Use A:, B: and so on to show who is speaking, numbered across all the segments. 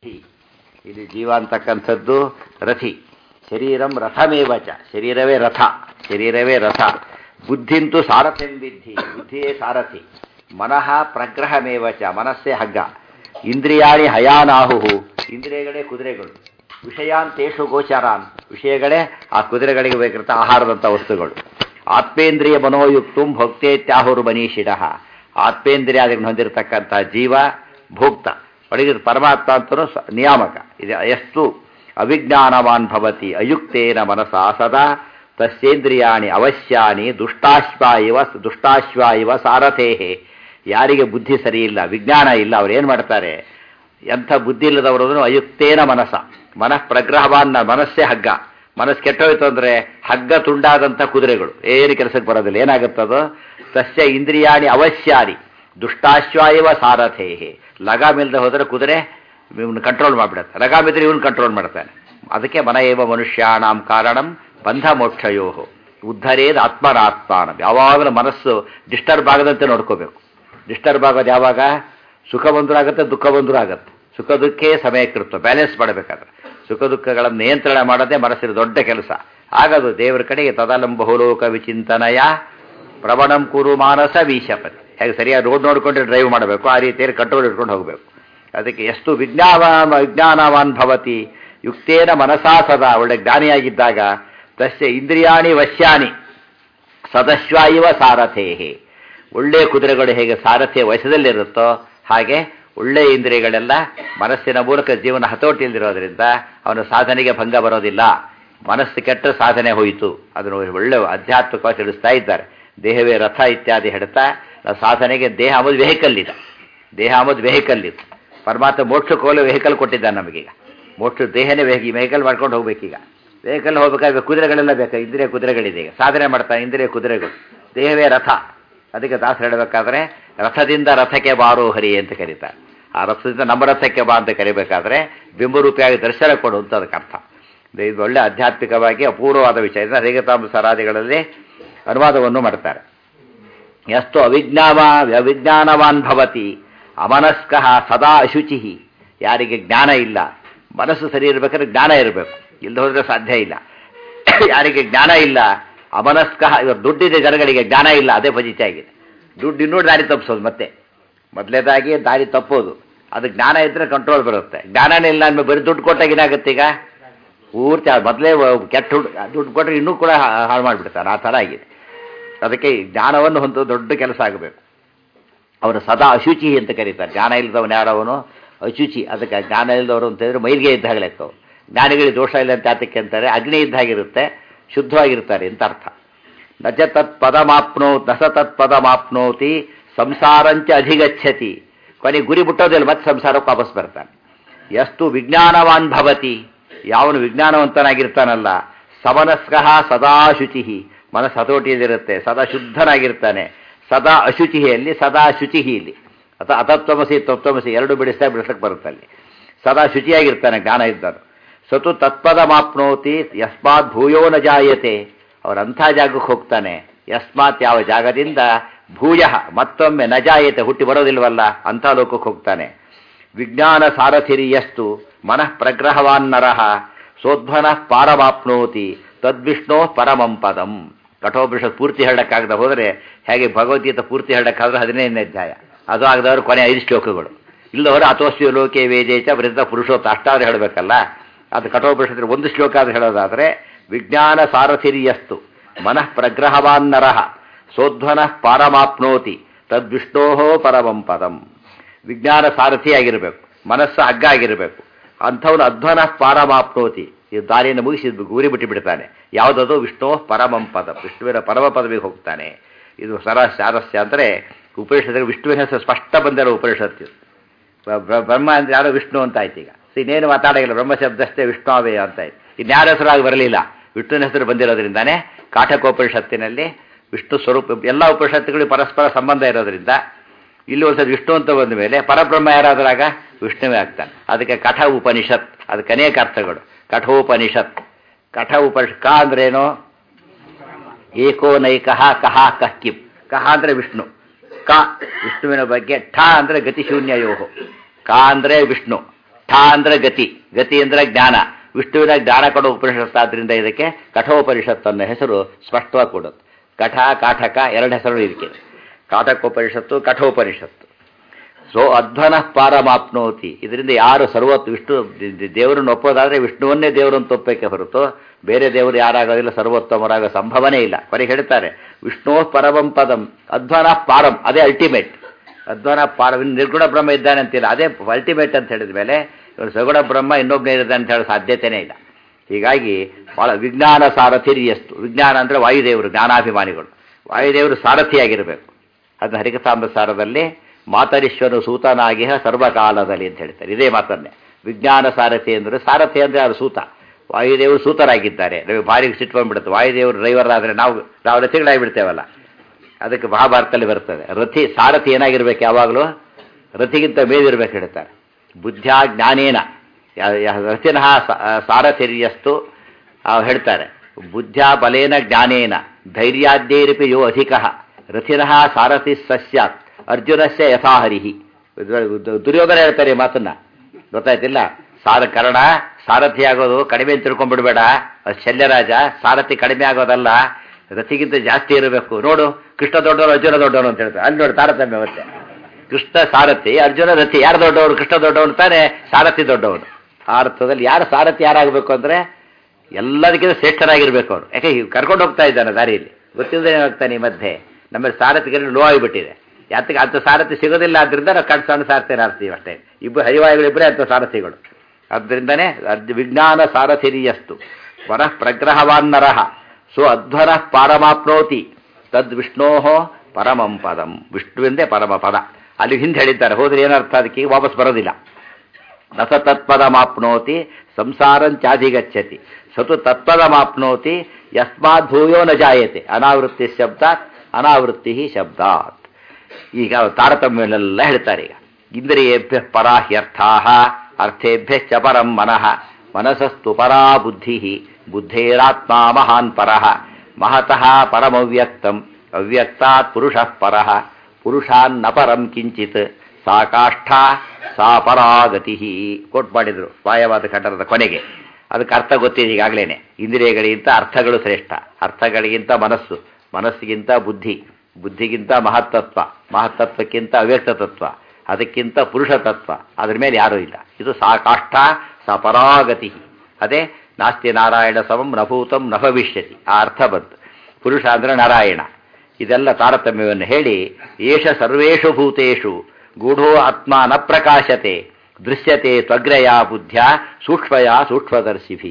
A: ಇದು ಜೀವ ಅಂತಕ್ಕಂಥದ್ದು ರಥಿ ಶರೀರಂ ರಥಮೇವಚ ಶರೀರವೇ ರಥ ಶರೀರವೇ ರಥ ಬುದ್ಧಿಂತು ಸಾರಥೆಂ ವಿದ್ಧಿ ಬುದ್ಧಿಯೇ ಸಾರಥಿ ಮನಃ ಪ್ರಗ್ರಹಮೇವಚ ಮನಸ್ಸೇ ಹಗ್ಗ ಇಂದ್ರಿಯಾಣಿ ಹಯಾನಾಹು ಇಂದ್ರಿಯಗಳೇ ಕುದುರೆಗಳು ವಿಷಯಾಂತೇಷು ಗೋಚರಾನ್ ವಿಷಯಗಳೇ ಆ ಕುದುರೆಗಳಿಗೆ ಬೇಕಿರ್ತ ಆಹಾರದಂಥ ವಸ್ತುಗಳು ಆತ್ಮೇಂದ್ರಿಯ ಮನೋಯುಕ್ತಂ ಭಕ್ತೇತ್ಯಾಹುರು ಮನೀಷಿಡ ಆತ್ಮೇಂದ್ರಿಯಾದಿಗಳನ್ನು ಹೊಂದಿರತಕ್ಕಂಥ ಜೀವ ಭೋಕ್ತ ಒಳಗಿದ ಪರಮಾತ್ಮ ಅಂತಲೂ ನಿಯಾಮಕ ಇದು ಎಷ್ಟು ಅವಿಜ್ಞಾನವಾನ್ ಭವತಿ ಅಯುಕ್ತೇನ ಮನಸ ಸದಾ ತಸ್ಯೇಂದ್ರಿಯಾಣಿ ಅವಶ್ಯಾನಿ ದುಷ್ಟಾಶ್ವ ಇವ ದುಷ್ಟಾಶ್ವ ಇವ ಸಾರಥೇಹೆ ಯಾರಿಗೆ ಬುದ್ಧಿ ಸರಿ ಇಲ್ಲ ವಿಜ್ಞಾನ ಇಲ್ಲ ಅವ್ರು ಏನು ಮಾಡ್ತಾರೆ ಎಂಥ ಬುದ್ಧಿ ಇಲ್ಲದವರು ಅಯುಕ್ತೇನ ಮನಸ ಮನಃ ಪ್ರಗ್ರಹವಾನ್ನ ಮನಸ್ಸೇ ಹಗ್ಗ ಮನಸ್ಸು ಕೆಟ್ಟೋಯ್ತು ಅಂದರೆ ಹಗ್ಗ ತುಂಡಾದಂಥ ಕುದುರೆಗಳು ಏನು ಕೆಲಸಕ್ಕೆ ಬರೋದಿಲ್ಲ ಏನಾಗುತ್ತದೋ ತಸ್ಯ ಇಂದ್ರಿಯಾಣಿ ಅವಶ್ಯಾನಿ ದುಷ್ಟಾಶ್ವಾಯವ ಸಾರಥೇಹೆ ಲಗಾಮಿಲ್ಲದೆ ಹೋದರೆ ಕುದುರೆ ಇವನು ಕಂಟ್ರೋಲ್ ಮಾಡಿಬಿಡುತ್ತೆ ಲಗಾಮಿದ್ರೆ ಇವನು ಕಂಟ್ರೋಲ್ ಮಾಡ್ತಾನೆ ಅದಕ್ಕೆ ಮನ ಏವ ಮನುಷ್ಯಾಣಂ ಕಾರಣಂ ಬಂಧ ಮೋಕ್ಷಯೋ ಉದ್ಧರೇದ ಆತ್ಮನಾತ್ಮಾನ ಯಾವಾಗಲೂ ಮನಸ್ಸು ಡಿಸ್ಟರ್ಬ್ ಆಗದಂತೆ ನೋಡ್ಕೋಬೇಕು ಡಿಸ್ಟರ್ಬ್ ಆಗೋದು ಯಾವಾಗ ಸುಖ ಬಂದರೂ ಆಗುತ್ತೆ ದುಃಖ ಬಂದರೂ ಆಗುತ್ತೆ ಸುಖ ದುಃಖೇ ಸಮಯಕ್ಕಿರುತ್ತೆ ಬ್ಯಾಲೆನ್ಸ್ ಮಾಡಬೇಕಾದ್ರೆ ಸುಖ ದುಃಖಗಳನ್ನು ನಿಯಂತ್ರಣ ಮಾಡೋದೇ ಮನಸ್ಸಿನ ದೊಡ್ಡ ಕೆಲಸ ಆಗದು ದೇವರ ಕಡೆಗೆ ತದಲಂಬಹುಲೋಕ ವಿಚಿಂತನಯ ಪ್ರವಣಂ ಕುರು ಮಾನಸ ವೀಶಪತಿ ಹೇಗೆ ಸರಿಯಾಗಿ ರೋಡ್ ನೋಡಿಕೊಂಡು ಡ್ರೈವ್ ಮಾಡಬೇಕು ಆ ರೀತಿಯಲ್ಲಿ ಕಂಟ್ರೋಲ್ ಇಟ್ಕೊಂಡು ಹೋಗಬೇಕು ಅದಕ್ಕೆ ಎಷ್ಟು ವಿಜ್ಞಾನ ವಿಜ್ಞಾನವಾನ್ ಭವತಿ ಯುಕ್ತೇನ ಮನಸಾ ಸದಾ ಒಳ್ಳೆ ಜ್ಞಾನಿಯಾಗಿದ್ದಾಗ ತಸ್ಯ ಇಂದ್ರಿಯಾಣಿ ವಶ್ಯಾನಿ ಸದಶ್ವ ಇವ ಸಾರಥೇಹೆ ಒಳ್ಳೆ ಕುದುರೆಗಳು ಹೇಗೆ ಸಾರಥ್ಯ ವಯಸ್ಸದಲ್ಲಿರುತ್ತೋ ಹಾಗೆ ಒಳ್ಳೆ ಇಂದ್ರಿಯಗಳೆಲ್ಲ ಮನಸ್ಸಿನ ಮೂಲಕ ಜೀವನ ಹತೋಟಿಯಲ್ಲಿರೋದ್ರಿಂದ ಅವನ ಸಾಧನೆಗೆ ಭಂಗ ಬರೋದಿಲ್ಲ ಮನಸ್ಸು ಕೆಟ್ಟ ಸಾಧನೆ ಹೋಯಿತು ಅದನ್ನು ಒಳ್ಳೆ ಆಧ್ಯಾತ್ಮಿಕವಾಗಿ ತಿಳಿಸ್ತಾ ಇದ್ದಾರೆ ದೇಹವೇ ರಥ ಇತ್ಯಾದಿ ಹೇಳ್ತಾ ಸಾಧನೆಗೆ ದೇಹ ಅಂಬುದು ವೆಹಿಕಲ್ ಇದೆ ದೇಹ ಅಂಬುದು ವೆಹಿಕಲ್ ಇದು ಪರಮಾತ್ಮ ಮೋಕ್ಷಕ್ಕೆ ಹೋಗಲು ವೆಹಿಕಲ್ ಕೊಟ್ಟಿದ್ದಾನೆ ನಮಗೀಗ ಮೋಕ್ಷ ದೇಹನೇ ವೆಹಿ ವೆಹಿಕಲ್ ಮಾಡ್ಕೊಂಡು ಹೋಗ್ಬೇಕೀಗ ವೆಹಿಕಲ್ ಹೋಗ್ಬೇಕಾದ್ರೆ ಕುದುರೆಗಳೆಲ್ಲ ಬೇಕು ಇಂದ್ರಿಯ ಕುದುರೆಗಳಿದೆ ಈಗ ಸಾಧನೆ ಮಾಡ್ತಾನೆ ಇಂದ್ರಿಯ ಕುದುರೆಗಳು ದೇಹವೇ ರಥ ಅದಕ್ಕೆ ದಾಸ ಹೇಳಬೇಕಾದ್ರೆ ರಥದಿಂದ ರಥಕ್ಕೆ ಬಾರೋ ಹರಿ ಅಂತ ಕರೀತಾರೆ ಆ ರಥದಿಂದ ನಮ್ಮ ರಥಕ್ಕೆ ಬಾ ಅಂತ ಕರಿಬೇಕಾದ್ರೆ ಬಿಂಬರೂಪಿಯಾಗಿ ದರ್ಶನ ಕೊಡು ಅಂತ ಅದಕ್ಕೆ ಅರ್ಥ ಇದು ಒಳ್ಳೆ ಆಧ್ಯಾತ್ಮಿಕವಾಗಿ ಅಪೂರ್ವವಾದ ವಿಷಯ ರೇಗತಾಂಬ ಸರಾದಿಗಳಲ್ಲಿ ಅನುವಾದವನ್ನು ಮಾಡ್ತಾರೆ ಎಷ್ಟು ಅವಿಜ್ಞಾವ ಅವಿಜ್ಞಾನವಾನ್ ಭವತಿ ಅಮನಸ್ಕಃ ಸದಾ ಅಶುಚಿ ಯಾರಿಗೆ ಜ್ಞಾನ ಇಲ್ಲ ಮನಸ್ಸು ಸರಿ ಇರಬೇಕಾದ್ರೆ ಜ್ಞಾನ ಇರಬೇಕು ಇಲ್ಲದೆ ಹೋದರೆ ಸಾಧ್ಯ ಇಲ್ಲ ಯಾರಿಗೆ ಜ್ಞಾನ ಇಲ್ಲ ಅಮನಸ್ಕಃ ಇವರು ದುಡ್ಡಿದೆ ಜನಗಳಿಗೆ ಜ್ಞಾನ ಇಲ್ಲ ಅದೇ ಫಜಿತ ಆಗಿದೆ ದುಡ್ಡು ಇನ್ನೂ ದಾರಿ ತಪ್ಪಿಸೋದು ಮತ್ತೆ ಮೊದಲೇದಾಗಿ ದಾರಿ ತಪ್ಪೋದು ಅದು ಜ್ಞಾನ ಇದ್ದರೆ ಕಂಟ್ರೋಲ್ ಬರುತ್ತೆ ಜ್ಞಾನನೇ ಇಲ್ಲ ಅಂದ್ಮೇಲೆ ಬರೀ ದುಡ್ಡು ಕೊಟ್ಟಾಗ ಏನಾಗುತ್ತೆ ಈಗ ಪೂರ್ತಿ ಮೊದಲೇ ಕೆಟ್ಟ ದುಡ್ಡು ಕೊಟ್ಟರೆ ಇನ್ನೂ ಕೂಡ ಹಾಳು ಮಾಡಿಬಿಡ್ತಾರೆ ಆ ಥರ ಆಗಿದೆ ಅದಕ್ಕೆ ಜ್ಞಾನವನ್ನು ಹೊಂದು ದೊಡ್ಡ ಕೆಲಸ ಆಗಬೇಕು ಅವರು ಸದಾ ಅಶುಚಿ ಅಂತ ಕರೀತಾರೆ ಜ್ಞಾನ ಇಲ್ಲದವನು ಯಾರವನು ಅಶುಚಿ ಅದಕ್ಕೆ ಜ್ಞಾನ ಇಲ್ಲದವರು ಅಂತ ಹೇಳಿದ್ರೆ ಮೈಲಿಗೆ ಇದ್ದಾಗ ಲೆಕ್ಕವು ಜ್ಞಾನಿಗಳಿಗೆ ದೋಷ ಇಲ್ಲ ಅಂತ ಯಾತಕ್ಕೆ ಅಂತಾರೆ ಅಗ್ನಿ ಇದ್ದಾಗಿರುತ್ತೆ ಶುದ್ಧವಾಗಿರ್ತಾರೆ ಅಂತ ಅರ್ಥ ನಚ ತತ್ ಪದಮಾಪ್ನೋ ನಸ ತತ್ ಪದಮಾಪ್ನೋತಿ ಸಂಸಾರಂಚ ಅಧಿಗಚ್ಚತಿ ಕೊನೆ ಗುರಿ ಬಿಟ್ಟೋದಿಲ್ಲ ಮತ್ತೆ ಸಂಸಾರಕ್ಕೆ ವಾಪಸ್ ಬರ್ತಾನೆ ಎಷ್ಟು ವಿಜ್ಞಾನವಾನ್ ಭವತಿ ಯಾವನು ವಿಜ್ಞಾನವಂತನಾಗಿರ್ತಾನಲ್ಲ ಸಮನಸ್ಕಃ ಸದಾ ಶುಚಿ ಮನಸ್ಸು ಹತೋಟಿಯಲ್ಲಿರುತ್ತೆ ಸದಾ ಶುದ್ಧನಾಗಿರ್ತಾನೆ ಸದಾ ಅಶುಚಿಯಲ್ಲಿ ಸದಾ ಶುಚಿಹಿಯಲ್ಲಿ ಅಥವಾ ಅತತ್ವಮಸಿ ತತ್ವಮಸಿ ಎರಡು ಬಿಡಿಸ್ತಾ ಬಿಡಿಸಕ್ಕೆ ಬರುತ್ತೆ ಅಲ್ಲಿ ಸದಾ ಶುಚಿಯಾಗಿರ್ತಾನೆ ಜ್ಞಾನ ಇದ್ದನು ಸತು ತತ್ಪದ ಮಾಪ್ನೋತಿ ಯಸ್ಮಾತ್ ಭೂಯೋ ನ ಜಾಯತೆ ಅವರಂಥ ಜಾಗಕ್ಕೆ ಹೋಗ್ತಾನೆ ಯಸ್ಮಾತ್ ಯಾವ ಜಾಗದಿಂದ ಭೂಯ ಮತ್ತೊಮ್ಮೆ ನ ಜಾಯತೆ ಹುಟ್ಟಿ ಬರೋದಿಲ್ವಲ್ಲ ಅಂಥ ಲೋಕಕ್ಕೆ ಹೋಗ್ತಾನೆ ವಿಜ್ಞಾನ ಸಾರಥಿರಿಯಸ್ತು ಮನಃ ಪ್ರಗ್ರಹವಾನ್ ನರಹ ಸೋಧ್ವನ ಪಾರಮಾಪ್ನೋತಿ ತದ್ವಿಷ್ಣೋ ಪರಮಂ ಪದಂ ಕಠೋಪನಿಷತ್ ಪೂರ್ತಿ ಹೇಳಕ್ಕಾಗದ ಹೋದರೆ ಹೇಗೆ ಭಗವದ್ಗೀತೆ ಪೂರ್ತಿ ಹೇಳಕ್ಕಾದ್ರೆ ಹದಿನೈದನೇ ಅಧ್ಯಾಯ ಅದು ಆಗದವರು ಕೊನೆ ಐದು ಶ್ಲೋಕಗಳು ಇಲ್ಲದವರು ಅಥೋಸ್ಯ ಲೋಕೆ ವೇದೇಚ ವೃದ್ಧ ಪುರುಷೋತ್ತ ಅಷ್ಟಾದ್ರೆ ಹೇಳಬೇಕಲ್ಲ ಅದು ಕಠೋಪನಿಷತ್ರ ಒಂದು ಶ್ಲೋಕ ಆದ್ರೆ ಹೇಳೋದಾದರೆ ವಿಜ್ಞಾನ ಸಾರಥಿರಿಯಸ್ತು ಮನಃ ಪ್ರಗ್ರಹವಾನ್ ನರಹ ಸೋಧ್ವನ ಪಾರಮಾಪ್ನೋತಿ ತದ್ವಿಷ್ಣೋ ಪರಮಂ ಪದಂ ವಿಜ್ಞಾನ ಸಾರಥಿಯಾಗಿರಬೇಕು ಮನಸ್ಸು ಹಗ್ಗ ಆಗಿರಬೇಕು ಅಂಥವನು ಅಧ್ವನ ಪಾರಮಾಪ್ನೋತಿ ಈ ದಾರಿಯನ್ನು ಮುಗಿಸಿ ಗುರಿ ಬಿಟ್ಟು ಬಿಡ್ತಾನೆ ಯಾವುದದು ವಿಷ್ಣು ಪರಮಂ ಪದ ವಿಷ್ಣುವಿನ ಪರಮ ಪದವಿಗೆ ಹೋಗ್ತಾನೆ ಇದು ಸರ ಸಾರಸ್ಯ ಅಂದರೆ ಉಪನಿಷತ್ತಿಗೆ ವಿಷ್ಣುವಿನ ಹೆಸರು ಸ್ಪಷ್ಟ ಬಂದಿರೋ ಉಪನಿಷತ್ತು ಬ್ರಹ್ಮ ಅಂದರೆ ಯಾರೋ ವಿಷ್ಣು ಅಂತ ಆಯ್ತು ಈಗ ಇನ್ನೇನು ಮಾತಾಡೋಲ್ಲ ಬ್ರಹ್ಮ ಶಬ್ದಷ್ಟೇ ವಿಷ್ಣುವೇ ಅಂತ ಆಯ್ತು ಇನ್ಯಾರ ಹೆಸರಾಗಿ ಬರಲಿಲ್ಲ ವಿಷ್ಣುವಿನ ಹೆಸರು ಬಂದಿರೋದ್ರಿಂದಾನೇ ಕಾಠಕೋಪನಿಷತ್ತಿನಲ್ಲಿ ವಿಷ್ಣು ಸ್ವರೂಪ ಎಲ್ಲ ಉಪನಿಷತ್ತುಗಳು ಪರಸ್ಪರ ಸಂಬಂಧ ಇರೋದ್ರಿಂದ ಇಲ್ಲಿ ಒಂದ್ಸರಿ ವಿಷ್ಣು ಅಂತ ಬಂದ ಮೇಲೆ ಪರಬ್ರಹ್ಮ ಯಾರಾದ್ರಾಗ ವಿಷ್ಣುವೇ ಆಗ್ತಾನೆ ಅದಕ್ಕೆ ಕಠ ಉಪನಿಷತ್ ಅದಕ್ಕೆ ಅನೇಕ ಅರ್ಥಗಳು ಕಠೋಪನಿಷತ್ ಕಠ ಉಪನಿಷತ್ ಕ ಅಂದ್ರೇನು ಏಕೋ ನೈಕಃ ಕಹ ಕಹ್ಕಿಂ ಕಹ ಅಂದರೆ ವಿಷ್ಣು ಕ ವಿಷ್ಣುವಿನ ಬಗ್ಗೆ ಠ ಅಂದರೆ ಗತಿಶೂನ್ಯ ಯೋಹೋ ಕ ಅಂದರೆ ವಿಷ್ಣು ಠ ಅಂದ್ರೆ ಗತಿ ಗತಿ ಅಂದ್ರೆ ಜ್ಞಾನ ವಿಷ್ಣುವಿನ ಜ್ಞಾನ ಕೊಡೋ ಉಪನಿಷತ್ತು ಆದ್ರಿಂದ ಇದಕ್ಕೆ ಕಠೋಪನಿಷತ್ತು ಅನ್ನೋ ಹೆಸರು ಸ್ಪಷ್ಟವಾಗಿ ಕೊಡುತ್ತೆ ಕಠ ಕಾಠಕ ಎರಡು ಹೆಸರು ಇದಕ್ಕೆ ಕಾಠಕೋಪನಿಷತ್ತು ಕಠೋಪನಿಷತ್ತು ಸೊ ಅಧ್ವನ ಪಾರಮಾಪ್ನೋತಿ ಇದರಿಂದ ಯಾರು ಸರ್ವತ್ ವಿಷ್ಣು ದೇವರನ್ನು ಒಪ್ಪೋದಾದ್ರೆ ವಿಷ್ಣುವನ್ನೇ ದೇವರನ್ನು ಒಪ್ಪಕ್ಕೆ ಹೊರತು ಬೇರೆ ದೇವರು ಯಾರಾಗೋದಿಲ್ಲ ಸರ್ವೋತ್ತಮರಾಗೋ ಸಂಭವನೇ ಇಲ್ಲ ಕೊನೆಗೆ ಹೇಳ್ತಾರೆ ವಿಷ್ಣು ಪರಮಂ ಪದಂ ಅಧ್ವನ ಪಾರಂ ಅದೇ ಅಲ್ಟಿಮೇಟ್ ಅಧ್ವನ ಪಾರ ನಿರ್ಗುಣ ಬ್ರಹ್ಮ ಇದ್ದಾನೆ ಅಂತಿಲ್ಲ ಅದೇ ಅಲ್ಟಿಮೇಟ್ ಅಂತ ಹೇಳಿದ ಮೇಲೆ ಇವನು ಸಗುಣ ಬ್ರಹ್ಮ ಇನ್ನೊಬ್ಬನೇ ಇರುತ್ತೆ ಅಂತ ಹೇಳೋ ಸಾಧ್ಯತೆನೇ ಇಲ್ಲ ಹೀಗಾಗಿ ಬಹಳ ವಿಜ್ಞಾನ ಸಾರಥಿರಿಯಸ್ತು ವಿಜ್ಞಾನ ಅಂದರೆ ವಾಯುದೇವರು ಜ್ಞಾನಾಭಿಮಾನಿಗಳು ವಾಯುದೇವರು ಸಾರಥಿಯಾಗಿರಬೇಕು ಅದನ್ನ ಹರಿಕತಾಂಬ ಸಾರದಲ್ಲಿ ಮಾತರಿಶ್ವನು ಸೂತನಾಗಿಹ ಸರ್ವಕಾಲದಲ್ಲಿ ಅಂತ ಹೇಳ್ತಾರೆ ಇದೇ ಮಾತನ್ನೇ ವಿಜ್ಞಾನ ಸಾರಥಿ ಅಂದರೆ ಸಾರಥಿ ಅಂದರೆ ಅದು ಸೂತ ವಾಯುದೇವರು ಸೂತರಾಗಿದ್ದಾರೆ ನಮಗೆ ಭಾರಿ ಸಿಟ್ಕೊಂಡ್ಬಿಡುತ್ತೆ ವಾಯುದೇವರು ಡ್ರೈವರ್ ಆದರೆ ನಾವು ನಾವು ರಥಿಗಳಾಗಿಬಿಡ್ತೇವಲ್ಲ ಅದಕ್ಕೆ ಮಹಾಭಾರತದಲ್ಲಿ ಬರ್ತದೆ ರಥಿ ಸಾರಥಿ ಏನಾಗಿರ್ಬೇಕು ಯಾವಾಗಲೂ ರಥಿಗಿಂತ ಮೇಲಿರ್ಬೇಕು ಹೇಳ್ತಾರೆ ಬುದ್ಧ್ಯಾ ಜ್ಞಾನೇನ ರಥಿನಃ ಸಾರಥಿರ್ಯಸ್ತು ಹೇಳ್ತಾರೆ ಬುದ್ಧ್ಯಾ ಬಲೇನ ಜ್ಞಾನೇನ ಧೈರ್ಯಾದ್ಯೈರಪಿ ಯೋ ಅಧಿಕ ರಥಿನಃ ಸಾರಥಿ ಸಸ್ಯಾತ್ ಅರ್ಜುನಸ್ಯ ಯಥಾಹರಿಹಿ ದುರ್ಯೋಧನ ಹೇಳ್ತಾರೆ ಈ ಮಾತನ್ನ ಗೊತ್ತಾಯ್ತಿಲ್ಲ ಸಾರ ಕರ್ಣ ಸಾರಥಿ ಆಗೋದು ಕಡಿಮೆ ಅಂತ ತಿಳ್ಕೊಂಡ್ಬಿಡ್ಬೇಡ ಅದು ಶಲ್ಯರಾಜ ಸಾರಥಿ ಕಡಿಮೆ ಆಗೋದಲ್ಲ ರಥಿಗಿಂತ ಜಾಸ್ತಿ ಇರಬೇಕು ನೋಡು ಕೃಷ್ಣ ದೊಡ್ಡವರು ಅರ್ಜುನ ದೊಡ್ಡವನು ಅಂತ ಹೇಳ್ತಾರೆ ಅಲ್ಲಿ ನೋಡಿ ತಾರತಮ್ಯ ಮತ್ತೆ ಕೃಷ್ಣ ಸಾರಥಿ ಅರ್ಜುನ ರಥಿ ಯಾರು ದೊಡ್ಡವರು ಕೃಷ್ಣ ದೊಡ್ಡವನು ತಾನೆ ಸಾರಥಿ ದೊಡ್ಡವನು ಆ ಅರ್ಥದಲ್ಲಿ ಯಾರು ಸಾರಥಿ ಯಾರಾಗಬೇಕು ಅಂದ್ರೆ ಎಲ್ಲದಕ್ಕಿಂತ ಶ್ರೇಷ್ಠರಾಗಿರ್ಬೇಕು ಅವರು ಯಾಕೆ ಕರ್ಕೊಂಡು ಹೋಗ್ತಾ ಇದ್ದಾನೆ ದಾರಿಯಲ್ಲಿ ಗೊತ್ತಿಲ್ಲದೆ ಹೋಗ್ತಾನೆ ಈ ಮಧ್ಯೆ ನಮ್ಮಲ್ಲಿ ಸಾರಥಿಗೆ ಲೋ ಆಗಿಬಿಟ್ಟಿದೆ ಯಾತಕ್ಕೆ ಅಂಥ ಸಾರಥಿ ಸಿಗೋದಿಲ್ಲ ಆದ್ರಿಂದ ನಾವು ಕಣ್ ಸಣ್ಣ ಸಾರಥಿ ಆಡ್ತೀವಿ ಅಷ್ಟೇ ಇಬ್ಬರು ಹರಿವಾಯುಗಳಿಬ್ಬರೇ ಅಂಥ ಸಾರಥಿಗಳು ಆದ್ದರಿಂದನೇ ವಿಜ್ಞಾನ ಸಾರಥಿರಿಯಸ್ತು ಪರಃ ಪ್ರಗ್ರಹವಾನ್ನರಹ ಸೊ ಅಧ್ವರ ಪಾರಮಾಪ್ನೋತಿ ತದ್ ವಿಷ್ಣೋ ಪರಮಂ ಪದಂ ವಿಷ್ಣುವೆಂದೇ ಪರಮ ಪದ ಅಲ್ಲಿ ಹಿಂದೆ ಹೇಳಿದ್ದಾರೆ ಹೋದ್ರೆ ಏನರ್ಥ ಅದಕ್ಕೆ ವಾಪಸ್ ಬರೋದಿಲ್ಲ ನಸ ತತ್ಪದಮಾಪ್ನೋತಿ ಸಂಸಾರಂಚಾಧಿಗಚ್ಚತಿ ಸತು ತತ್ಪದಮಾಪ್ನೋತಿ ಯಸ್ಮಾತ್ ಭೂಯೋ ನ ಜಾಯತೆ ಅನಾವೃತ್ತಿ ಶಬ್ದಾತ್ ಅನಾವೃತ್ತಿ ಶಬ್ದಾತ್ ಈಗ ತಾರತಮ್ಯನೆಲ್ಲ ಹೇಳ್ತಾರೆ ಈಗ ಇಂದ್ರಿಯೇಭ್ಯ ಪರಾಹ್ಯರ್ಥಾ ಅರ್ಥೇಭ್ಯ ಚ ಪರಂ ಮನಃ ಮನಸಸ್ತು ಪರಾ ಬುದ್ಧಿ ಬುದ್ಧೇರಾತ್ಮ ಮಹಾನ್ ಪರಃ ಮಹತಃ ಪರಮವ್ಯಕ್ತಂ ಅವ್ಯಕ್ತಾತ್ ಪುರುಷಃ ಪರಃ ಪುರುಷಾನ್ನ ಪರಂ ಕಿಂಚಿತ್ ಸಾ ಕಾಷ್ಠಾ ಸಾ ಪರಾಗತಿ ಕೋಟ್ ಮಾಡಿದ್ರು ವಾಯವಾದ ಖಂಡರದ ಕೊನೆಗೆ ಅದಕ್ಕೆ ಅರ್ಥ ಗೊತ್ತಿದೆ ಈಗಾಗಲೇ ಇಂದ್ರಿಯಗಳಿಗಿಂತ ಅರ್ಥಗಳು ಶ್ರೇಷ್ಠ ಅರ್ಥಗಳಿಗಿಂತ ಮನಸ್ಸು ಮನಸ್ಸಿಗಿಂತ ಬುದ್ಧಿ ಬುದ್ಧಿಗಿಂತ ಮಹತ್ತತ್ವ ಮಹತ್ತತ್ವಕ್ಕಿಂತ ಅವ್ಯಕ್ತ ತತ್ವ ಅದಕ್ಕಿಂತ ಪುರುಷ ತತ್ವ ಅದ್ರ ಮೇಲೆ ಯಾರೂ ಇಲ್ಲ ಇದು ಸಾ ಕಾಷ್ಠ ಸಾ ಪರಾಗತಿ ಅದೇ ನಾಸ್ತಿ ನಾರಾಯಣ ಸಮಂ ನಭೂತಂ ನ ಭವಿಷ್ಯತಿ ಆ ಅರ್ಥ ಬಂತು ಪುರುಷ ಅಂದರೆ ನಾರಾಯಣ ಇದೆಲ್ಲ ತಾರತಮ್ಯವನ್ನು ಹೇಳಿ ಏಷ ಸರ್ವೇಷು ಭೂತೇಷು ಗೂಢೋ ಆತ್ಮ ನ ಪ್ರಕಾಶತೆ ದೃಶ್ಯತೆ ತ್ವಗ್ರಯ ಬುದ್ಧ್ಯ ಸೂಕ್ಷ್ಮಯ ಸೂಕ್ಷ್ಮದರ್ಶಿಭಿ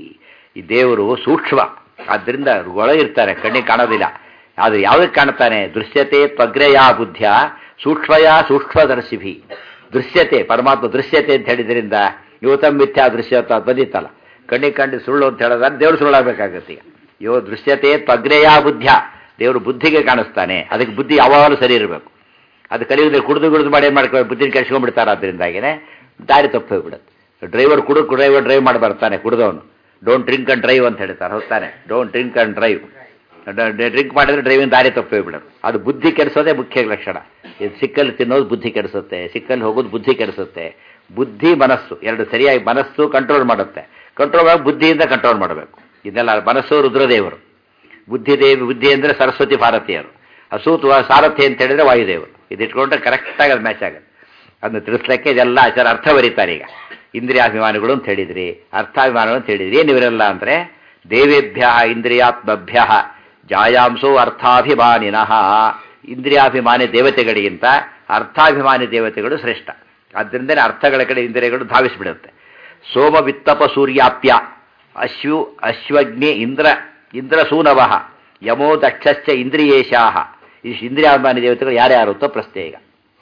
A: ಈ ದೇವರು ಸೂಕ್ಷ್ಮ ಆದ್ದರಿಂದ ಒಳಗಿರ್ತಾರೆ ಕಣ್ಣಿಗೆ ಕಾಣೋದಿಲ್ಲ ಆದರೆ ಯಾವುದಕ್ಕೆ ಕಾಣ್ತಾನೆ ದೃಶ್ಯತೆ ತ್ವಗ್ರಯ ಬುದ್ಧ್ಯ ಸೂಕ್ಷ್ಮಯ ಸೂಕ್ಷ್ಮದರ್ಶಿಭಿ ದೃಶ್ಯತೆ ಪರಮಾತ್ಮ ದೃಶ್ಯತೆ ಅಂತ ಹೇಳಿದ್ರಿಂದ ಯುವತ ಮಿಥ್ಯಾ ದೃಶ್ಯತ ಅದು ಬಂದಿತ್ತಲ್ಲ ಕಣ್ಣಿಗೆ ಕಂಡು ಸುಳ್ಳು ಅಂತ ಹೇಳೋದಾದ್ರೆ ದೇವರು ಸುಳ್ಳಾಗಬೇಕಾಗತ್ತೆ ಈಗ ಯೋ ದೃಶ್ಯತೆ ತ್ವಗ್ರಯ ಬುದ್ಧ್ಯ ದೇವರು ಬುದ್ಧಿಗೆ ಕಾಣಿಸ್ತಾನೆ ಅದಕ್ಕೆ ಬುದ್ಧಿ ಯಾವಾಗಲೂ ಸರಿ ಇರಬೇಕು ಅದು ಕಲಿಯೋದ್ರೆ ಕುಡಿದು ಕುಡಿದು ಮಾಡಿ ಏನು ಮಾಡ್ಕೊ ಬುದ್ಧಿನ ಕೆಡ್ಸ್ಕೊಂಡ್ಬಿಡ್ತಾರೆ ಅದರಿಂದಾಗಿನೇ ದಾರಿ ತಪ್ಪು ಹೋಗ್ಬಿಡುತ್ತೆ ಡ್ರೈವರ್ ಕುಡು ಡ್ರೈವರ್ ಡ್ರೈವ್ ಮಾಡಿ ಬರ್ತಾನೆ ಕುಡಿದವನು ಡೋಂಟ್ ಡ್ರಿಂಕ್ ಅಂಡ್ ಡ್ರೈವ್ ಅಂತ ಹೇಳ್ತಾರೆ ಹೋಗ್ತಾನೆ don't drink and drive drink ಮಾಡಿದ್ರೆ ಡ್ರೈವಿಂಗ್ ದಾರಿ ತಪ್ಪು ಹೋಗ್ಬಿಡೋದು ಅದು ಬುದ್ಧಿ ಕೆಡಿಸೋದೇ ಮುಖ್ಯ ಲಕ್ಷಣ ಇದು ಸಿಕ್ಕಲ್ಲಿ ತಿನ್ನೋದು ಬುದ್ಧಿ ಕೆಡಿಸುತ್ತೆ ಸಿಕ್ಕಲ್ಲಿ ಹೋಗೋದು ಬುದ್ಧಿ ಕೆಡಿಸುತ್ತೆ ಬುದ್ಧಿ ಮನಸ್ಸು ಎರಡು ಸರಿಯಾಗಿ ಮನಸ್ಸು ಕಂಟ್ರೋಲ್ ಮಾಡುತ್ತೆ ಕಂಟ್ರೋಲ್ ಮಾಡಿ ಬುದ್ಧಿಯಿಂದ ಕಂಟ್ರೋಲ್ ಮಾಡಬೇಕು ಇದೆಲ್ಲ ಮನಸ್ಸು ರುದ್ರದೇವರು ಬುದ್ಧಿದೇವಿ ಬುದ್ಧಿ ಅಂದರೆ ಸರಸ್ವತಿ ಭಾರತೀಯರು ಅಸೂತ್ ಸಾರಥಿ ಅಂತ ಹೇಳಿದ್ರೆ ವಾಯುದೇವರು ಇದಿಟ್ಕೊಂಡ್ರೆ ಕರೆಕ್ಟಾಗಿ ಅದು ಮ್ಯಾಚ್ ಆಗುತ್ತೆ ಅದನ್ನು ತಿಳಿಸ್ಲಿಕ್ಕೆ ಇದೆಲ್ಲ ಆಚಾರ ಅರ್ಥ ಬರೀತಾರೆ ಈಗ ಇಂದ್ರಿಯಾಭಿಮಾನಿಗಳು ಅಂತ ಹೇಳಿದ್ರಿ ಅರ್ಥಾಭಿಮಾನಿಗಳು ಅಂತ ಹೇಳಿದ್ರಿ ಏನು ಇವರೆಲ್ಲ ಅಂದರೆ ದೇವೇಭ್ಯ ಇಂದ್ರಿಯಾತ್ಮಭ್ಯ ಜಾಯಾಂಸೋ ಅರ್ಥಾಭಿಮಾನಿನಃ ಇಂದ್ರಿಯಾಭಿಮಾನಿ ದೇವತೆಗಳಿಗಿಂತ ಅರ್ಥಾಭಿಮಾನಿ ದೇವತೆಗಳು ಶ್ರೇಷ್ಠ ಆದ್ದರಿಂದಲೇ ಅರ್ಥಗಳ ಕಡೆ ಇಂದ್ರಿಯಗಳು ಧಾವಿಸಿಬಿಡುತ್ತೆ ಸೋಮ ವಿತ್ತಪ ಸೂರ್ಯಾಪ್ಯ ಅಶ್ವು ಅಶ್ವಗ್ನಿ ಇಂದ್ರ ಇಂದ್ರಸೂನವ ಯಮೋ ದಕ್ಷಶ್ಚ ಇಂದ್ರಿಯೇಶಾಹ ಈ ಇಂದ್ರಿಯಾಭಿಮಾನಿ ದೇವತೆಗಳು ಯಾರ್ಯಾರು ಅಂತ ಪ್ರಶ್ನೆ ಈಗ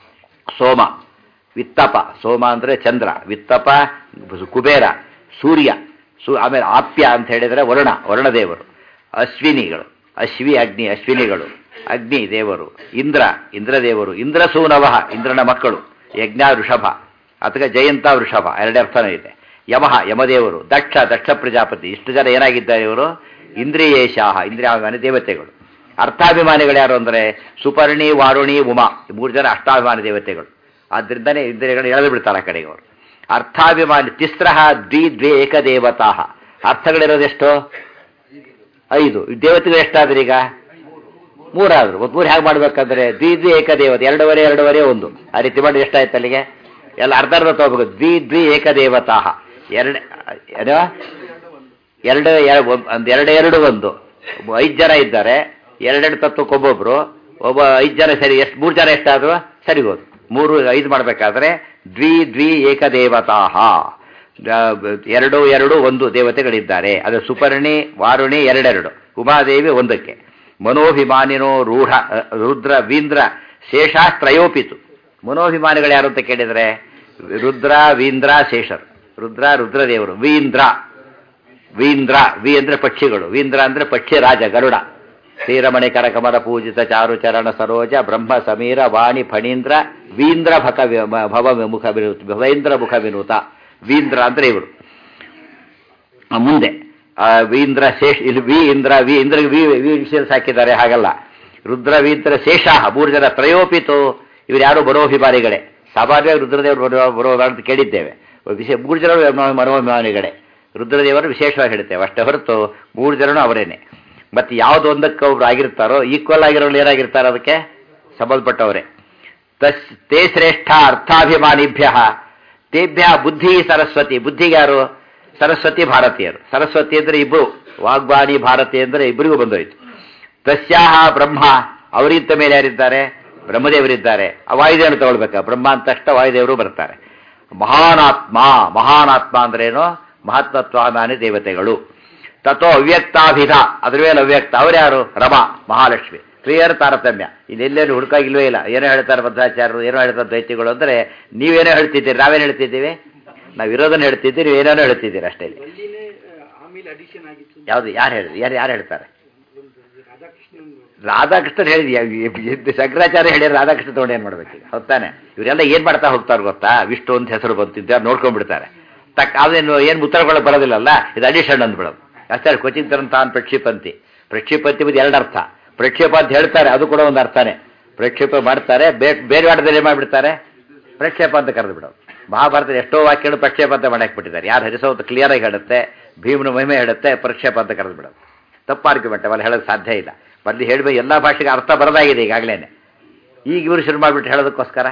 A: ಸೋಮ ವಿತ್ತಪ ಸೋಮ ಅಂದರೆ ಚಂದ್ರ ವಿತ್ತಪ ಕುಬೇರ ಸೂರ್ಯ ಸೂ ಆಮೇಲೆ ಆಪ್ಯ ಅಂತ ಹೇಳಿದರೆ ವರುಣ ವರುಣದೇವರು ಅಶ್ವಿನಿಗಳು ಅಶ್ವಿ ಅಗ್ನಿ ಅಶ್ವಿನಿಗಳು ಅಗ್ನಿ ದೇವರು ಇಂದ್ರ ಇಂದ್ರದೇವರು ಇಂದ್ರಸೂನವ ಇಂದ್ರನ ಮಕ್ಕಳು ಯಜ್ಞ ವೃಷಭ ಅಥವಾ ಜಯಂತ ವೃಷಭ ಎರಡೇ ಅರ್ಥನೂ ಇದೆ ಯಮಃ ಯಮದೇವರು ದಕ್ಷ ದಕ್ಷ ಪ್ರಜಾಪತಿ ಇಷ್ಟು ಜನ ಏನಾಗಿದ್ದಾರೆ ಇವರು ಇಂದ್ರಿಯೇಶಾಹ ಇಂದ್ರಿಯಾಭಿಮಾನಿ ದೇವತೆಗಳು ಅರ್ಥಾಭಿಮಾನಿಗಳು ಯಾರು ಅಂದರೆ ಸುಪರ್ಣಿ ವಾರುಣಿ ಉಮಾ ಈ ಮೂರು ಜನ ಅಷ್ಟಾಭಿಮಾನಿ ದೇವತೆಗಳು ಆದ್ದರಿಂದನೇ ಇಂದ್ರಿಯಗಳು ಎಳೆದು ಬಿಡ್ತಾರೆ ಆ ಕಡೆಗೆ ಅವರು ಅರ್ಥಾಭಿಮಾನಿ ತಿಸ್ರ ದ್ವಿ ದ್ವೇ ಏಕದೇವತಾ ಅರ್ಥಗಳಿರೋದೆಷ್ಟು ಐದು ದೇವತೆಗಳು ಎಷ್ಟಾದ್ರಿ ಈಗ ಮೂರಾದ್ರು ಒಂದು ಮೂರು ಹೇಗೆ ಮಾಡ್ಬೇಕಂದ್ರೆ ದ್ವಿ ದ್ವಿ ಏಕದೇವತೆ ಎರಡೂವರೆ ಎರಡೂವರೆ ಒಂದು ಆ ರೀತಿ ಮಾಡಿ ಎಷ್ಟಾಯ್ತು ಅಲ್ಲಿಗೆ ಎಲ್ಲ ಅರ್ಧ ಅರ್ಧ ತಗೋಬೇಕು ದ್ವಿ ದ್ವಿ ಏಕದೇವತಾ ಎರಡು ಏನೋ ಎರಡು ಎರ- ಒಂದ್ ಎರಡು ಎರಡು ಒಂದು ಐದು ಜನ ಇದ್ದಾರೆ ಎರಡೆರಡು ತತ್ವಕ್ಕೆ ಒಬ್ಬೊಬ್ರು ಒಬ್ಬ ಐದು ಜನ ಸರಿ ಎಷ್ಟು ಮೂರು ಜನ ಎಷ್ಟಾದ್ರು ಸರಿ ಹೋದು ಮೂರು ಐದು ಮಾಡಬೇಕಾದ್ರೆ ದ್ವಿ ದ್ವಿ ಏಕದೇವತಾ ಎರಡು ಎರಡು ಒಂದು ದೇವತೆಗಳಿದ್ದಾರೆ ಅದು ಸುಪರ್ಣಿ ವಾರುಣಿ ಎರಡೆರಡು ಉಮಾದೇವಿ ಒಂದಕ್ಕೆ ಮನೋಭಿಮಾನಿನೋ ರೂಢ ಅ, ರುದ್ರ ವೀಂದ್ರ ಶೇಷಾಸ್ತ್ರಯೋಪಿತು ಮನೋಭಿಮಾನಿಗಳು ಯಾರು ಅಂತ ಕೇಳಿದರೆ ರುದ್ರ ವೀಂದ್ರ ಶೇಷರು ರುದ್ರ ರುದ್ರದೇವರು ವೀಂದ್ರ ವೀಂದ್ರ ವಿ ಅಂದ್ರೆ ಪಕ್ಷಿಗಳು ವೀಂದ್ರ ಅಂದ್ರೆ ಪಕ್ಷಿ ರಾಜ ಗರುಡ ಶ್ರೀರಮಣಿ ಕರಕಮಲ ಪೂಜಿತ ಚಾರು ಚರಣ ಸರೋಜ ಬ್ರಹ್ಮ ಸಮೀರ ವಾಣಿ ಫಣೀಂದ್ರ ವೀಂದ್ರ ಭಕ ವಿ- ಮ- ಭವ ಮುಖ ವಿನೂತ ಭವೇಂದ್ರ ಮುಖ ವಿನೂತ ವೀಂದ್ರ ಅಂದ್ರೆ ಇವರು ಆ, ಮುಂದೆ ಆ, ವೀಂದ್ರ ಶೇಷ ಇಲ್ಲಿ ವಿ ಇಂದ್ರ ವಿ ಇಂದ್ರ ವಿ ವಿ ವಿಷಯ ಹಾಕಿದ್ದಾರೆ ಹಾಗಲ್ಲ ರುದ್ರ ವೀಂದ್ರ ಶೇಷ ಮೂರು ಜನ ತ್ರಯೋಪಿತು ಇವರು ಯಾರು ಬರೋಭಿಮಾನಿಗಳೇ ಸಾಮಾನ್ಯವಾಗಿ ರುದ್ರದೇವರು ಬರೋ ಬರೋ ಅಂತ ಕೇಳಿದ್ದೇವೆ ವಿಶೇಷ ಮೂರು ಜನ ಮನೋಭಿಮಾನಿಗಳೇ ರುದ್ರದೇವರು ವಿಶೇಷವಾಗಿ ಹೇಳ್ತೇವೆ ಅಷ್ಟೇ ಹೊರತು ಮೂರು ಜನನು ಅವರೇನೆ ಮತ್ತೆ ಯಾವ್ದು ಒಂದಕ್ಕೆ ಒಬ್ರು ಆಗಿರ್ತಾರೋ ಈಕ್ವಲ್ ಆಗಿರೋರು ಏನಾಗಿರ್ತಾರೋ ಅದಕ್ಕೆ ಸಂಬಂಧಪಟ್ಟವರೇ ತಸ್ ತೇ ಶ್ರೇಷ್ಠ ಅರ್ಥಾಭಿಮಾನಿಭ್ಯ ತೇಭ್ಯ ಬುದ್ಧಿ ಸರಸ್ವತಿ ಬುದ್ಧಿಗೆ ಯಾರು ಸರಸ್ವತಿ ಭಾರತೀಯರು ಸರಸ್ವತಿ ಅಂದ್ರೆ ಇಬ್ಬರು ವಾಗ್ವಾಣಿ ಭಾರತಿ ಅಂದ್ರೆ ಇಬ್ಬರಿಗೂ ಬಂದೋಯ್ತು ತಸ್ಯಾಹ ಬ್ರಹ್ಮ ಅವರಿದ್ದ ಮೇಲೆ ಯಾರಿದ್ದಾರೆ ಬ್ರಹ್ಮದೇವರಿದ್ದಾರೆ ಆ ವಾಯುದೇವರು ತಗೊಳ್ಬೇಕಾ ಬ್ರಹ್ಮ ಅಂತ ತಕ್ಷಣ ವಾಯುದೇವರು ಬರ್ತಾರೆ ಮಹಾನಾತ್ಮ ಮಹಾನಾತ್ಮ ಅಂದ್ರೇನು ಮಹತ್ವತ್ವಾದಾನಿ ದೇವತೆಗಳು ತಥೋ ಅವ್ಯಕ್ತಾಭಿಧ ಅದ್ರ ಮೇಲೆ ಅವ್ಯಕ್ತ ಅವ್ರ್ಯಾರು ರಮ ಮಹಾಲಕ್ಷ್ಮಿ ಕ್ಲಿಯರ್ ತಾರತಮ್ಯ ಇಲ್ಲೆಲ್ಲೇನು ಹುಡುಕಾಗಿಲ್ವೇ ಇಲ್ಲ ಏನೋ ಹೇಳ್ತಾರೆ ಭದ್ರಾಚಾರ್ಯರು ಏನೋ ಹೇಳ್ತಾರೆ ದೈತ್ಯಗಳು ಅಂದರೆ ನೀವೇನೋ ಹೇಳ್ತಿದ್ದೀರಿ ನಾವೇನು ಹೇಳ್ತಿದ್ದೀವಿ ನಾವು ಇರೋದನ್ನು ಹೇಳ್ತಿದ್ದೀರಿ ಏನೇನೋ ಹೇಳ್ತಿದ್ದೀರಿ ಅಷ್ಟೇ ಇಲ್ಲಿ.
B: ಅಲ್ಲಿನೇ ಆಮೇಲೆ ಅಡಿಷನ್ ಆಗಿತ್ತು
A: ಯಾವುದು ಯಾರು ಹೇಳಿದ್ರು ಯಾರು ಯಾರು ಹೇಳ್ತಾರೆ
B: ಒಂದು ರಾಧಾಕೃಷ್ಣನ್
A: ರಾಧಾಕೃಷ್ಣನ್ ಹೇಳಿದ್ಯ ಶಂಕರಾಚಾರ್ಯ ಹೇಳಿ ರಾಧಾಕೃಷ್ಣ ತಗೊಂಡು ಏನು ಮಾಡ್ಬೇಕು ಈಗ ಹೊತ್ತಾನೆ ಇವರೆಲ್ಲ ಏನು ಮಾಡ್ತಾ ಹೋಗ್ತಾರೆ ಗೊತ್ತಾ ವಿಷ್ಣು ಅಂತ ಹೆಸರು ಬಂತಿದ್ದ ನೋಡ್ಕೊಂಡ್ಬಿಡ್ತಾರೆ ತಕ್ಕ ಅದೇನು ಏನು ಉತ್ತರಗಳು ಬರೋದಿಲ್ಲಲ್ಲ ಇದು ಅಡಿಷನ್ ಅಂದ್ಬಿಡೋದು ಅಷ್ಟೇ ಕ್ವಚಿತ್ ತಾನು ಪ್ರಕ್ಷಿಪಂತಿ ಪ್ರಕ್ಷಿಪಂತಿ ಬಗ್ಗೆ ಎರಡು ಅರ್ಥ ಪ್ರಕ್ಷೇಪ ಅಂತ ಹೇಳ್ತಾರೆ ಅದು ಕೂಡ ಒಂದು ಅರ್ಥನೇ ಪ್ರಕ್ಷೇಪ ಮಾಡ್ತಾರೆ ಬೇ- ಬೇರೆ ವಾಡದಲ್ಲಿ ಏನು ಮಾಡಿಬಿಡ್ತಾರೆ ಪ್ರಕ್ಷೇಪ ಅಂತ ಕರೆದು ಬಿಡೋದು ಮಹಾಭಾರತದ ಎಷ್ಟೋ ವಾಕ್ಯಗಳು ಪ್ರಕ್ಷೇಪ ಅಂತ ಮಾಡಕ್ಕೆ ಬಿಟ್ಟಿದ್ದಾರೆ ಯಾರು ಹರಿಸೋದು ಕ್ಲಿಯರ್ ಆಗಿ ಹೇಳುತ್ತೆ ಭೀಮನ ಮಹಿಮೆ ಹೇಳುತ್ತೆ ಪ್ರಕ್ಷೇಪ ಅಂತ ಕರೆದು ಬಿಡೋದು ತಪ್ಪು ಆರ್ಗ್ಯುಮೆಂಟ್ ಅವೆಲ್ಲ ಹೇಳೋದು ಸಾಧ್ಯ ಇಲ್ಲ ಮೊದಲು ಹೇಳಬೇಕು ಎಲ್ಲ ಭಾಷೆಗೆ ಅರ್ಥ ಬರದಾಗಿದೆ ಈಗಾಗಲೇ ಈಗ ಇವರು ಶುರು ಮಾಡಿಬಿಟ್ಟು ಹೇಳೋದಕ್ಕೋಸ್ಕರ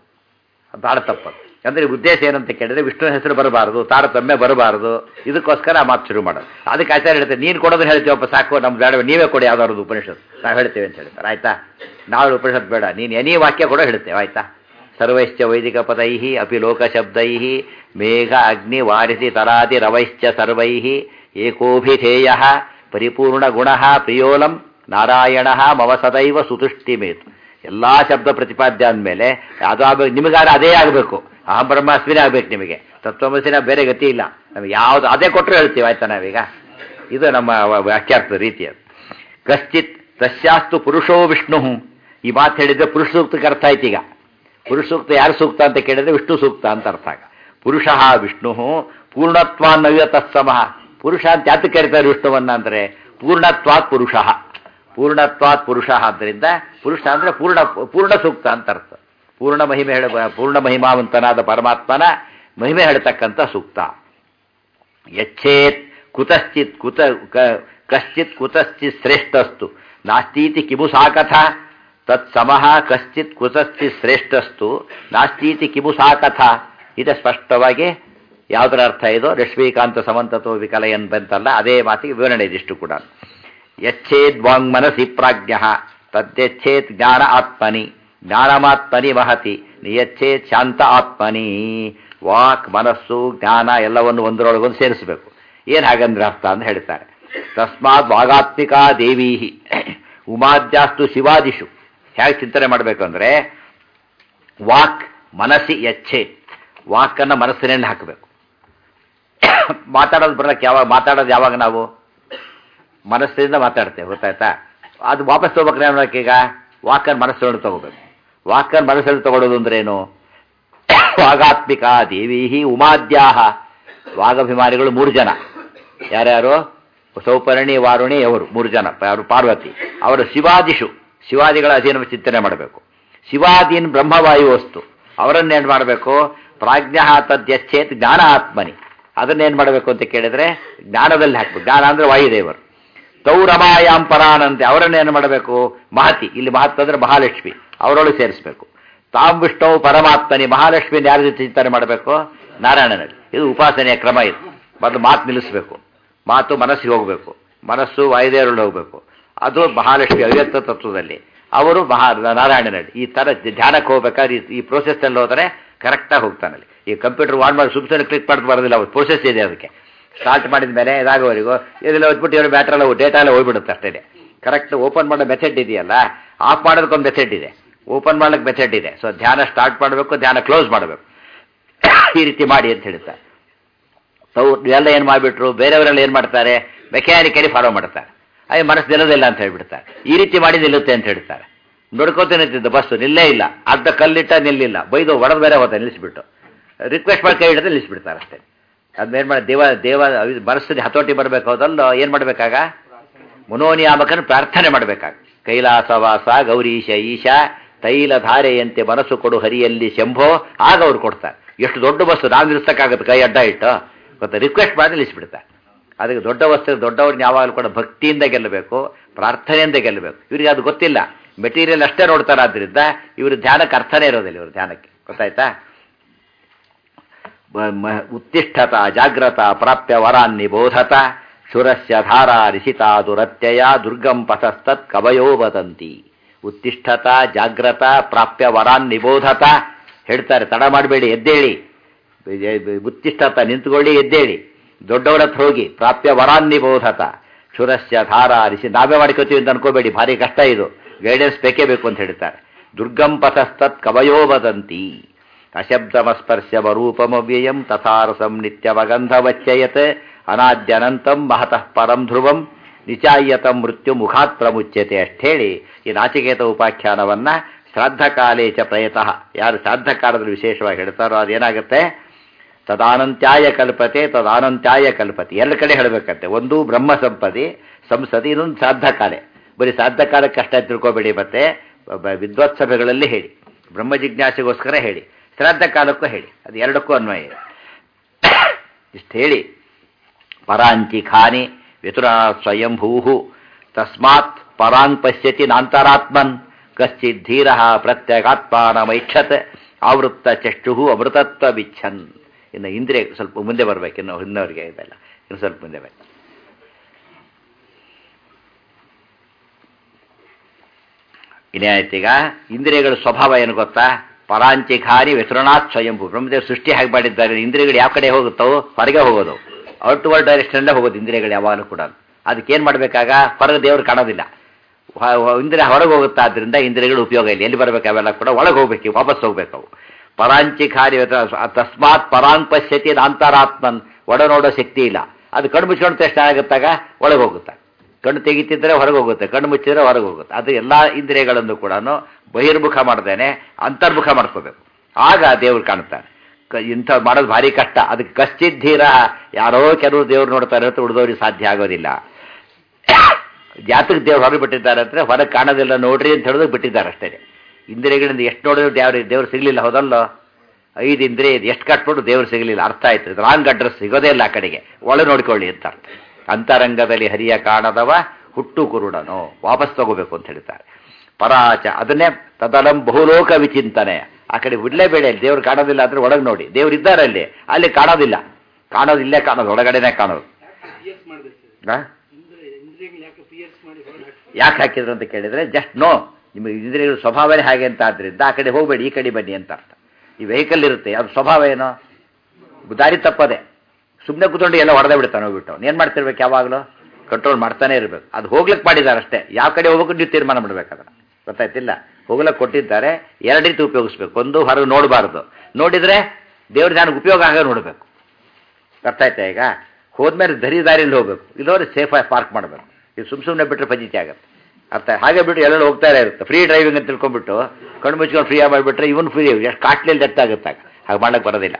A: ಭಾಳ ತಪ್ಪದು ಅಂದರೆ ಉದ್ದೇಶ ಏನಂತ ಕೇಳಿದ್ರೆ ವಿಷ್ಣು ಹೆಸರು ಬರಬಾರದು ತಾರತಮ್ಯ ಬರಬಾರದು ಇದಕ್ಕೋಸ್ಕರ ಆ ಮಾತು ಶುರು ಮಾಡೋದು ಅದಕ್ಕೆ ಆಚಾರ್ಯ ಹೇಳ್ತಾರೆ ನೀನು ಕೊಡೋದು ಹೇಳ್ತೀವಪ್ಪ ಸಾಕು ನಮ್ಗೆ ಬೇಡ ನೀವೇ ಕೊಡಿ ಯಾವ್ದಾದ್ರು ಉಪನಿಷತ್ ನಾವು ಹೇಳ್ತೇವೆ ಅಂತ ಹೇಳ್ತಾರೆ ಆಯ್ತಾ ನಾವು ಉಪನಿಷತ್ ಬೇಡ ನೀನು ಎನಿ ವಾಕ್ಯ ಕೂಡ ಹೇಳ್ತೇವೆ ಆಯ್ತಾ ಸರ್ವೈಶ್ಚ ವೈದಿಕ ಪದೈ ಅಪಿ ಲೋಕಶಬ್ದೈ ಮೇಘ ಅಗ್ನಿ ವಾರಿಸಿ ತರಾದಿ ರವೈಶ್ಚ ಸರ್ವೈ ಏಕೋಭಿಧೇಯ ಪರಿಪೂರ್ಣ ಗುಣ ಪ್ರಿಯೋಲಂ ನಾರಾಯಣ ಮಮ ಸದೈವ ಸುತುಷ್ಟಿಮೇತು ಎಲ್ಲ ಶಬ್ದ ಪ್ರತಿಪಾದ್ಯ ಅಂದಮೇಲೆ ಅದು ಆಗ್ಬೇಕು ನಿಮಗಾದ್ರೆ ಅದೇ ಆಗಬೇಕು ಅಹಂ ಬ್ರಹ್ಮಾಸ್ಮಿನೇ ಆಗ್ಬೇಕು ನಿಮಗೆ ತತ್ವಮಸಿನ ಬೇರೆ ಗತಿ ಇಲ್ಲ ನಮಗೆ ಯಾವುದು ಅದೇ ಕೊಟ್ಟರು ಹೇಳ್ತೀವಿ ಆಯ್ತಾ ನಾವೀಗ ಇದು ನಮ್ಮ ವ- ವಾಕ್ಯಾರ್ಥ ರೀತಿ ಅದು ಕಶ್ಚಿತ್ ತಸ್ಯಾಸ್ತು ಪುರುಷೋ ವಿಷ್ಣು ಈ ಮಾತು ಹೇಳಿದ್ರೆ ಪುರುಷ ಸೂಕ್ತಕ್ಕೆ ಅರ್ಥ ಆಯ್ತು ಈಗ ಪುರುಷ ಸೂಕ್ತ ಯಾರು ಸೂಕ್ತ ಅಂತ ಕೇಳಿದ್ರೆ ವಿಷ್ಣು ಸೂಕ್ತ ಅಂತ ಅರ್ಥ ಆಗ ಪುರುಷ ವಿಷ್ಣು ಪೂರ್ಣತ್ವಾನ್ನವ್ಯ ತತ್ಸಮಃ ಪುರುಷ ಅಂತ ಯಾತಕ್ಕೆ ಕರೀತಾರೆ ವಿಷ್ಣುವನ್ನ ಅಂದರೆ ಪೂರ್ಣತ್ವಾತ್ ಪುರುಷ ಪೂರ್ಣತ್ವಾತ್ ಪುರುಷ ಆದ್ದರಿಂದ ಪುರುಷ ಅಂದರೆ ಪೂರ್ಣ ಪೂರ್ಣ ಸೂಕ್ತ ಅಂತ ಅರ್ಥ ಪೂರ್ಣ ಮಹಿಮೆ ಹೇಳ ಪೂರ್ಣ ಮಹಿಮಾವಂತನಾದ ಪರಮಾತ್ಮನ ಮಹಿಮೆ ಹೇಳ್ತಕ್ಕಂಥ ಸೂಕ್ತ ಯಚ್ಛೇತ್ ಕುತಶ್ಚಿತ್ ಕುತ ಕ- ಕಶ್ಚಿತ್ ಕುತಶ್ಚಿತ್ ಶ್ರೇಷ್ಠಸ್ತು ನಾಸ್ತೀತಿ ಕಿಮು ಸಾ ಕಥಾ ತತ್ ಸಮಃ ಕಶ್ಚಿತ್ ಕುತಶ್ಚಿತ್ ಶ್ರೇಷ್ಠಸ್ತು ನಾಸ್ತೀತಿ ಕಿಮು ಸಾ ಕಥಾ ಇದು ಸ್ಪಷ್ಟವಾಗಿ ಯಾವುದರ ಅರ್ಥ ಇದು ರಶ್ಮೀಕಾಂತ ಸಮಂತತೋ ವಿಕಲಯನ್ ಬಂತಲ್ಲ ಅದೇ ಮಾತಿಗೆ ವಿವರಣೆ ಇದಿಷ್ಟು ಕೂಡ ಯಚ್ಛೇದ್ ವಾಂಗ್ಮನಸಿ ಪ್ರಾಜ್ಞ ತದ್ಯಚ್ಛೇತ್ ಜ್ಞಾನ ಆತ್ಮನಿ ಜ್ಞಾನಮಾತ್ಮನಿ ಮಹತಿ ನಿಯಚ್ಛೇತ್ ಶಾಂತ ಆತ್ಮನಿ ವಾಕ್ ಮನಸ್ಸು ಜ್ಞಾನ ಎಲ್ಲವನ್ನು ಒಂದರೊಳಗೊಂದು ಸೇರಿಸಬೇಕು ಏನು ಹಾಗಂದ್ರೆ ಅರ್ಥ ಅಂತ ಹೇಳ್ತಾರೆ ತಸ್ಮಾತ್ ವಾಗಾತ್ಮಿಕಾ ದೇವೀ ಉಮಾದ್ಯಾಸ್ತು ಶಿವಾದಿಷು ಹೇಗೆ ಚಿಂತನೆ ಮಾಡಬೇಕು ಅಂದರೆ ವಾಕ್ ಮನಸ್ಸಿ ಎಚ್ಚೆ ವಾಕನ್ನು ಮನಸ್ಸಿನಲ್ಲಿ ಹಾಕಬೇಕು ಮಾತಾಡೋದು ಬರಕ್ಕೆ ಯಾವಾಗ ಮಾತಾಡೋದು ಯಾವಾಗ ನಾವು ಮನಸ್ಸಿನಿಂದ ಮಾತಾಡ್ತೇವೆ ಗೊತ್ತಾಯ್ತಾ ಅದು ವಾಪಸ್ ತಗೋಬೇಕು ನೋಡಕ್ಕೆ ಈಗ ವಾಕನ್ ಮನಸ್ಸನ್ನು ತಗೋಬೇಕು ವಾಕನ್ ಮನಸ್ಸನ್ನು ತಗೊಳ್ಳೋದು ಅಂದ್ರೆ ಏನು ವಾಗಾತ್ಮಿಕ ದೇವೀಹಿ ಉಮಾದ್ಯಾಹ ವಾಗಭಿಮಾನಿಗಳು ಮೂರು ಜನ ಯಾರ್ಯಾರು ಸೌಪರ್ಣಿ ವಾರುಣಿ ಅವರು ಮೂರು ಜನ ಅವರು ಪಾರ್ವತಿ ಅವರು ಶಿವಾದಿಷು ಶಿವಾದಿಗಳ ಅಧೀನ ಚಿಂತನೆ ಮಾಡಬೇಕು ಶಿವಾದೀನ್ ಬ್ರಹ್ಮವಾಯು ವಸ್ತು ಅವರನ್ನೇನು ಮಾಡಬೇಕು ಪ್ರಾಜ್ಞ ತದ್ಯಚ್ಛೇತ್ ಜ್ಞಾನ ಆತ್ಮನಿ ಅದನ್ನೇನು ಮಾಡಬೇಕು ಅಂತ ಕೇಳಿದ್ರೆ ಜ್ಞಾನದಲ್ಲಿ ಹಾಕ್ಬೇಕು ಜ್ಞಾನ ಅಂದ್ರೆ ವಾಯುದೇವರು ತೌರಮಾಯಾಂ ಪರಾನಂತೆ ಅವರನ್ನು ಏನು ಮಾಡಬೇಕು ಮಹತಿ ಇಲ್ಲಿ ಮಹತ್ ಅಂದ್ರೆ ಮಹಾಲಕ್ಷ್ಮಿ ಅವರೊಳಗೆ ಸೇರಿಸಬೇಕು ತಾಂ ವಿಷ್ಣು ಪರಮಾತ್ಮನಿ ಮಹಾಲಕ್ಷ್ಮಿನ ಯಾರ ಜೊತೆ ಚಿಂತನೆ ಮಾಡಬೇಕು ನಾರಾಯಣನಲ್ಲಿ ಇದು ಉಪಾಸನೆಯ ಕ್ರಮ ಇದು ಮೊದಲು ಮಾತು ನಿಲ್ಲಿಸಬೇಕು ಮಾತು ಮನಸ್ಸಿಗೆ ಹೋಗಬೇಕು ಮನಸ್ಸು ವಾಯುದೇವರಲ್ಲಿ ಹೋಗಬೇಕು ಅದು ಮಹಾಲಕ್ಷ್ಮಿ ಅವ್ಯಕ್ತ ತತ್ವದಲ್ಲಿ ಅವರು ಮಹಾ ನಾರಾಯಣನಲ್ಲಿ ಈ ಥರ ಧ್ಯಾನಕ್ಕೆ ಹೋಗ್ಬೇಕಾದ್ರೆ ಈ- ಈ ಪ್ರೋಸೆಸ್ನಲ್ಲಿ ಹೋದರೆ ಕರೆಕ್ಟಾಗಿ ಹೋಗ್ತಾನಲ್ಲಿ ಈ ಕಂಪ್ಯೂಟರ್ ಆನ್ ಮಾಡಿ ಸುಮ್ಮನೆ ಕ್ಲಿಕ್ ಮಾಡಿದ್ ಬರೋದಿಲ್ಲ ಅವ್ರು ಪ್ರೋಸೆಸ್ ಇದೆ ಅದಕ್ಕೆ ಸ್ಟಾರ್ಟ್ ಮಾಡಿದ ಮೇಲೆ ಇದಾಗೋವರೆಗೂ ಇದೆಲ್ಲ ಹೊತ್ಬಿಟ್ಟು ಇವರು ಬ್ಯಾಟ್ರಿ ಎಲ್ಲ ಡೇಟಾ ಎಲ್ಲ ಹೋಗ್ಬಿಡುತ್ತೆ ಅಷ್ಟೇ ಕರೆಕ್ಟ್ ಓಪನ್ ಮಾಡೋ ಮೆಥಡ್ ಇದೆಯಲ್ಲ ಆಫ್ ಮಾಡೋದಕ್ಕೊಂದು ಮೆಥಡ್ ಇದೆ ಓಪನ್ ಮಾಡ್ಲಿಕ್ಕೆ ಮೆಥಡ್ ಇದೆ ಸೊ ಧ್ಯಾನ ಸ್ಟಾರ್ಟ್ ಮಾಡಬೇಕು ಧ್ಯಾನ ಕ್ಲೋಸ್ ಮಾಡಬೇಕು ಈ ರೀತಿ ಮಾಡಿ ಅಂತ ಹೇಳ್ತಾರೆ ಸೊ ಎಲ್ಲ ಏನು ಮಾಡಿಬಿಟ್ರು ಬೇರೆಯವರೆಲ್ಲ ಏನು ಮಾಡ್ತಾರೆ ಮೆಕ್ಯಾನಿಕಲಿ ಫಾಲೋ ಮಾಡ್ತಾರೆ ಅಯ್ಯ ಮನಸ್ಸು ನಿಲ್ಲೋದಿಲ್ಲ ಅಂತ ಹೇಳ್ಬಿಡ್ತಾರೆ ಈ ರೀತಿ ಮಾಡಿ ನಿಲ್ಲುತ್ತೆ ಅಂತ ಹೇಳ್ತಾರೆ ನೋಡ್ಕೋತ ನಿಂತಿದ್ದು ಬಸ್ಸು ನಿಲ್ಲೇ ಇಲ್ಲ ಅರ್ಧ ಕಲ್ಲಿಟ್ಟ ನಿಲ್ಲಿಲ್ಲ ಬೈದು ಒಡೆದು ಬೇರೆ ಹೋದ ನಿಲ್ಲಿಸ್ಬಿಟ್ಟು ರಿಕ್ವೆಸ್ಟ್ ಮಾಡಿ ಕೈ ಹಿಡಿದು ನಿಲ್ಲಿಸ್ಬಿಡ್ತಾರೆ ಅಷ್ಟೇ ಅದನ್ನೇನು ಮಾಡಿ ದೇವ ದೇವ ಮನಸ್ಸಿಗೆ ಹತೋಟಿ ಬರಬೇಕು ಹೋದಲ್ಲೋ ಏನು ಮಾಡಬೇಕಾಗ ಮನೋನಿಯಾಮಕನ ಪ್ರಾರ್ಥನೆ ಮಾಡಬೇಕಾಗ ಕೈಲಾಸವಾಸ ಗೌರೀಶ ಈಶ ತೈಲ ಧಾರೆಯಂತೆ ಮನಸ್ಸು ಕೊಡು ಹರಿಯಲ್ಲಿ ಶಂಭೋ ಆಗ ಅವ್ರು ಕೊಡ್ತಾರೆ ಎಷ್ಟು ದೊಡ್ಡ ಬಸ್ಸು ನಾವು ನಿಲ್ಲಿಸಕ್ಕಾಗತ್ತೆ ಕೈ ಅಡ್ಡ ಇಟ್ಟು ಗೊತ್ತಾ ರಿಕ್ವೆಸ್ಟ್ ಮಾಡಿ ನಿಲ್ಲಿಸ್ಬಿಡ್ತಾರೆ ಅದಕ್ಕೆ ದೊಡ್ಡ ವಸ್ತು ದೊಡ್ಡವ್ರನ್ನ ಯಾವಾಗಲೂ ಕೂಡ ಭಕ್ತಿಯಿಂದ ಗೆಲ್ಲಬೇಕು ಪ್ರಾರ್ಥನೆಯಿಂದ ಗೆಲ್ಲಬೇಕು ಇವರಿಗೆ ಅದು ಗೊತ್ತಿಲ್ಲ ಮೆಟೀರಿಯಲ್ ಅಷ್ಟೇ ನೋಡ್ತಾರೆ ಆದ್ರಿಂದ ಇವರು ಧ್ಯಾನಕ್ಕೆ ಅರ್ಥನೇ ಇರೋದಿಲ್ಲ ಇವರು ಧ್ಯಾನಕ್ಕೆ ಗೊತ್ತಾಯ್ತಾ ಮ- ಮ- ಉತ್ತಿಷ್ಠತ ಜಾಗ್ರತ ಪ್ರಾಪ್ಯ ವರಾನ್ ನಿಬೋಧತ ಶುರಸ್ಯ ಧಾರಾ ರಿಷಿತಾ ದುರತ್ಯಯ ದುರ್ಗಂ ಪಥಸ್ತತ್ ಕವಯೋ ವದಂತಿ ಉತ್ತಿಷ್ಠತ ಜಾಗ್ರತ ಪ್ರಾಪ್ಯ ವರಾನ್ ನಿಬೋಧತ ಹೇಳ್ತಾರೆ ತಡ ಮಾಡಬೇಡಿ ಎದ್ದೇಳಿ ಉತ್ತಿಷ್ಠತ ನಿಂತ್ಕೊಳ್ಳಿ ಎದ್ದೇಳಿ ದೊಡ್ಡವರ ಹತ್ರ ಹೋಗಿ ಪ್ರಾಪ್ಯ ವರಾನ್ ನಿಬೋಧತ ಶುರಸ್ಯ ಧಾರಾ ರಿಷಿ ನಾವೇ ಮಾಡ್ಕೋತೀವಿ ಅಂತ ಅನ್ಕೋಬೇಡಿ ಭಾರಿ ಕಷ್ಟ ಇದು ಗೈಡೆನ್ಸ್ ಬೇಕೇ ಬೇಕು ಅಂತ ಹೇಳ್ತಾರೆ ದುರ್ಗಂ ಪಥಸ್ತತ್ ಕವಯೋ ವದಂತಿ ಅಶಬ್ದಮಸ್ಪರ್ಶವರೂಪಮವ್ಯಯಂ ತಥಾರಸಂ ನಿತ್ಯವಗಂಧವಚ್ಚಯತ್ ಅನಾದ್ಯನಂತಂ ಮಹತಃ ಪರಂ ಧ್ರುವಂ ನಿಚಾಯ್ಯತಂ ಮೃತ್ಯು ಮುಖಾತ್ ಪ್ರಮುಚ್ಯತೆ ಅಷ್ಟೇಳಿ ಈ ನಾಚಿಕೇತ ಉಪಾಖ್ಯಾನವನ್ನ ಶ್ರಾದ್ದಕಾಲೇ ಚ ಪ್ರಯತಃ ಯಾರು ಶ್ರಾದ್ದಕಾಲದಲ್ಲಿ ವಿಶೇಷವಾಗಿ ಹೇಳ್ತಾರೋ ಅದೇನಾಗುತ್ತೆ ತದಾನಂತ್ಯಾಯ ಕಲ್ಪತೆ ತದಾನಂತ್ಯಾಯ ಕಲ್ಪತೆ ಎಲ್ಲ ಕಡೆ ಹೇಳಬೇಕಂತೆ ಒಂದು ಬ್ರಹ್ಮ ಸಂಪದಿ ಸಂಸದಿ ಇನ್ನೊಂದು ಶ್ರಾದ್ದಕಾಲೆ ಬರೀ ಶ್ರಾದ್ದಕಾಲಕ್ಕೆ ಅಷ್ಟೇ ತಿಳ್ಕೊಬೇಡಿ ಮತ್ತೆ ಬ- ವಿದ್ವತ್ ಸಭೆಗಳಲ್ಲಿ ಹೇಳಿ ಬ್ರಹ್ಮ ಜಿಜ್ಞಾಸೆಗೋಸ್ಕರ ಹೇಳಿ ಶ್ರಾದ್ದ ಕಾಲಕ್ಕೂ ಹೇಳಿ ಅದು ಎರಡಕ್ಕೂ ಅನ್ವಯ ಇದೆ ಇಷ್ಟು ಹೇಳಿ ಪರಾಂಚಿ ಖಾನಿ ವ್ಯತುರಾ ಸ್ವಯಂಭೂ ತಸ್ಮಾತ್ ಪರಾಂಗ್ ಪಶ್ಯತಿ ನಾಂತರಾತ್ಮನ್ ಕಶ್ಚಿತ್ ಧೀರ ಪ್ರತ್ಯಗಾತ್ಮಾನಮೈಕ್ಷತ್ ಆವೃತ್ತ ಚಷ್ಟು ಅಮೃತತ್ವ ಬಿಚ್ಛನ್ ಇನ್ನು ಇಂದ್ರಿಯ ಸ್ವಲ್ಪ ಮುಂದೆ ಬರ್ಬೇಕು ಇನ್ನು ಇನ್ನವರಿಗೆ ಇದೆಲ್ಲ ಇನ್ನು ಸ್ವಲ್ಪ ಮುಂದೆ ಬೇಕು ಇನ್ನೇನಾಯ್ತೀಗ ಇಂದ್ರಿಯಗಳ ಸ್ವಭಾವ ಏನು ಗೊತ್ತಾ ಪರಾಂಚಿಖಾರಿ ವ್ಯಸರಣಾತ್ ಸ್ವಯಂಭೂ ಬ್ರಹ್ಮದೇವ್ ಸೃಷ್ಟಿ ಹಾಗೆ ಮಾಡಿದ್ದಾರೆ ಇಂದ್ರಿಯಗಳು ಯಾವ ಕಡೆ ಹೋಗುತ್ತವೋ ಹೊರಗೆ ಹೋಗೋದು ಔಟ್ ವರ್ಡ್ ಡೈರೆಕ್ಷನಲ್ಲೇ ಹೋಗೋದು ಇಂದ್ರಿಯಗಳು ಯಾವಾಗಲೂ ಕೂಡ ಅದಕ್ಕೇನು ಮಾಡಬೇಕಾಗ ಹೊರಗೆ ದೇವರು ಕಾಣೋದಿಲ್ಲ ಹ- ಹ- ಇಂದ್ರಿಯ ಹೊರಗೆ ಹೋಗುತ್ತಾ ಆದ್ರಿಂದ ಇಂದ್ರಿಯಗಳು ಉಪಯೋಗ ಇಲ್ಲ ಎಲ್ಲಿ ಬರ್ಬೇಕು ಅವೆಲ್ಲ ಕೂಡ ಒಳಗೆ ಹೋಗ್ಬೇಕು ವಾಪಸ್ ಹೋಗ್ಬೇಕು ಅವು ಪರಾಂಚಿಖಾರಿ ವ್ಯಸನ ತಸ್ಮಾತ್ ಪರಾಂಗ್ ಪಶ್ಯತಿ ಅಂತರಾತ್ಮನ್ ಒಡ ನೋಡೋ ಶಕ್ತಿ ಇಲ್ಲ ಅದು ಕಣ್ಣು ಮುಚ್ಕೊಂಡು ತಕ್ಷಣ ಆಗುತ್ತಾಗ ಒಳಗೆ ಹೋಗುತ್ತೆ ಕಣ್ಣು ತೆಗಿತಿದ್ರೆ ಹೊರಗೆ ಹೋಗುತ್ತೆ ಕಣ್ಣು ಮುಚ್ಚಿದ್ರೆ ಹೊರಗೆ ಹೋಗುತ್ತೆ ಅದು ಎಲ್ಲ ಇಂದ್ರಿಯಗಳನ್ನು ಕೂಡ ಬಹಿರ್ಮುಖ ಮಾಡ್ದೇನೆ ಅಂತರ್ಮುಖ ಮಾಡ್ಕೋಬೇಕು ಆಗ ದೇವ್ರು ಕಾಣ್ತಾನೆ ಕ- ಇಂಥ ಮಾಡೋದು ಭಾರಿ ಕಷ್ಟ ಅದಕ್ಕೆ ಕಶ್ಚಿದ್ದೀರ ಯಾರೋ ಕೆಲವರು ದೇವ್ರು ನೋಡ್ತಾರೆ ಅಂತ ಉಳಿದವ್ರಿಗೆ ಸಾಧ್ಯ ಆಗೋದಿಲ್ಲ ಜಾತಕ್ಕೆ ದೇವ್ರು ಹೊರಗೆ ಬಿಟ್ಟಿದ್ದಾರೆ ಅಂದರೆ ಹೊರಗೆ ಕಾಣೋದಿಲ್ಲ ನೋಡ್ರಿ ಅಂತ ಹೇಳೋದಕ್ಕೆ ಬಿಟ್ಟಿದ್ದಾರೆ ಅಷ್ಟೇ ಇಂದ್ರಿಯಗಳಿಂದ ಎಷ್ಟು ನೋಡಿದ್ರು ದೇವ್ರು ದೇವ್ರು ಸಿಗಲಿಲ್ಲ ಹೌದಲ್ಲೋ ಐದು ಇಂದ್ರಿಯ ಇದು ಎಷ್ಟು ಕಟ್ಬಿಟ್ಟು ದೇವ್ರು ಸಿಗಲಿಲ್ಲ ಅರ್ಥ ಆಯ್ತು ಇದು ರಾಂಗ್ ಅಡ್ರೆಸ್ ಸಿಗೋದೇ ಇಲ್ಲ ಆ ಕಡೆಗೆ ಒಳ ನೋಡ್ಕೊಳ್ಳಿ ಅಂತ ಅರ್ಥ ಅಂತರಂಗದಲ್ಲಿ ಹರಿಯ ಕಾಣದವ ಹುಟ್ಟು ಕುರುಡನು ವಾಪಸ್ ತಗೋಬೇಕು ಅಂತ ಹೇಳ್ತಾರೆ ಪರಾಚ ಅದನ್ನೇ ತದಲಂ ಬಹುಲೋಕ ವಿಚಿಂತನೆ ಆ ಕಡೆ ಬಿಡ್ಲೇಬೇಡ ಇಲ್ಲಿ ದೇವ್ರು ಕಾಣೋದಿಲ್ಲ ಅಂದ್ರೆ ಒಳಗೆ ನೋಡಿ ದೇವ್ರು ಇದ್ದಾರೆ ಅಲ್ಲಿ ಅಲ್ಲಿ ಕಾಣೋದಿಲ್ಲ ಕಾಣೋದು ಇಲ್ಲೇ ಕಾಣೋದು ಒಳಗಡೆನೆ ಕಾಣೋದು
B: ಪಿ ಎಸ್ ಮಾಡಿದೆ ಸರ್
A: ಆ?
B: ಇಂದ್ರೆ ಇಂದ್ರಿಯಗಳು ಯಾಕೆ ಪಿ ಎಸ್ ಮಾಡಿ ಹೊರಗೆ ಹಾಕಿ
A: ಯಾಕೆ ಹಾಕಿದ್ರು ಅಂತ ಕೇಳಿದ್ರೆ ಜಸ್ಟ್ ನೋ ನಿಮ್ಮ ಇಂದ್ರಿಯಗಳ ಸ್ವಭಾವನೇ ಹಾಗೆ ಅಂತ ಆದ್ರಿಂದ ಆ ಕಡೆ ಹೋಗಬೇಡಿ ಈ ಕಡೆ ಬನ್ನಿ ಅಂತ ಅರ್ಥ ಈ ವೆಹಿಕಲ್ ಇರುತ್ತೆ ಅದು ಸ್ವಭಾವ ಏನು ದಾರಿ ತಪ್ಪದೆ ಸುಮ್ಮನೆ ಕೂತ್ಕೊಂಡು ಎಲ್ಲ ಹೊಡೆದೇ ಬಿಡ್ತಾನೆ ಹೋಗ್ಬಿಟ್ಟು ಏನು ಮಾಡ್ತಿರ್ಬೇಕು ಯಾವಾಗಲೂ ಕಂಟ್ರೋಲ್ ಮಾಡ್ತಾನೆ ಇರಬೇಕು ಅದು ಹೋಗ್ಲಿಕ್ಕೆ ಮಾಡಿದ್ದಾರೆ ಅಷ್ಟೇ ಯಾವ ಕಡೆ ಹೋಗ್ಬೇಕು ನೀವು ತೀರ್ಮಾನ ಮಾಡ್ಬೇಕು ಅದನ್ನ ಗೊತ್ತಾಯ್ತಿಲ್ಲ ಹೋಗ್ಲಿಕ್ಕೆ ಕೊಟ್ಟಿದ್ದಾರೆ ಎರಡು ರೀತಿ ಉಪಯೋಗಿಸ್ಬೇಕು ಒಂದು ಹೊರಗೆ ನೋಡಬಾರ್ದು ನೋಡಿದ್ರೆ ದೇವ್ರ ಧ್ಯಾನಕ್ಕೆ ಉಪಯೋಗ ಆಗ ನೋಡಬೇಕು ಅರ್ಥ ಆಯ್ತಾ ಈಗ ಹೋದ್ಮೇಲೆ ಧರಿ ದಾರಿಯಲ್ಲಿ ಹೋಗ್ಬೇಕು ಇಲ್ಲೋದ್ರೆ ಸೇಫಾಗಿ ಪಾರ್ಕ್ ಮಾಡಬೇಕು ಇದು ಸುಮ್ ಸುಮ್ಮನೆ ಬಿಟ್ಟರೆ ಪಂಚಾಯಿತಿ ಆಗುತ್ತೆ ಅರ್ಥ ಹಾಗೆ ಬಿಟ್ಟು ಎಲ್ಲರೂ ಹೋಗ್ತಾನೆ ಇರುತ್ತೆ ಫ್ರೀ ಡ್ರೈವಿಂಗ್ ಅಂತ ತಿಳ್ಕೊಂಡ್ಬಿಟ್ಟು ಕಣ್ಣು ಮುಚ್ಕೊಂಡು ಫ್ರೀ ಮಾಡಿಬಿಟ್ರೆ ಇವನ್ ಫ್ರೀ ಎಷ್ಟು ಕಾಟ್ಲಿ ಡೆತ್ ಆಗುತ್ತೆ ಹಾಗೆ ಮಾಡಕ್ಕೆ ಬರೋದಿಲ್ಲ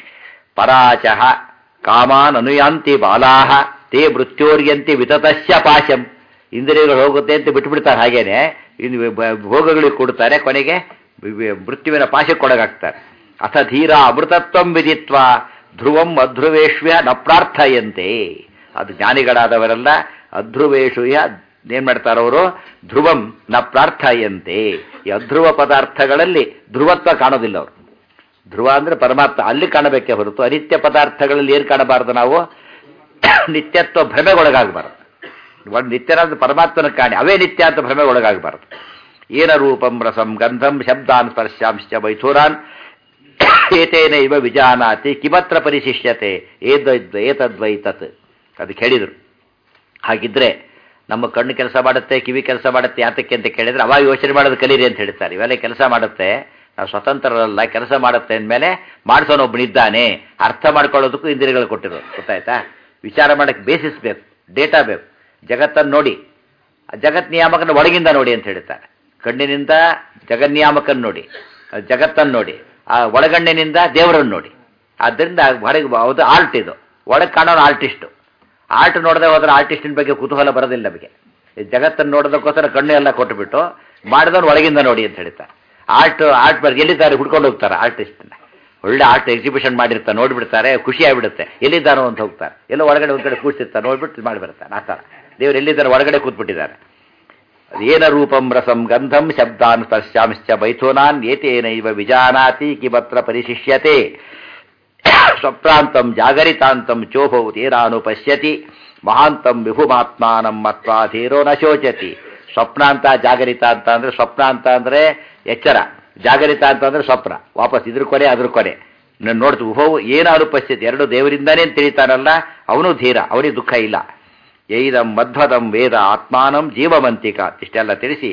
A: ಪರಾಚಹ ಕಾಮಾನ್ ಅನುಯಾಂತಿ ಬಾಲಾಹ ತೇ ಮೃತ್ಯೋರ್ಯಂತಿ ವಿತತಸ್ಯ ಪಾಶಂ ಇಂದ್ರಿಯಗಳು ಹೋಗುತ್ತೆ ಅಂತ ಬಿಟ್ಬಿಡ್ತಾರೆ ಹಾಗೇನೆ ಇನ್ನು ಬ- ಭೋಗಗಳಿಗೆ ಕೊಡ್ತಾರೆ ಕೊನೆಗೆ ವಿ- ವಿ- ಮೃತ್ಯುವಿನ ಪಾಶಕ್ಕೆ ಕೊಡಗಾಗ್ತಾರೆ ಅಥ ಧೀರ ಅಮೃತತ್ವಂ ವಿದಿತ್ವ ಧ್ರುವಂ ಅಧ್ರುವೇಶ್ವ್ಯ ನ ಪ್ರಾರ್ಥಯಂತೆ ಅದು ಜ್ಞಾನಿಗಳಾದವರೆಲ್ಲ ಅಧ್ರುವೇಶು ಏನ್ ಮಾಡ್ತಾರೆ ಅವರು ಧ್ರುವಂ ನ ಪ್ರಾರ್ಥಯಂತೆ ಈ ಅಧ್ರುವ ಪದಾರ್ಥಗಳಲ್ಲಿ ಧ್ರುವತ್ವ ಕಾಣೋದಿಲ್ಲ ಅವರು ಧ್ರುವ ಅಂದ್ರೆ ಪರಮಾತ್ಮ ಅಲ್ಲಿ ಕಾಣಬೇಕೇ ಹೊರತು ಅನಿತ್ಯ ಪದಾರ್ಥಗಳಲ್ಲಿ ಏನು ಕಾಣಬಾರದು ನಾವು ನಿತ್ಯತ್ವ ಭ್ರಮೆಗೊಳಗಾಗಬಾರದು ಒಂದು ನಿತ್ಯನಾದ ಪರಮಾತ್ಮನ ಕಾಣಿ ಅವೇ ನಿತ್ಯ ಅಂತ ಭ್ರಮೆಗೊಳಗಾಗಬಾರದು ಏನ ರೂಪಂ ರಸಂ ಗಂಧಂ ಶಬ್ದಾನ್ ಸ್ಪರ್ಶಾಂಶ್ಚ ಮೈಥುರಾನ್ ಏತೇನೈವ ವಿಜಾನಾತಿ ಕಿಮತ್ರ ಪರಿಶಿಷ್ಯತೆ ಏದ್ವೈದ್ವ ಏತದ್ವೈ ತತ್ ಅದಕ್ಕೆ ಹೇಳಿದರು ಹಾಗಿದ್ರೆ ನಮ್ಮ ಕಣ್ಣು ಕೆಲಸ ಮಾಡುತ್ತೆ ಕಿವಿ ಕೆಲಸ ಮಾಡುತ್ತೆ ಯಾತಕ್ಕೆ ಅಂತ ಕೇಳಿದ್ರೆ ಅವಾಗ ಯೋಚನೆ ಮಾಡೋದು ಕಲೀರಿ ಅಂತ ಹೇಳ್ತಾರೆ ಇವೆಲ್ಲ ಕೆಲಸ ಮಾಡುತ್ತೆ ನಾವು ಸ್ವತಂತ್ರರಲ್ಲ ಕೆಲಸ ಮಾಡುತ್ತೆ ಅಂದಮೇಲೆ ಮಾಡಿಸೋನೊಬ್ಬನಿದ್ದಾನೆ ಅರ್ಥ ಮಾಡ್ಕೊಳ್ಳೋದಕ್ಕೂ ಇಂದ್ರಿಯಗಳು ಕೊಟ್ಟಿರೋದು ಗೊತ್ತಾಯ್ತಾ ವಿಚಾರ ಮಾಡಕ್ಕೆ ಬೇಸಿಸ್ ಬೇಕು ಡೇಟಾ ಬೇಕು ಜಗತ್ತನ್ನು ನೋಡಿ ಆ ಜಗತ್ ನಿಯಾಮಕನ ಒಳಗಿಂದ ನೋಡಿ ಅಂತ ಹೇಳ್ತಾರೆ ಕಣ್ಣಿನಿಂದ ಜಗನ್ನಿಯಾಮಕನ್ ನೋಡಿ ಆ ಜಗತ್ತನ್ನು ನೋಡಿ ಆ ಒಳಗಣ್ಣಿನಿಂದ ದೇವರನ್ನು ನೋಡಿ ಆದ್ದರಿಂದ ಹೊರಗೆ ಹೌದು ಆರ್ಟ್ ಇದು ಒಳಗೆ ಕಾಣೋನು ಆರ್ಟಿಸ್ಟು ಆರ್ಟ್ ನೋಡದೆ ಹೋದ್ರೆ ಆರ್ಟಿಸ್ಟಿನ ಬಗ್ಗೆ ಕುತೂಹಲ ಬರೋದಿಲ್ಲ ನಮಗೆ ಈ ಜಗತ್ತನ್ನು ನೋಡೋದಕ್ಕೋಸ್ಕರ ಕಣ್ಣು ಎಲ್ಲ ಕೊಟ್ಟುಬಿಟ್ಟು ಮಾಡಿದವನು ಒಳಗಿಂದ ನೋಡಿ ಅಂತ ಹೇಳ್ತಾರೆ ಆರ್ಟ್ ಆರ್ಟ್ ಬಗ್ಗೆ ಎಲ್ಲಿದ್ದಾರೆ ಹುಡ್ಕೊಂಡು ಹೋಗ್ತಾರೆ ಆರ್ಟಿಸ್ಟನ್ನ ಒಳ್ಳೆ ಆರ್ಟ್ ಎಕ್ಸಿಬಿಷನ್ ಮಾಡಿರ್ತಾರೆ ನೋಡಿಬಿಡ್ತಾರೆ ಖುಷಿ ಆಗಿಬಿಡುತ್ತೆ ಎಲ್ಲಿದ್ದಾರೋ ಅಂತ ಹೋಗ್ತಾರೆ ಎಲ್ಲೋ ಒಳಗಡೆ ಒಂದು ಕಡೆ ಕೂರ್ಸಿರ್ತಾರೆ ನೋಡ್ಬಿಟ್ಟು ಮಾಡಿಬಿಡ್ತಾರೆ ಆ ಥರ ದೇವರು ಎಲ್ಲಿದ್ದಾರೆ ಒಳಗಡೆ ಕೂತ್ಬಿಟ್ಟಿದ್ದಾರೆ ಏನ ರೂಪಂ ರಸಂ ಗಂಧಂ ಶಬ್ದಾನ್ ಸ್ಪರ್ಶಾಂಶ್ಚ ಮೈಥುನಾನ್ ಏತೇನೈವ ವಿಜಾನಾತಿ ಕಿಮತ್ರ ಪರಿಶಿಷ್ಯತೆ ಸ್ವಪ್ರಾಂತಂ ಜಾಗರಿತಾಂತಂ ಚೋಭೌ ತೀರಾನು ಪಶ್ಯತಿ ಮಹಾಂತಂ ವಿಭುಮಾತ್ಮಾನಂ ಮತ್ವಾ ಧೀರೋ ನ ಶೋಚತಿ ಸ್ವಪ್ನ ಅಂತ ಜಾಗರಿತ ಅಂತ ಅಂದ್ರೆ ಸ್ವಪ್ನ ಅಂತ ಅಂದ್ರೆ ಎಚ್ಚರ ಜಾಗರಿತ ಅಂತ ಅಂದ್ರೆ ಸ್ವಪ್ನ ವಾಪಸ್ ಇದ್ರ ಕೊನೆ ಅದ್ರ ಕೊನೆ ನೋಡ್ತು ಉಭವು ಏನಾರು ಪಶ್ಯತಿ ಎರಡು ದೇವರಿಂದಾನೇ ತಿಳಿತಾನಲ್ಲ ಅವನು ಧೀರ ಅವನಿಗೆ ದುಃಖ ಇಲ್ಲ ಏದಂ ಮಧ್ವದಂ ವೇದ ಆತ್ಮಾನಂ ಜೀವವಂತಿಕ ಇಷ್ಟೆಲ್ಲ ತಿಳಿಸಿ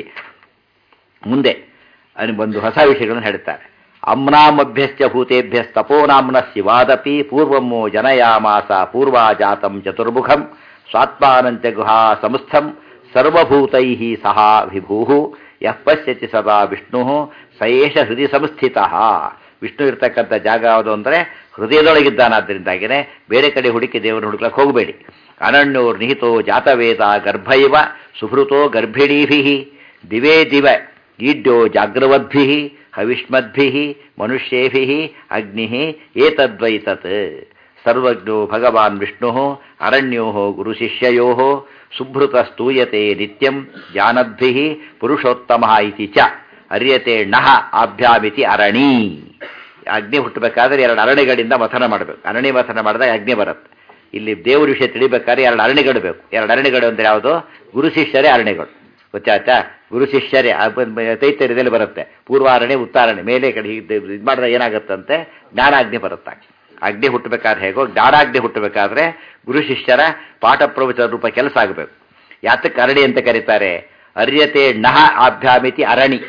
A: ಮುಂದೆ ಅಲ್ಲಿ ಒಂದು ಹೊಸ ವಿಷಯಗಳನ್ನು ಹೇಳ್ತಾರೆ ಅಮ್ನಾಮಭ್ಯಶ್ಚ ಭೂತೇಭ್ಯಸ್ತಪೋನಾಮ್ನ ಶಿವಾದಪಿ ಪೂರ್ವಮೋ ಜನಯಾಮಾಸ ಪೂರ್ವಾಜಾತಂ ಚತುರ್ಮುಖಂ ಸ್ವಾತ್ಮಾನಂಚ ಗುಹಾ ಸಂಸ್ಥಂ ಸರ್ವಭೂತೈ ಸಹ ವಿಭೂ ಯಃ ಪಶ್ಯತಿ ಸದಾ ವಿಷ್ಣು ಸಯೇಷ ಹೃದಯ ಸಂಸ್ಥಿತ ವಿಷ್ಣು ಇರ್ತಕ್ಕಂಥ ಜಾಗ ಯಾವುದು ಅಂದರೆ ಹೃದಯದೊಳಗಿದ್ದಾನಾದ್ದರಿಂದಾಗಿನೇ ಬೇರೆ ಕಡೆ ಹುಡುಕಿ ದೇವರನ್ನು ಹುಡುಕ್ಲಕ್ಕೆ ಹೋಗಬೇಡಿ ಅನಣ್ಯೋರ್ ನಿಹಿತೋ ಜಾತವೇದ ಗರ್ಭ ಇವ ಸುಹೃತೋ ಗರ್ಭಿಣೀಭಿ ದಿವೇ ದಿವ ಈಡ್ಯೋ ಜಾಗ್ರವದ್ಭಿ ಹವಿಷ್ಮದ್ಭಿ ಮನುಷ್ಯೇಭಿ ಅಗ್ನಿ ಏತದ್ವೈತತ್ ಸರ್ವಜ್ಞೋ ಭಗವಾನ್ ವಿಷ್ಣು ಅರಣ್ಯೋ ಗುರುಶಿಷ್ಯಯೋ ಸುಭೃತ ಸ್ತೂಯತೆ ನಿತ್ಯಂ ಜಾನದ್ಭಿ ಪುರುಷೋತ್ತಮ ಇತಿ ಚ ಅರ್ಯತೆ ನಹ ಆಭ್ಯಾಮಿತಿ ಅರಣಿ ಅಗ್ನಿ ಹುಟ್ಟಬೇಕಾದ್ರೆ ಎರಡು ಅರಣ್ಯಗಳಿಂದ ಮಥನ ಮಾಡಬೇಕು ಅರಣಿ ಮಥನ ಮಾಡಿದಾಗ ಅಗ್ನಿ ಬರುತ್ತೆ ಇಲ್ಲಿ ದೇವ್ರ ವಿಷಯ ತಿಳಿಬೇಕಾದ್ರೆ ಎರಡು ಅರಣ್ಯಗಳು ಬೇಕು ಎರಡು ಅರಣ್ಯಗಳು ಅಂದ್ರೆ ಯಾವುದು ಗುರು ಶಿಷ್ಯರೇ ಅರಣ್ಯಗಳು ಗೊತ್ತಾಯ್ತಾ ಗುರು ಶಿಷ್ಯರೇ ತೈತರ್ಯದಲ್ಲಿ ಬರುತ್ತೆ ಪೂರ್ವಾರಣೆ ಉತ್ತಾರಣೆ ಮೇಲೆ ಕಡೆ ಇದು ಮಾಡಿದ್ರೆ ಏನಾಗುತ್ತಂತೆ ಜ್ಞಾನಾಗ್ನಿ ಬರುತ್ತೆ ಅಗ್ನಿ ಹುಟ್ಟಬೇಕಾದ್ರೆ ಹೇಗೋ ಜ್ಞಾನಾಗ್ನಿ ಹುಟ್ಟಬೇಕಾದ್ರೆ ಗುರು ಶಿಷ್ಯರ ಪಾಠ ಪ್ರವಚನ ರೂಪ ಕೆಲಸ ಆಗಬೇಕು ಯಾತಕ್ಕೆ ಅರಣಿ ಅಂತ ಕರೀತಾರೆ ಅರ್ಯತೆ ನಹ ಆಭ್ಯಾಮಿತಿ ಅರಣಿ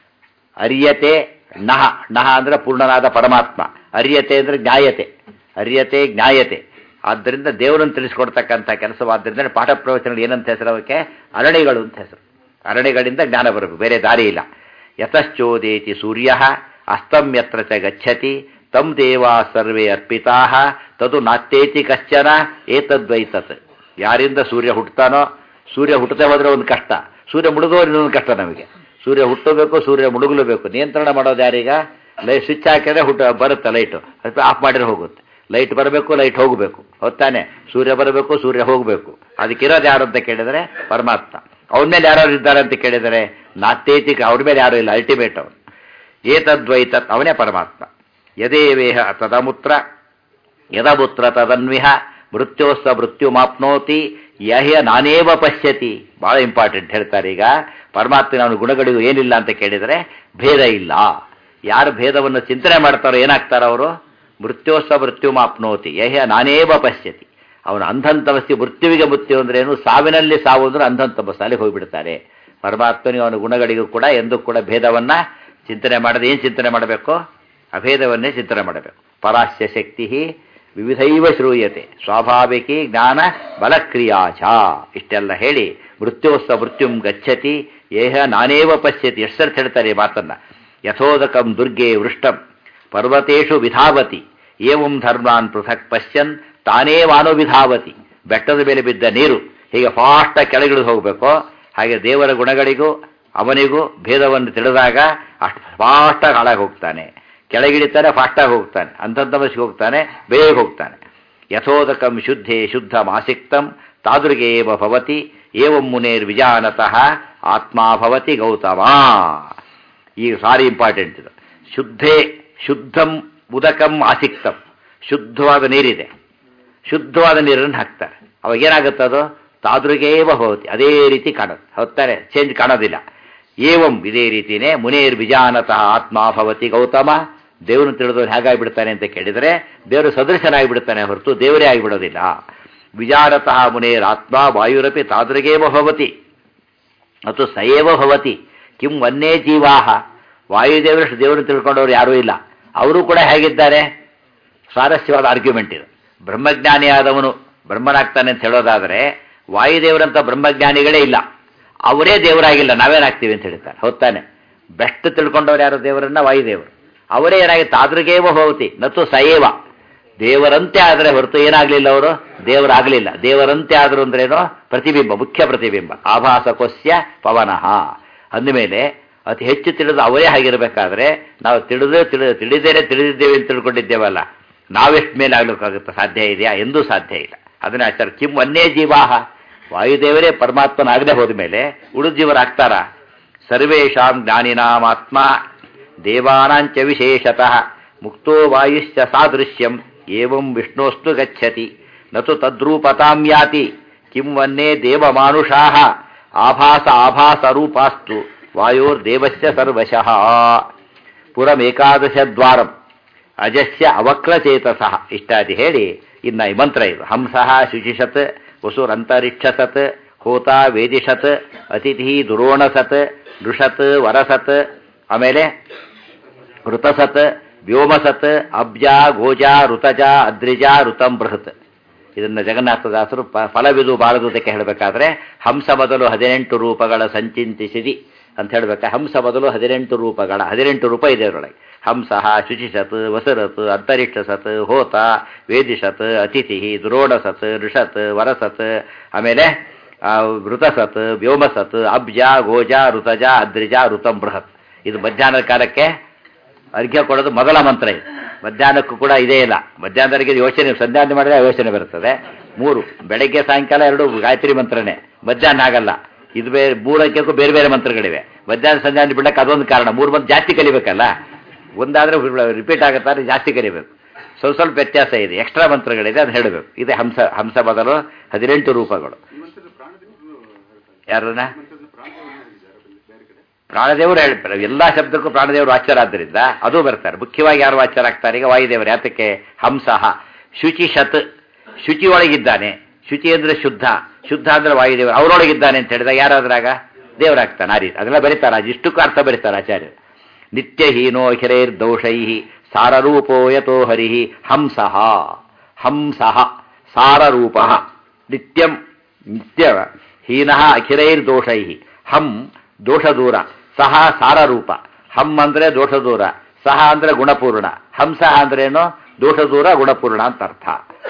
A: ಅರ್ಯತೆ ನಹ ನಹ ಅಂದ್ರೆ ಪೂರ್ಣನಾದ ಪರಮಾತ್ಮ ಅರ್ಯತೆ ಅಂದ್ರೆ ಜ್ಞಾಯತೆ ಅರ್ಯತೆ ಜ್ಞಾಯತೆ ಆದ್ದರಿಂದ ದೇವರನ್ನು ತಿಳಿಸ್ಕೊಡ್ತಕ್ಕಂಥ ಕೆಲಸವಾದ್ದರಿಂದ ಪಾಠ ಪ್ರವಚನಗಳು ಏನಂತ ಹೆಸರು ಅವಕ್ಕೆ ಅರಣಿಗಳು ಅಂತ ಹೆಸರು ಅರಣಿಗಳಿಂದ ಜ್ಞಾನ ಬರಬೇಕು ಬೇರೆ ದಾರಿ ಇಲ್ಲ ಯತಶ್ಚೋದೇತಿ ಸೂರ್ಯ ಅಸ್ತಂ ಯತ್ರ ಚ ಗಚ್ಚತಿ ತಂ ದೇವಾ ಸರ್ವೇ ಅರ್ಪಿತಾ ತದು ನಾತ್ಯೇತಿ ಕಶ್ಚನ ಏತದ್ವೈತತ್ ಯಾರಿಂದ ಸೂರ್ಯ ಹುಟ್ಟತಾನೋ ಸೂರ್ಯ ಹುಟ್ಟದೆ ಹೋದ್ರೆ ಒಂದು ಕಷ್ಟ ಸೂರ್ಯ ಮುಳುಗೋದ್ರೆ ಇನ್ನೊಂದು ಕಷ್ಟ ನಮಗೆ ಸೂರ್ಯ ಹುಟ್ಟಬೇಕು ಸೂರ್ಯ ಮುಳುಗಲಬೇಕು ನಿಯಂತ್ರಣ ಮಾಡೋದು ಯಾರೀಗ ಲೈ ಸ್ವಿಚ್ ಹಾಕಿದ್ರೆ ಹುಟ್ಟ ಬರುತ್ತೆ ಲೈಟು ಆಫ್ ಮಾಡಿದ್ರೆ ಹೋಗುತ್ತೆ ಲೈಟ್ ಬರಬೇಕು ಲೈಟ್ ಹೋಗಬೇಕು ಹೊತ್ತಾನೆ ಸೂರ್ಯ ಬರಬೇಕು ಸೂರ್ಯ ಹೋಗಬೇಕು ಅದಕ್ಕಿರೋದು ಯಾರು ಅಂತ ಕೇಳಿದರೆ ಪರಮಾತ್ಮ ಅವನ ಮೇಲೆ ಯಾರು ಇದ್ದಾರೆ ಅಂತ ಕೇಳಿದರೆ ನಾತ್ಯೇತಿಕ ಅವ್ರ ಮೇಲೆ ಯಾರು ಇಲ್ಲ ಅಲ್ಟಿಮೇಟ್ ಅವನು ಏತದ್ವೈತ ಅವನೇ ಪರಮಾತ್ಮ ಯದೇವೇಹ ತದಮುತ್ರ ಯದಮುತ್ರ ತದನ್ವಿಹ ಮೃತ್ಯೋಸ್ಸ ಮೃತ್ಯು ಮಾಪ್ನೋತಿ ಯಹ್ಯ ನಾನೇವ ಪಶ್ಯತಿ ಬಹಳ ಇಂಪಾರ್ಟೆಂಟ್ ಹೇಳ್ತಾರೆ ಈಗ ಪರಮಾತ್ಮನ ಅವನ ಗುಣಗಳಿಗೂ ಏನಿಲ್ಲ ಅಂತ ಕೇಳಿದರೆ ಭೇದ ಇಲ್ಲ ಯಾರು ಭೇದವನ್ನು ಚಿಂತನೆ ಮಾಡ್ತಾರೋ ಏನಾಗ್ತಾರೋ ಅವರು ಮೃತ್ಯೋಸ್ಸ ಮೃತ್ಯು ಮಾಪ್ನೋತಿ ಯಹ್ಯ ನಾನೇವ ಪಶ್ಯತಿ ಅವನು ಅಂಧಂತಮಸ್ತಿ ಮೃತ್ಯುವಿಗೆ ಮೃತ್ಯು ಅಂದ್ರೆ ಏನು ಸಾವಿನಲ್ಲಿ ಸಾವು ಅಂದ್ರೆ ಅಂಧಂತಮಸ್ಸು ಅಲ್ಲಿ ಹೋಗಿಬಿಡ್ತಾರೆ ಪರಮಾತ್ಮನಿಗೆ ಅವನ ಗುಣಗಳಿಗೂ ಕೂಡ ಎಂದೂ ಕೂಡ ಭೇದವನ್ನ ಚಿಂತನೆ ಮಾಡದೆ ಏನು ಚಿಂತನೆ ಮಾಡಬೇಕು ಅಭೇದವನ್ನೇ ಚಿಂತನೆ ಮಾಡಬೇಕು ಪರಾಸ್ಯ ಶಕ್ತಿ ವಿವಿಧೈವ ಶ್ರೂಯತೆ ಸ್ವಾಭಾವಿಕಿ ಜ್ಞಾನ ಬಲಕ್ರಿಯಾಚ ಇಷ್ಟೆಲ್ಲ ಹೇಳಿ ಮೃತ್ಯೋಸ್ಸ ಮೃತ್ಯುಂ ಗಚ್ಚತಿ ಏಹ ನಾನೇವ ಪಶ್ಯತಿ ಎಷ್ಟರ್ಥ ಹೇಳ್ತಾರೆ ಈ ಮಾತನ್ನ ಯಥೋದಕಂ ದುರ್ಗೆ ವೃಷ್ಟಂ ಪರ್ವತೇಶು ವಿಧಾವತಿ ಏವಂ ಧರ್ಮಾನ್ ಪೃಥಕ್ ಪಶ್ಯನ್ ತಾನೇವಾನುವಿಧಾವತಿ ಬೆಟ್ಟದ ಮೇಲೆ ಬಿದ್ದ ನೀರು ಹೀಗೆ ಫಾಸ್ಟಾಗಿ ಕೆಳಗಿಳಿದು ಹೋಗಬೇಕು ಹಾಗೆ ದೇವರ ಗುಣಗಳಿಗೂ ಅವನಿಗೂ ಭೇದವನ್ನು ತಿಳಿದಾಗ ಅಷ್ಟು ಫಾಸ್ಟಾಗಿ ಹಾಳಾಗಿ ಹೋಗ್ತಾನೆ ಕೆಳಗಿಳಿತಾನೆ ಫಾಸ್ಟಾಗಿ ಹೋಗ್ತಾನೆ ಅಂತಂತಮಸ್ಗೆ ಹೋಗ್ತಾನೆ ಬೇಗ ಹೋಗ್ತಾನೆ ಯಥೋದಕಂ ಶುದ್ಧೇ ಶುದ್ಧ ಮಾಸಿಕ್ತಂ ತಾದೃಗೇವ ಭವತಿ ಏವಂ ಮುನೇರ್ ವಿಜಾನತಃ ಆತ್ಮ ಭವತಿ ಗೌತಮ ಈಗ ಸಾರಿ ಇಂಪಾರ್ಟೆಂಟ್ ಇದು ಶುದ್ಧೇ ಶುದ್ಧಂ ಉದಕಂ ಆಸಿಕ್ತಂ ಶುದ್ಧವಾದ ನೀರಿದೆ ಶುದ್ಧವಾದ ನೀರನ್ನು ಹಾಕ್ತಾರೆ ಅವಾಗ ಏನಾಗುತ್ತೆ ಅದು ತಾದೃಗೇವ ಭವತಿ ಅದೇ ರೀತಿ ಕಾಣುತ್ತೆ ಹೋಗ್ತಾರೆ ಚೇಂಜ್ ಕಾಣೋದಿಲ್ಲ ಏವಂ ಇದೇ ರೀತಿನೇ ಮುನೇರ್ ವಿಜಾನತಃ ಆತ್ಮ ಭವತಿ ಗೌತಮ ದೇವರನ್ನು ತಿಳಿದವನು ಹೇಗಾಗಿಬಿಡ್ತಾನೆ ಅಂತ ಕೇಳಿದರೆ ದೇವರು ಸದೃಶನಾಗಿಬಿಡ್ತಾನೆ ಹೊರತು ದೇವರೇ ಆಗಿಬಿಡೋದಿಲ್ಲ ವಿಜಾನತಃ ಮುನೇರ್ ಆತ್ಮ ವಾಯುರಪಿ ತಾದೃಗೇವ ಭವತಿ ಮತ್ತು ಸಯೇವ ಭವತಿ ಕಿಂ ವನ್ನೇ ಜೀವಾಹ ವಾಯುದೇವರಷ್ಟು ದೇವರನ್ನು ತಿಳ್ಕೊಂಡವ್ರು ಯಾರೂ ಇಲ್ಲ ಅವರು ಕೂಡ ಹೇಗಿದ್ದಾರೆ ಸ್ವಾರಸ್ಯವಾದ ಆರ್ಗ್ಯುಮೆಂಟ್ ಇದು ಬ್ರಹ್ಮಜ್ಞಾನಿಯಾದವನು ಬ್ರಹ್ಮನಾಗ್ತಾನೆ ಅಂತ ಹೇಳೋದಾದರೆ ವಾಯುದೇವರಂಥ ಬ್ರಹ್ಮಜ್ಞಾನಿಗಳೇ ಇಲ್ಲ ಅವರೇ ದೇವರಾಗಿಲ್ಲ ನಾವೇನಾಗ್ತೀವಿ ಅಂತ ಹೇಳ್ತಾರೆ ಹೊತ್ತಾನೆ ಬೆಸ್ಟ್ ತಿಳ್ಕೊಂಡವ್ರು ಯಾರು ದೇವರನ್ನ ವಾಯುದೇವರು ಅವರೇ ಏನಾಗಿ ತಾದ್ರಿಗೇವ ಹೋಗತಿ ನತ್ತು ಸಯೇವ ದೇವರಂತೆ ಆದರೆ ಹೊರತು ಏನಾಗಲಿಲ್ಲ ಅವರು ದೇವರಾಗಲಿಲ್ಲ ದೇವರಂತೆ ಆದರು ಅಂದ್ರೇನೋ ಪ್ರತಿಬಿಂಬ ಮುಖ್ಯ ಪ್ರತಿಬಿಂಬ ಆಭಾಸಕೋಸ್ಯ ಪವನಃ ಅಂದಮೇಲೆ ಅತಿ ಹೆಚ್ಚು ತಿಳಿದು ಅವರೇ ಆಗಿರಬೇಕಾದ್ರೆ ನಾವು ತಿಳಿದು ತಿಳಿ ತಿಳಿದೇನೆ ತಿಳಿದಿದ್ದೇವೆ ಅಂತ ತಿಳ್ಕೊಂಡಿದ್ದೇವಲ್ಲ ನಾವೆಷ್ಟು ಮೇಲೆ ಆಗ್ಲಿಕ್ಕಾಗುತ್ತೆ ಸಾಧ್ಯ ಇದೆಯಾ ಎಂದೂ ಸಾಧ್ಯ ಇಲ್ಲ ಅದನ್ನ ಆಚಾರ ಕಿಂ ವನ್ನೇ ಜೀವಾಹ ವಾಯುದೇವರೇ ಪರಮಾತ್ಮನಾಗದೆ ಹೋದ ಮೇಲೆ ಉಳಿದ ಜೀವರಾಗ್ತಾರ ಸರ್ವೇಷಾಂ ಜ್ಞಾನಿನಾಮಾತ್ಮ ದೇವಾನಾಂಚ ವಿಶೇಷತಃ ಮುಕ್ತೋ ವಾಯುಶ್ಚ ಸಾದೃಶ್ಯಂ ಏವಂ ವಿಷ್ಣೋಸ್ತು ಗಚ್ಚತಿ ನತು ತದ್ರೂಪತಾಂ ಯಾತಿ ಕಿಂ ವನ್ನೇ ದೇವಮಾನುಷಾಃ ಆಭಾಸ ಆಭಾಸರೂಪಾಸ್ತು ವಾಯೋರ್ದೇವಸ್ಯ ಸರ್ವಶಃ ಪುರಮೇಕಾದಶ ದ್ವಾರಂ ಅಜಸ್ಯ ಅವಕ್ರಚೇತಸಃ ಇಷ್ಟಾದಿ ಹೇಳಿ ಇನ್ನ ಈ ಮಂತ್ರ ಇದು ಹಂಸಃ ಶುಚಿಷತ್ ವಸುರಂತರಿಕ್ಷಸತ್ ಹೋತ ವೇದಿಷತ್ ಅತಿಥಿ ದುರೋಣಸತ್ ನೃಷತ್ ವರಸತ್ ಆಮೇಲೆ ಋತಸತ್ ವ್ಯೋಮಸತ್ ಅಬ್ಜ ಗೋಜ ಋತಜ ಅದ್ರಿಜ ಋತಂ ಬೃಹತ್ ಇದನ್ನು ಜಗನ್ನಾಥದಾಸರು ಪ ಫಲವಿದು ಬಾಳದುದಕ್ಕೆ ಹೇಳಬೇಕಾದ್ರೆ ಹಂಸ ಮೊದಲು ಹದಿನೆಂಟು ರೂಪಗಳ ಸಂಚಿಂತಿಸಿದಿ ಅಂತ ಹೇಳಬೇಕಾ ಹಂಸ ಮೊದಲು ಹದಿನೆಂಟು ರೂಪಗಳ ಹದಿನೆಂಟು ರೂಪ ಇದೆ ಅದರೊಳಗೆ ಹಂಸಃ ಶುಚಿಸತ್ ವಸರತ್ ಅಂತರಿಕ್ಷಸತ್ ಹೋತ ವೇದಿಷತ್ ಅತಿಥಿ ದ್ರೋಣಸತ್ ಋಷತ್ ವರಸತ್ ಆಮೇಲೆ ಋತಸತ್ ವ್ಯೋಮಸತ್ ಅಬ್ಜ ಗೋಜ ಋತಜ ಅದ್ರಿಜ ಋತಂ ಬೃಹತ್ ಇದು ಮಧ್ಯಾಹ್ನದ ಕಾಲಕ್ಕೆ ಅರ್ಘ್ಯ ಕೊಡೋದು ಮೊದಲ ಮಂತ್ರ ಇದು ಮಧ್ಯಾಹ್ನಕ್ಕೂ ಕೂಡ ಇದೇ ಇಲ್ಲ ಮಧ್ಯಾಹ್ನದವರೆಗೆ ಯೋಚನೆ ಸಂಧ್ಯಾವಂದನೆ ಮಾಡಿದ್ರೆ ಯೋಚನೆ ಬರ್ತದೆ ಮೂರು ಬೆಳಗ್ಗೆ ಸಾಯಂಕಾಲ ಎರಡು ಗಾಯತ್ರಿ ಮಂತ್ರನೇ ಮಧ್ಯಾಹ್ನ ಆಗಲ್ಲ ಇದು ಬೇರೆ ಮೂರಕ್ಕೂ ಬೇರೆ ಬೇರೆ ಮಂತ್ರಗಳಿವೆ ಮಧ್ಯಾಹ್ನ ಸಂಧ್ಯಾವಂದನೆ ಬಿಡಕ್ಕೆ ಅದೊಂದು ಕಾರಣ ಮೂರು ಮಂತ್ ಜಾಸ್ತಿ ಕಲಿಬೇಕಲ್ಲ ಒಂದಾದ್ರೆ ರಿಪೀಟ್ ಆಗುತ್ತಾರೆ ಜಾಸ್ತಿ ಕಲಿಬೇಕು ಸ್ವಲ್ಪ ಸ್ವಲ್ಪ ವ್ಯತ್ಯಾಸ ಇದೆ ಎಕ್ಸ್ಟ್ರಾ ಮಂತ್ರಗಳಿದೆ ಅದು ಹೇಳಬೇಕು ಇದೆ ಹಂಸ ಹಂಸ ಬದಲು ಹದಿನೆಂಟು ರೂಪಗಳು ಯಾರನ್ನ ಪ್ರಾಣದೇವರು ಹೇಳ್ತಾರೆ ಎಲ್ಲ ಶಬ್ದಕ್ಕೂ ಪ್ರಾಣದೇವರು ವಾಚ್ಯರಾದ್ದರಿಂದ ಅದು ಬರ್ತಾರೆ ಮುಖ್ಯವಾಗಿ ಯಾರು ವಾಚ್ಯರಾಗ್ತಾರೆ ಈಗ ವಾಯುದೇವರು ಯಾತಕ್ಕೆ ಹಂಸಃ ಶುಚಿಷತ್ ಶುಚಿ ಒಳಗಿದ್ದಾನೆ ಶುಚಿ ಅಂದ್ರೆ ಶುದ್ಧ ಶುದ್ಧ ಅಂದ್ರೆ ವಾಯುದೇವರು ಅವರೊಳಗಿದ್ದಾನೆ ಅಂತ ಹೇಳಿದಾಗ ಯಾರಾದ್ರಾಗ ದೇವರಾಗ್ತಾನೆ ಆ ರೀತಿ ಅದೆಲ್ಲ ಬರೀತಾರೆ ಇಷ್ಟಕ್ಕೂ ಅರ್ಥ ಬರೀತಾರೆ ಆಚಾರ್ಯರು ನಿತ್ಯಹೀನೋ ಹಿರೇರ್ ದೋಷೈ ಸಾರರೂಪೋ ಯಥೋ ಹರಿ ಹಂಸಃ ಹಂಸಃ ಸಾರರೂಪ ನಿತ್ಯಂ ನಿತ್ಯ ಹೀನ ಅಖಿರೈರ್ ದೋಷೈ ಹಂ ದೋಷ ದೂರ ಸಹ ಸಾರರೂಪ ಹಂ ಅಂದ್ರೆ ದೋಷ ದೂರ ಸಹ ಅಂದ್ರೆ ಗುಣಪೂರ್ಣ ಹಂಸ ಅಂದ್ರೇನು ದೋಷ ದೂರ ಗುಣಪೂರ್ಣ ಅಂತ ಅರ್ಥ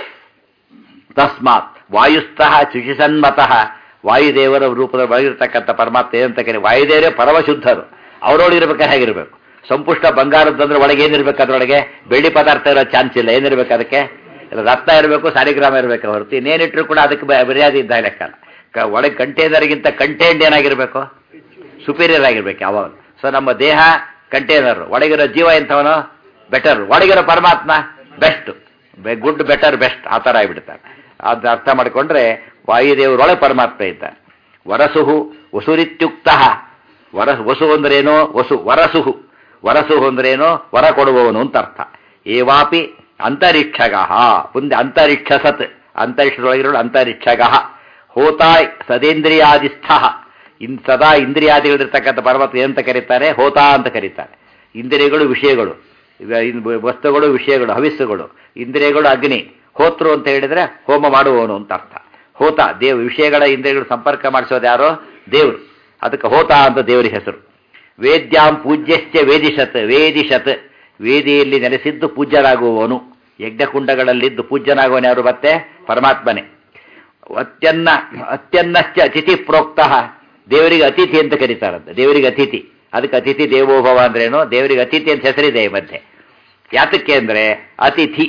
A: ತಸ್ಮಾತ್ ವಾಯುಸ್ಥಃ ಶುಚಿಸನ್ಮತಃ ವಾಯುದೇವರ ರೂಪದ ಒಳಗಿರ್ತಕ್ಕಂಥ ಪರಮಾತ್ಮ ಏನಂತ ಕರಿ ವಾಯುದೇವರೇ ಪರಮಶುದ್ಧರು ಅವರೊಳಗಿರ್ಬೇಕಾದ್ರೆ ಹೇಗಿರ್ಬೇಕು ಸಂಪುಷ್ಟ ಬಂಗಾರದಂದ್ರೆ ಒಳಗೆ ಏನಿರ್ಬೇಕು ಅದರೊಳಗೆ ಬೆಳ್ಳಿ ಪದಾರ್ಥ ಇರೋ ಚಾನ್ಸ್ ಇಲ್ಲ ಏನಿರ್ಬೇಕು ಅದಕ್ಕೆ ರತ್ನ ಇರಬೇಕು ಸಾಲಿಗ್ರಾಮ ಇರಬೇಕು ಹೊರತು ಇನ್ನೇನಿಟ್ರು ಕೂಡ ಅದಕ್ಕೆ ಮರ್ಯಾದೆ ಇದ್ದ ಲೆಕ್ಕಲ್ಲ ಒಳಗೆ ಕಂಟೈನರ್ಗಿಂತ ಕಂಟೈಂಡ್ ಏನಾಗಿರ್ಬೇಕು ಸುಪೀರಿಯರ್ ಆಗಿರ್ಬೇಕು ಯಾವಾಗ ಸೊ ನಮ್ಮ ದೇಹ ಕಂಟೈನರ್ ಒಳಗಿರೋ ಜೀವ ಎಂಥವನು ಬೆಟರ್ ಒಳಗಿರೋ ಪರಮಾತ್ಮ ಬೆಸ್ಟ್ ಗುಡ್ ಬೆಟರ್ ಬೆಸ್ಟ್ ಆ ಥರ ಆಗಿಬಿಡ್ತಾರೆ ಅದು ಅರ್ಥ ಮಾಡಿಕೊಂಡ್ರೆ ವಾಯುದೇವರೊಳಗೆ ಪರಮಾತ್ಮ ಇದ್ದಾನೆ ವರಸುಹು ವಸುರಿತ್ಯುಕ್ತ ವರ ವಸು ಅಂದ್ರೇನು ವಸು ವರಸುಹು ವರಸುಹು ಅಂದ್ರೇನು ವರ ಕೊಡುವವನು ಅಂತ ಅರ್ಥ ಏವಾಪಿ ಅಂತರಿಕ್ಷಗ ಮುಂದೆ ಅಂತರಿಕ್ಷ ಸತ್ ಅಂತರಿಕ್ಷದೊಳಗಿರೋ ಅಂತರಿಕ್ಷಗ ಹೋತಾಯ್ ಸದೇಂದ್ರಿಯಾದಿಸ್ಥ ಇನ್ ಸದಾ ಇಂದ್ರಿಯಾದಿಗಳಿರ್ತಕ್ಕಂಥ ಪರ್ವತ ಏನಂತ ಕರೀತಾರೆ ಹೋತಾ ಅಂತ ಕರೀತಾರೆ ಇಂದ್ರಿಯಗಳು ವಿಷಯಗಳು ವಸ್ತುಗಳು ವಿಷಯಗಳು ಹವಿಸ್ಸುಗಳು ಇಂದ್ರಿಯಗಳು ಅಗ್ನಿ ಹೋತ್ರು ಅಂತ ಹೇಳಿದ್ರೆ ಹೋಮ ಮಾಡುವವನು ಅಂತ ಅರ್ಥ ಹೋತ ದೇವ್ ವಿಷಯಗಳ ಇಂದ್ರಿಯಗಳು ಸಂಪರ್ಕ ಮಾಡಿಸೋದು ಯಾರೋ ದೇವರು ಅದಕ್ಕೆ ಹೋತ ಅಂತ ದೇವರಿಗೆ ಹೆಸರು ವೇದ್ಯಾಂ ಪೂಜ್ಯಶ್ಚ ವೇದಿಷತ್ ವೇದಿಷತ್ ವೇದಿಯಲ್ಲಿ ನೆಲೆಸಿದ್ದು ಪೂಜ್ಯರಾಗುವವನು ಯಜ್ಞಕುಂಡಗಳಲ್ಲಿದ್ದು ಪೂಜ್ಯನಾಗುವನು ಯಾರು ಮತ್ತೆ ಪರಮಾತ್ಮನೇ ಅತ್ಯನ್ನ ಅತ್ಯನ್ನಶ್ಚ ಅತಿಥಿ ಪ್ರೋಕ್ತ ದೇವರಿಗೆ ಅತಿಥಿ ಅಂತ ಕರೀತಾರಂತೆ ದೇವರಿಗೆ ಅತಿಥಿ ಅದಕ್ಕೆ ಅತಿಥಿ ದೇವೋಭವ ಅಂದ್ರೇನು ದೇವರಿಗೆ ಅತಿಥಿ ಅಂತ ಹೆಸರಿದೆ ಈ ಮಧ್ಯೆ ಯಾತಕ್ಕೆ ಅಂದ್ರೆ ಅತಿಥಿ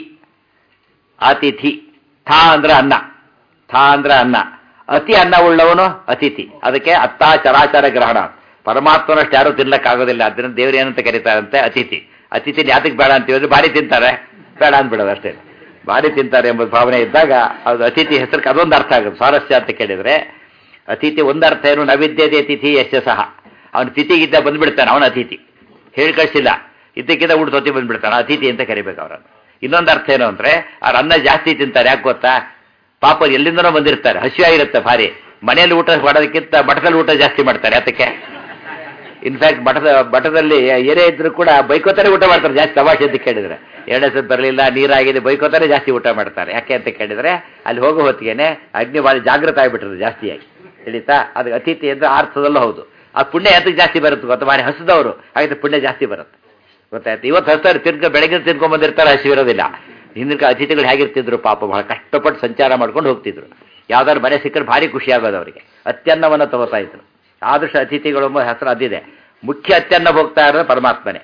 A: ಅತಿಥಿ ಥಾ ಅಂದ್ರೆ ಅನ್ನ ಥಾ ಅಂದ್ರೆ ಅನ್ನ ಅತಿ ಅನ್ನ ಉಳ್ಳವನು ಅತಿಥಿ ಅದಕ್ಕೆ ಅತ್ತ ಚರಾಚರ ಗ್ರಹಣ ಪರಮಾತ್ಮನಷ್ಟು ಯಾರು ತಿನ್ಲಕ್ಕಾಗೋದಿಲ್ಲ ಅದರಿಂದ ದೇವರು ಏನಂತ ಕರೀತಾರಂತೆ ಅತಿಥಿ ಅತಿಥಿ ಯಾತಕ್ಕೆ ಬೇಡ ಅಂತೀವಿ ಭಾರಿ ತಿಂತಾರೆ ಬೇಡ ಅಂದ್ಬಿಡೋದು ಅಷ್ಟೇ ಭಾರಿ ತಿಂತಾರೆ ಎಂಬ ಭಾವನೆ ಇದ್ದಾಗ ಅದು ಅತಿಥಿ ಹೆಸರಿಗೆ ಅದೊಂದು ಅರ್ಥ ಆಗುತ್ತೆ ಸ್ವಾರಸ್ಯ ಅಂತ ಕೇಳಿದ್ರೆ ಅತಿಥಿ ಒಂದು ಅರ್ಥ ಏನು ನೈವೇದ್ಯತೆ ಅತಿಥಿ ಯಶ ಸಹ ಅವನು ತಿಥಿಗಿದ್ದ ಬಂದ್ಬಿಡ್ತಾನೆ ಅವನ ಅತಿಥಿ ಹೇಳಿ ಕಳಿಸಿಲ್ಲ ಇದ್ದಕ್ಕಿದ್ದ ಊಟ ತೊತ್ತಿ ಬಂದ್ಬಿಡ್ತಾನೆ ಅತಿಥಿ ಅಂತ ಕರಿಬೇಕು ಅವರನ್ನು ಇನ್ನೊಂದು ಅರ್ಥ ಏನು ಅಂದ್ರೆ ಅವ್ರ ಅನ್ನ ಜಾಸ್ತಿ ತಿಂತಾರೆ ಯಾಕೆ ಗೊತ್ತಾ ಪಾಪ ಎಲ್ಲಿಂದನೋ ಬಂದಿರ್ತಾರೆ ಹಸಿವಾಗಿರುತ್ತೆ ಭಾರಿ ಮನೆಯಲ್ಲಿ ಊಟ ಮಾಡೋದಕ್ಕಿಂತ ಮಠದಲ್ಲಿ ಊಟ ಜಾಸ್ತಿ ಮಾಡ್ತಾರೆ ಅದಕ್ಕೆ ಇನ್ಫ್ಯಾಕ್ಟ್ ಮಠದ ಮಠದಲ್ಲಿ ಏನೇ ಇದ್ರು ಕೂಡ ಬೈಕೋತಾರೆ ಊಟ ಮಾಡ್ತಾರೆ ಜಾಸ್ತಿ ತಮಾಷೆ ಅಂತ ಕೇಳಿದ್ರೆ ಎರಡನೇ ಸತ್ ಬರಲಿಲ್ಲ ನೀರಾಗಿದೆ ಬೈಕೋತಾರೆ ಜಾಸ್ತಿ ಊಟ ಮಾಡ್ತಾರೆ ಯಾಕೆ ಅಂತ ಕೇಳಿದ್ರೆ ಅಲ್ಲಿ ಹೋಗೋ ಹೊತ್ತಿಗೆನೆ ಅಗ್ನಿ ಭಾಳ ಜಾಗೃತ ಆಗಿಬಿಟ್ಟಿರೋದು ಜಾಸ್ತಿಯಾಗಿ ತಿಳಿತಾ ಅದು ಅತಿಥಿ ಅಂದ್ರೆ ಅರ್ಥದಲ್ಲೂ ಹೌದು ಆ ಪುಣ್ಯ ಎತ್ತಕ್ಕೆ ಜಾಸ್ತಿ ಬರುತ್ತೆ ಗೊತ್ತಾ ಭಾರಿ ಹಸಿದವರು ಹಾಗಿದ್ರೆ ಪುಣ್ಯ ಜಾಸ್ತಿ ಬರುತ್ತೆ ಗೊತ್ತಾಯ್ತು ಇವತ್ತು ಹಸ್ತಾರೆ ತಿರ್ಗ ಬೆಳಗ್ಗೆ ತಿನ್ಕೊಂಡ್ ಬಂದಿರ್ತಾರೆ ಹಸಿವಿರೋದಿಲ್ಲ ಹಿಂದಿನ ಕಾಲ ಅತಿಥಿಗಳು ಹೇಗಿರ್ತಿದ್ರು ಪಾಪ ಬಹಳ ಕಷ್ಟಪಟ್ಟು ಸಂಚಾರ ಮಾಡ್ಕೊಂಡು ಹೋಗ್ತಿದ್ರು ಯಾವ್ದಾದ್ರು ಮನೆ ಸಿಕ್ಕರೆ ಭಾರಿ ಖುಷಿ ಆಗೋದು ಅವರಿಗೆ ಅತ್ಯನ್ನವನ್ನು ತಗೋತಾ ಇದ್ರು ಆದರ್ಶ ಅತಿಥಿಗಳು ಎಂಬ ಹೆಸರು ಅದಿದೆ ಮುಖ್ಯ ಅತ್ಯನ್ನ ಹೋಗ್ತಾ ಇರೋದು ಪರಮಾತ್ಮನೇ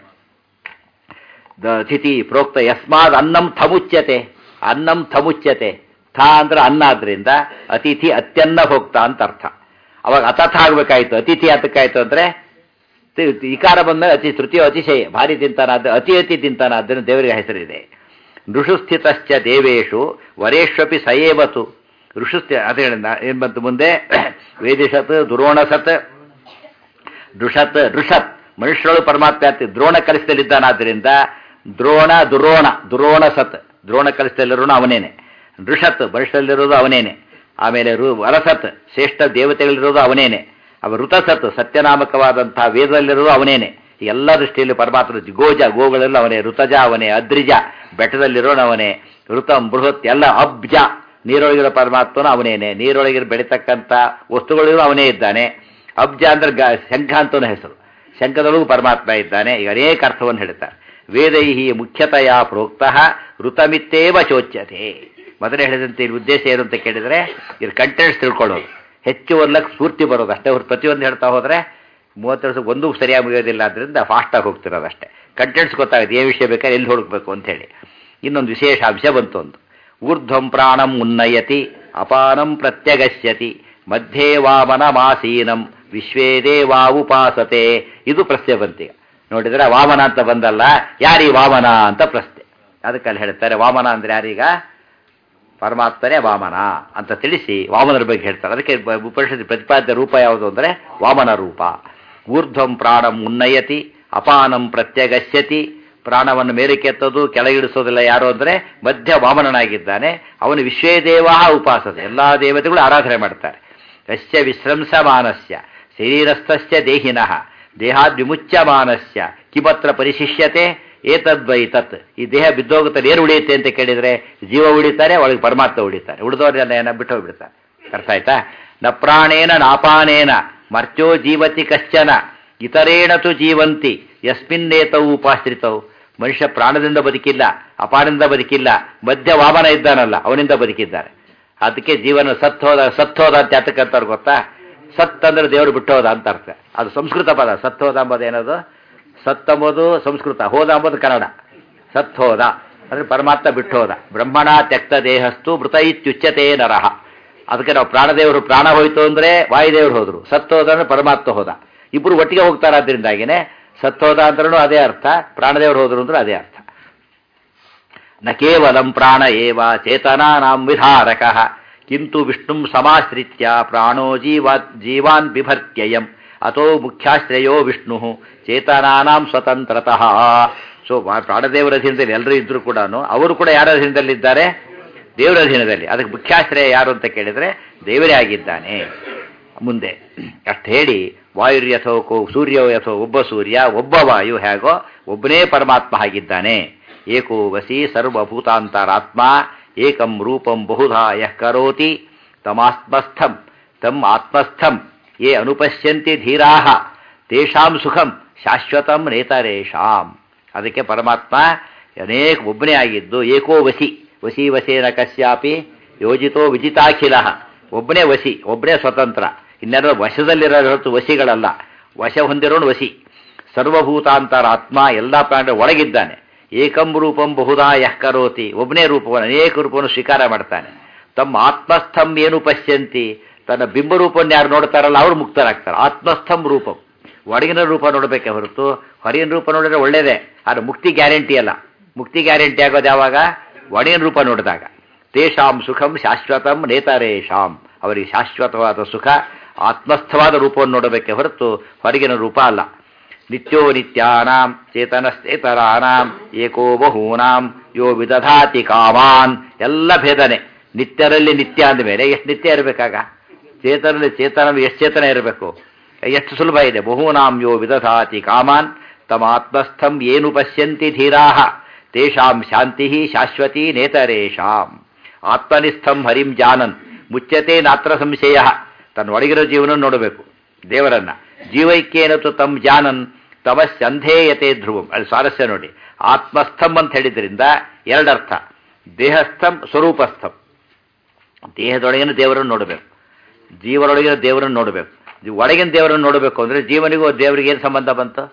A: ದ ಅತಿಥಿ ಪ್ರೋಕ್ತ ಯಸ್ಮಾದ್ ಅನ್ನಂ ಥಮುಚ್ಯತೆ ಅನ್ನಂ ಥಮುಚ್ಯತೆ ಥ ಅಂದ್ರೆ ಅನ್ನ ಆದ್ರಿಂದ ಅತಿಥಿ ಅತ್ಯನ್ನ ಭೋಕ್ತ ಅಂತ ಅರ್ಥ ಅವಾಗ ಅತಥ ಆಗ್ಬೇಕಾಯ್ತು ಅತಿಥಿ ಹತ್ತಕ್ಕಾಯ್ತು ಅಂದ್ರೆ ತಿ- ಇಕಾರ ಬಂದಾಗ ಅತಿ ತೃತೀಯ ಅತಿಶಯ ಭಾರಿ ತಿಂತಾನ ಅದ ಅತಿ ಅತಿ ತಿಂತಾನ ಅದನ್ನು ದೇವರಿಗೆ ಹೆಸರಿದೆ ಋಷುಸ್ಥಿತಶ್ಚ ದೇವೇಶು ವರೇಶ್ವಪಿ ಸಯೇವತು ಋಷುಸ್ಥಿ ಅದೇ ಏನ್ ಬಂತು ಮುಂದೆ ವೇದಿಷತ್ ದುರೋಣಸತ್ ಋಷತ್ ಋಷತ್ ಮನುಷ್ಯರಳು ಪರಮಾತ್ಮ ಅಂತ ದ್ರೋಣ ಕಲಿಸದಲ್ಲಿದ್ದಾನಾದ್ರಿಂದ ದ್ರೋಣ ದುರೋಣ ದುರೋಣ ಸತ್ ದ್ರೋಣ ಕಲಿಸದಲ್ಲಿರೋನು ಅವನೇನೆ ಋಷತ್ ಮನುಷ್ಯರಲ್ಲಿರೋದು ಅವನೇನೆ ಆಮೇಲೆ ರು ವರಸತ್ ಶ್ರೇಷ್ಠ ದೇವತೆಗಳಿರೋದು ಅವನೇನೆ ಅವ ಋತಸತ್ ಸತ್ಯನಾಮಕವಾದಂತಹ ವೇದದಲ್ಲಿರೋದು ಅವನೇನೆ ಈ ಎಲ್ಲ ದೃಷ್ಟಿಯಲ್ಲಿ ಪರಮಾತ್ಮ ಗೋಜ ಗೋಗಳೆಲ್ಲ ಅವನೇ ಋತಜ ಅವನೇ ಅದ್ರಿಜ ಬೆಟ್ಟದಲ್ಲಿರೋನು ಅವನೇ ಋತಂ ಬೃಹತ್ ಎಲ್ಲ ಅಬ್ಜ ನೀರೊಳಗಿರೋ ಪರಮಾತ್ಮನು ಅವನೇನೆ ನೀರೊಳಗಿರೋ ಬೆಳೀತಕ್ಕಂಥ ವಸ್ತುಗಳಿಗೂ ಅವನೇ ಇದ್ದಾನೆ ಅಬ್ಜ ಅಂದ್ರೆ ಗ ಶಂಖ ಅಂತನೂ ಹೆಸರು ಶಂಖದೊಳಗೂ ಪರಮಾತ್ಮ ಇದ್ದಾನೆ ಈಗ ಅನೇಕ ಅರ್ಥವನ್ನು ಹೇಳ್ತಾರೆ ವೇದೈಹಿ ಮುಖ್ಯತೆಯ ಪ್ರೋಕ್ತಃ ಋತಮಿತ್ತೇವ ಚೋಚ್ಯತೆ ಮೊದಲೇ ಹೇಳಿದಂತೆ ಇಲ್ಲಿ ಉದ್ದೇಶ ಏನು ಅಂತ ಕೇಳಿದರೆ ಇದು ಕಂಟೆಂಟ್ಸ್ ತಿಳ್ಕೊಳ್ಳೋದು ಹೆಚ್ಚು ಓದ್ಲಕ್ಕೆ ಸ್ಫೂರ್ತಿ ಬರೋದು ಅಷ್ಟೇ ಹೊರತು ಪ್ರತಿಯೊಂದು ಹೇಳ್ತಾ ಹೋದರೆ ಮೂವತ್ತು ವರ್ಷ ಒಂದೂ ಸರಿಯಾಗಿ ಮುಗಿಯೋದಿಲ್ಲ ಅದರಿಂದ ಫಾಸ್ಟಾಗಿ ಹೋಗ್ತಿರೋದು ಅಷ್ಟೇ ಕಂಟೆಂಟ್ಸ್ ಗೊತ್ತಾಗುತ್ತೆ ಏನು ವಿಷಯ ಬೇಕಾದ್ರೆ ಎಲ್ಲಿ ಹುಡುಕ್ಬೇಕು ಅಂತ ಹೇಳಿ ಇನ್ನೊಂದು ವಿಶೇಷ ಅಂಶ ಬಂತು ಒಂದು ಊರ್ಧ್ವಂ ಪ್ರಾಣಂ ಉನ್ನಯತಿ ಅಪಾನಂ ಪ್ರತ್ಯಗಶ್ಯತಿ ಮಧ್ಯೆ ವಾಮನಮಾಸೀನಂ ವಿಶ್ವೇ ದೇವಾ ಉಪಾಸತೆ ಇದು ಪ್ರಶ್ನೆ ಬಂತೀಗ ನೋಡಿದ್ರೆ ವಾಮನ ಅಂತ ಬಂದಲ್ಲ ಯಾರೀ ವಾಮನ ಅಂತ ಪ್ರಶ್ನೆ ಅದಕ್ಕೆ ಅಲ್ಲಿ ಹೇಳ್ತಾರೆ ವಾಮನ ಅಂದ್ರೆ ಯಾರೀಗ ಪರಮಾತ್ಮನೇ ವಾಮನ ಅಂತ ತಿಳಿಸಿ ವಾಮನರ ಬಗ್ಗೆ ಹೇಳ್ತಾರೆ ಅದಕ್ಕೆ ಬ- ಉಪನಿಷತ್ ಪ್ರತಿಪಾದ್ಯ ರೂಪ ಯಾವುದು ಅಂದರೆ ವಾಮನ ರೂಪ ಊರ್ಧ್ವಂ ಪ್ರಾಣಂ ಉನ್ನಯತಿ ಅಪಾನಂ ಪ್ರತ್ಯಗಶ್ಯತಿ ಪ್ರಾಣವನ್ನು ಮೇಲಕ್ಕೆತ್ತೋದು ಕೆಳಗಿಡಿಸೋದಿಲ್ಲ ಯಾರು ಅಂದರೆ ಮಧ್ಯ ವಾಮನನಾಗಿದ್ದಾನೆ ಅವನು ವಿಶ್ವೇ ದೇವಾ ಉಪಾಸತೆ ಎಲ್ಲ ದೇವತೆಗಳು ಆರಾಧನೆ ಮಾಡ್ತಾರೆ ಯಶ್ಚ ವಿಶ್ರಂಸಮಾನಸ್ಯ ಶರೀರಸ್ಥಸ್ಯ ದೇಹಿನಃ ದೇಹಾದ್ ವಿಮುಚ್ಯಮಾನಸ್ಯ ಕಿಮತ್ರ ಪರಿಶಿಷ್ಯತೆ ಏತದ್ವೈ ತತ್ ಈ ದೇಹ ಬಿದ್ದೋಗುತ್ತದೆ ಏನು ಉಳಿಯುತ್ತೆ ಅಂತ ಕೇಳಿದರೆ ಜೀವ ಉಳಿತಾರೆ ಒಳಗೆ ಪರಮಾತ್ಮ ಉಳಿತಾರೆ ಉಳಿದವ್ರನ್ನೆಲ್ಲ ಏನ ಬಿಟ್ಟು ಹೋಗ್ಬಿಡ್ತಾರೆ ಅರ್ಥ ಆಯ್ತಾ ನ ಪ್ರಾಣೇನ ನಾಪಾನೇನ ಮರ್ತ್ಯೋ ಜೀವತಿ ಕಶ್ಚನ ಇತರೇಣ ತು ಜೀವಂತಿ ಯಸ್ಮಿನ್ನೇತವು ಉಪಾಶ್ರಿತವು ಮನುಷ್ಯ ಪ್ರಾಣದಿಂದ ಬದುಕಿಲ್ಲ ಅಪಾನದಿಂದ ಬದುಕಿಲ್ಲ ಮಧ್ಯ ವಾಮನ ಇದ್ದಾನಲ್ಲ ಅವನಿಂದ ಬದುಕಿದ್ದಾರೆ ಅದಕ್ಕೆ ಜೀವನ ಸತ್ತೋದ ಸತ್ತೋದ ಅಂತ ಯಾತಕ್ಕಂತಾರೆ ಗೊತ್ತಾ ಸತ್ ಅಂದ್ರೆ ದೇವರು ಬಿಟ್ಟೋದ ಅಂತ ಅರ್ಥ ಅದು ಸಂಸ್ಕೃತ ಪದ ಸತ್ತೋದ ಅಂಬೋದು ಏನದು ಸತ್ ಅಂಬೋದು ಸಂಸ್ಕೃತ ಹೋದ ಅಂಬೋದು ಕನ್ನಡ ಸತ್ ಹೋದ ಅಂದ್ರೆ ಪರಮಾತ್ಮ ಬಿಟ್ಟೋದ ಬ್ರಹ್ಮಣ ತ್ಯಕ್ತ ದೇಹಸ್ತು ಮೃತ ಇತ್ಯುಚ್ಯತೆ ನರಹ ಅದಕ್ಕೆ ನಾವು ಪ್ರಾಣದೇವರು ಪ್ರಾಣ ಹೋಯ್ತು ಅಂದ್ರೆ ವಾಯುದೇವರು ಹೋದ್ರು ಸತ್ತೋದ ಅಂದ್ರೆ ಪರಮಾತ್ಮ ಹೋದ ಇಬ್ರು ಒಟ್ಟಿಗೆ ಹೋಗ್ತಾರೆ ಅದರಿಂದಾಗಿನೇ ಸತ್ತೋದ ಅಂದ್ರೂ ಅದೇ ಅರ್ಥ ಪ್ರಾಣದೇವರು ಹೋದ್ರು ಅಂದ್ರೆ ಅದೇ ಅರ್ಥ ನ ಕೇವಲಂ ಪ್ರಾಣ ಏವ ಚೇತನಾನಾಂ ವಿಧಾರಕ ಕಿಂತು ವಿಷ್ಣುಂ ಸಮಾಶ್ರಿತ್ಯ ಪ್ರಾಣೋ ಜೀವಾ ಜೀವಾನ್ ಬಿಭರ್ತ್ಯಯಂ ಅಥೋ ಮುಖ್ಯಾಶ್ರಯೋ ವಿಷ್ಣು ಚೇತನಾನಾಂ ಸ್ವತಂತ್ರತಃ ಸೊ ಪ್ರಾಣದೇವರ ಅಧೀನದಲ್ಲಿ ಎಲ್ಲರೂ ಇದ್ರು ಕೂಡ ಅವರು ಕೂಡ ಯಾರ ಅಧೀನದಲ್ಲಿದ್ದಾರೆ ದೇವರ ಅಧೀನದಲ್ಲಿ ಅದಕ್ಕೆ ಮುಖ್ಯಾಶ್ರಯ ಯಾರು ಅಂತ ಕೇಳಿದರೆ ದೇವರೇ ಆಗಿದ್ದಾನೆ ಮುಂದೆ ಅಷ್ಟು ಹೇಳಿ ವಾಯುರ್ಯಥೋ ಕೋ ಸೂರ್ಯೋ ಯಥೋ ಒಬ್ಬ ಸೂರ್ಯ ಒಬ್ಬ ವಾಯು ಹೇಗೋ ಒಬ್ಬನೇ ಪರಮಾತ್ಮ ಆಗಿದ್ದಾನೆ ಏಕೋ ವಸಿ ಸರ್ವಭೂತಾಂತರಾತ್ಮ ಏಕಂ ರೂಪಂ ಬಹುಧಾ ಯಃ ಕರೋತಿ ತಮಾತ್ಮಸ್ಥಂ ತಮ್ ಆತ್ಮಸ್ಥಂ ಯೇ ಅನುಪಶ್ಯಂತಿ ಧೀರಾಹ ತೇಷಾಂ ಸುಖಂ ಶಾಶ್ವತಂ ನೇತರೇಷಾಂ ಅದಕ್ಕೆ ಪರಮಾತ್ಮ ಅನೇಕ ಒಬ್ಬನೇ ಆಗಿದ್ದು ಏಕೋ ವಸಿ ವಸಿ ವಸೇನ ಕಶ್ಯಾಪಿ ಯೋಜಿತೋ ವಿಜಿತಾಖಿಲ ಒಬ್ಬನೇ ವಸಿ ಒಬ್ಬನೇ ಸ್ವತಂತ್ರ ಇನ್ನೆರಡು ವಶದಲ್ಲಿರೋ ಹೊರತು ವಸಿಗಳಲ್ಲ ವಶ ಹೊಂದಿರೋನು ವಸಿ ಸರ್ವಭೂತಾಂತರ ಆತ್ಮ ಎಲ್ಲ ಪ್ರಾಣ ಒಳಗಿದ್ದಾನೆ ಏಕಂ ರೂಪಂ ಬಹುಧಾ ಯಃ ಕರೋತಿ ಒಬ್ಬನೇ ರೂಪವನ್ನು ಅನೇಕ ರೂಪವನ್ನು ಸ್ವೀಕಾರ ಮಾಡ್ತಾನೆ ತಮ್ಮ ಆತ್ಮಸ್ಥಂ ಏನು ಪಶ್ಯಂತಿ ತನ್ನ ಬಿಂಬರೂಪವನ್ನು ಯಾರು ನೋಡ್ತಾರಲ್ಲ ಅವರು ಮುಕ್ತರಾಗ್ತಾರೆ ಆತ್ಮಸ್ಥಂ ರೂಪಂ ಒಳಗಿನ ರೂಪ ನೋಡಬೇಕೆ ಹೊರತು ಹೊರಗಿನ ರೂಪ ನೋಡಿದ್ರೆ ಒಳ್ಳೇದೇ ಆದರೆ ಮುಕ್ತಿ ಗ್ಯಾರಂಟಿ ಅಲ್ಲ ಮುಕ್ತಿ ಗ್ಯಾರಂಟಿ ಆಗೋದು ಯಾವಾಗ ಒಳಗಿನ ರೂಪ ನೋಡಿದಾಗ ತೇಷಾಂ ಸುಖಂ ಶಾಶ್ವತಂ ನೇತರೇಶಾಂ ಅವರಿಗೆ ಶಾಶ್ವತವಾದ ಸುಖ ಆತ್ಮಸ್ಥವಾದ ರೂಪವನ್ನು ನೋಡಬೇಕೆ ಹೊರತು ಹೊರಗಿನ ರೂಪ ಅಲ್ಲ ನಿತ್ಯೋ ನಿತ್ಯಾನಾಂ ಚೇತನಶ್ಚೇತರಾನಾಂ ಏಕೋ ಬಹೂನಾಂ ಯೋ ವಿದಧಾತಿ ಕಾಮಾನ್ ಎಲ್ಲ ಭೇದನೆ ನಿತ್ಯರಲ್ಲಿ ನಿತ್ಯ ಅಂದಮೇಲೆ ಎಷ್ಟು ನಿತ್ಯ ಇರಬೇಕಾಗ ಚೇತನಲ್ಲಿ ಚೇತನ ಎಷ್ಟು ಚೇತನ ಇರಬೇಕು ಎಷ್ಟು ಸುಲಭ ಇದೆ ಬಹೂನಾಂ ಯೋ ವಿದಧಾತಿ ಕಾಮಾನ್ ತಮ್ಮ ಆತ್ಮಸ್ಥಂ ಏನು ಪಶ್ಯಂತಿ ಧೀರಾಹ ತೇಷಾಂ ಶಾಂತಿ ಶಾಶ್ವತಿ ನೇತರೇಶಾಂ ಆತ್ಮನಿಸ್ಥಂ ಹರಿಂ ಜಾನನ್ ಮುಚ್ಚತೆ ನಾತ್ರ ಸಂಶಯ ತನ್ನ ಒಳಗಿರೋ ಜೀವನ ನೋಡಬೇಕು ದೇವರನ್ನ ಜೀವೈಕ್ಯೇನತು ತಮ್ ಜಾನನ್ ತಮಸ್ಸಂಧೇಯತೆ ಧ್ರುವಂ ಅಲ್ಲಿ ಸ್ವಾರಸ್ಯ ನೋಡಿ ಆತ್ಮಸ್ಥಂ ಅಂತ ಹೇಳಿದ್ರಿಂದ ಎರಡರ್ಥ ದೇಹಸ್ಥಂ ಸ್ವರೂಪಸ್ಥಂ ದೇಹದೊಳಗಿನ ದೇವರನ್ನು ನೋಡಬೇಕು ಜೀವನೊಳಗಿನ ದೇವರನ್ನು ನೋಡಬೇಕು ಒಳಗಿನ ದೇವರನ್ನು ನೋಡಬೇಕು ಅಂದರೆ ಜೀವನಿಗೂ ದೇವರಿಗೆ ಏನು ಸಂಬಂಧ ಬಂತು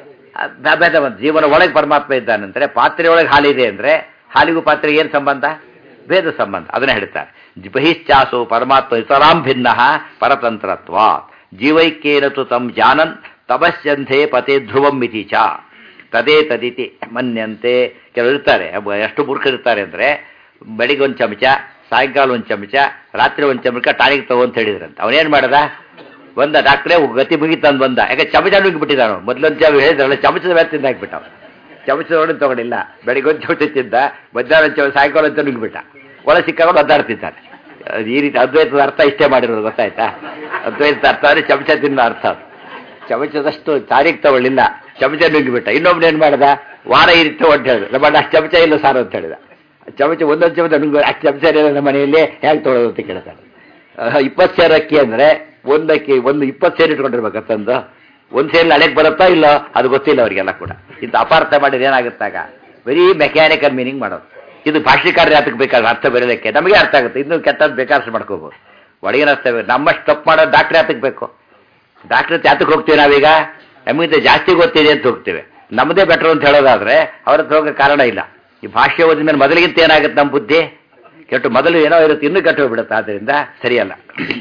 A: ಆ, ಭೇದ ಬಂತು ಜೀವನ ಒಳಗೆ ಪರಮಾತ್ಮ ಇದ್ದಾನಂದ್ರೆ ಪಾತ್ರೆ ಒಳಗೆ ಹಾಲಿದೆ ಅಂದರೆ ಹಾಲಿಗೂ ಪಾತ್ರೆಗೆ ಏನು ಸಂಬಂಧ ಭೇದ ಸಂಬಂಧ ಅದನ್ನ ಹೇಳ್ತಾರೆ ಜಿ- ಬಹಿಶ್ಚಾಸು ಪರಮಾತ್ಮ ಇತರಾಂ ಭಿನ್ನ ಪರತಂತ್ರತ್ವ ಜೀವೈಕ್ಯೇನತು ತಮ್ ಜಾನನ್ ತಪಸ್ಸಂಧೆ ಪತೆ ಧ್ರುವಂ ಮಿತಿ ಚ ತದೇ ತದಿತಿ ಮನ್ಯಂತೆ ಕೆಲವರು ಇರ್ತಾರೆ ಅಬ್ಬ ಎಷ್ಟು ಮೂರ್ಖರಿರ್ತಾರೆ ಅಂದರೆ ಬೆಳಿಗ್ಗೆ ಒಂದು ಚಮಚ ಸಾಯಂಕಾಲ ಒಂದು ಚಮಚ ರಾತ್ರಿ ಒಂದು ಚಮಚ ಟಾನಿಕ್ ತಗೋ ಅಂತ ಹೇಳಿದ್ರಂತ ಅವನೇನು ಮಾಡ್ದ ಬಂದ ಡಾಕ್ಟ್ರೇ ಗತಿ ಮುಗಿತಂದು ಬಂದ ಯಾಕೆ ಚಮಚ ನುಗ್ಗಿಬಿಟ್ಟಿದ್ದ ಅವನು ಮೊದಲೊಂದು ಚಮ ಹೇಳಿದ್ರಲ್ಲ ಚಮಚದ ಮೇಲೆ ತಿಂದು ಹಾಕ್ಬಿಟ್ಟ ಅವನು ಚಮಚದ ನೋಡಿ ತಗೊಂಡಿಲ್ಲ ಬೆಳಿಗ್ಗೆ ಒಂದು ಚಮಚ ತಿಂದ ಮಧ್ಯಾಹ್ನ ಒಂದು ಚಮಚ ಸಾಯಂಕಾಲ ಅಂತ ನುಗ್ಗಿಬಿಟ್ಟ ಒಳ ಸಿಕ್ಕಾಕೊಂಡು ಒದ್ದಾಡ್ತಿದ್ದಾನೆ ಅದು ಈ ರೀತಿ ಅದ್ವೈತದ ಅರ್ಥ ಇಷ್ಟೇ ಮಾಡಿರೋದು ಗೊತ್ತಾಯ್ತಾ ಅದ್ವೈತದ ಅರ್ಥ ಅಂದರೆ ಚಮಚ ತಿನ್ನೋ ಅರ್ಥ ಅದು ಚಮಚದಷ್ಟು ತಾರೀಖ್ ತಗೊಳ್ಳಿಲ್ಲ ಚಮಚ ನುಗ್ಗಿಬಿಟ್ಟ ಇನ್ನೊಬ್ನು ಏನು ಮಾಡ್ದ ವಾರ ಈ ರೀತಿ ಹೊಂಟು ಹೇಳಿದ ನಮ್ಮ ಅಷ್ಟು ಚಮಚ ಇಲ್ಲ ಸಾರು ಅಂತ ಹೇಳಿದ ಚಮಚ ಒಂದೊಂದು ಚಮಚ ನುಗ್ಗಿ ಅಷ್ಟು ಚಮಚ ಇಲ್ಲ ನಮ್ಮ ಮನೆಯಲ್ಲಿ ಹೇಗೆ ತೊಗೊಳೋದು ಅಂತ ಕೇಳ್ತಾನೆ ಇಪ್ಪತ್ತು ಸೇರು ಅಕ್ಕಿ ಅಂದರೆ ಒಂದು ಅಕ್ಕಿ ಒಂದು ಇಪ್ಪತ್ತು ಸೇರು ಇಟ್ಕೊಂಡಿರ್ಬೇಕು ತಂದು ಒಂದು ಸೇರಿ ಹಳೆಗೆ ಬರುತ್ತಾ ಇಲ್ಲ ಅದು ಗೊತ್ತಿಲ್ಲ ಅವರಿಗೆಲ್ಲ ಕೂಡ ಇಂಥ ಅಪಾರ್ಥ ಮಾಡಿದ್ರೆ ಏನಾಗುತ್ತಾಗ ಬರೀ ಮೆಕ್ಯಾನಿಕಲ್ ಮೀನಿಂಗ್ ಮಾಡೋದು ಇದು ಭಾಷಿಕಾರ ಅದಕ್ಕೆ ಬೇಕಾದ್ರೆ ಅರ್ಥ ಬರೋದಕ್ಕೆ ನಮಗೆ ಅರ್ಥ ಆಗುತ್ತೆ ಇನ್ನೂ ಕೆಟ್ಟದ್ದು ಬೇಕಾದಷ್ಟು ಮಾಡ್ಕೋಬೋದು ಒಳಗಿನ ಅರ್ಥ ಬೇಕು. ನಮ್ಮಷ್ಟು ತಪ್ಪು ಮಾಡೋದು ಡಾಕ್ಟ್ರೆ ಹತ್ತಕ್ಕೆ ಬೇಕು ಡಾಕ್ಟ್ರ್ ತ್ಯಾತಕ್ಕೆ ಹೋಗ್ತೀವಿ ನಾವೀಗ ನಮಗಿಂತ ಜಾಸ್ತಿ ಗೊತ್ತಿದೆ ಅಂತ ಹೋಗ್ತೇವೆ ನಮ್ಮದೇ ಬೆಟರ್ ಅಂತ ಹೇಳೋದಾದ್ರೆ ಅವ್ರ ಹತ್ರ ಹೋಗೋ ಕಾರಣ ಇಲ್ಲ ಈ ಭಾಷೆ ಓದಿದ ಮೇಲೆ ಮೊದಲಿಗಿಂತ ಏನಾಗುತ್ತೆ ನಮ್ಮ ಬುದ್ಧಿ ಕೆಟ್ಟು ಮೊದಲು ಏನೋ ಇರುತ್ತೆ ಇನ್ನೂ ಕೆಟ್ಟು ಹೋಗ್ಬಿಡುತ್ತೆ ಆದ್ದರಿಂದ ಸರಿಯಲ್ಲ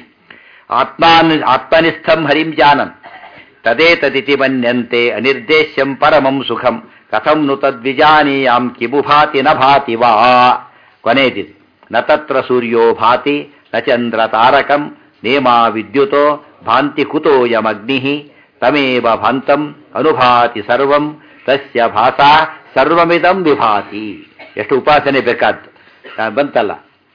A: ಆತ್ಮಾನ್ ಆತ್ಮನಿಸ್ಥಂ ಹರಿಂ ಜಾನನ್ ತದೇ ತದಿತಿ ಮನ್ಯಂತೆ ಅನಿರ್ದೇಶ್ಯಂ ಪರಮಂ ಸುಖಂ ಕಥಂ ನು ತದ್ವಿಜಾನೀಯಾಂ ಕಿಬು ಭಾತಿ ನ ಭಾತಿ ವಾ ಕೊನೆಯದಿದು ನ ತತ್ರ ಸೂರ್ಯೋ ಭಾತಿ ನ ಚಂದ್ರ ತಾರಕಂ ನೇಮಾ ವಿದ್ಯುತೋ ಭಾಂತಿ ಕುತೋಯಮಗ್ನಿ ತಮೇವ ಭಾಂತಂ ಅನುಭಾತಿ ಸರ್ವಂ ತಸ್ಯ ಭಾಸಾ ಸರ್ವಮಿದಂ ವಿಭಾತಿ ಎಷ್ಟು ಉಪಾಸನೆ ಬೇಕಾದ್ದು ಆ, ಬಂತಲ್ಲ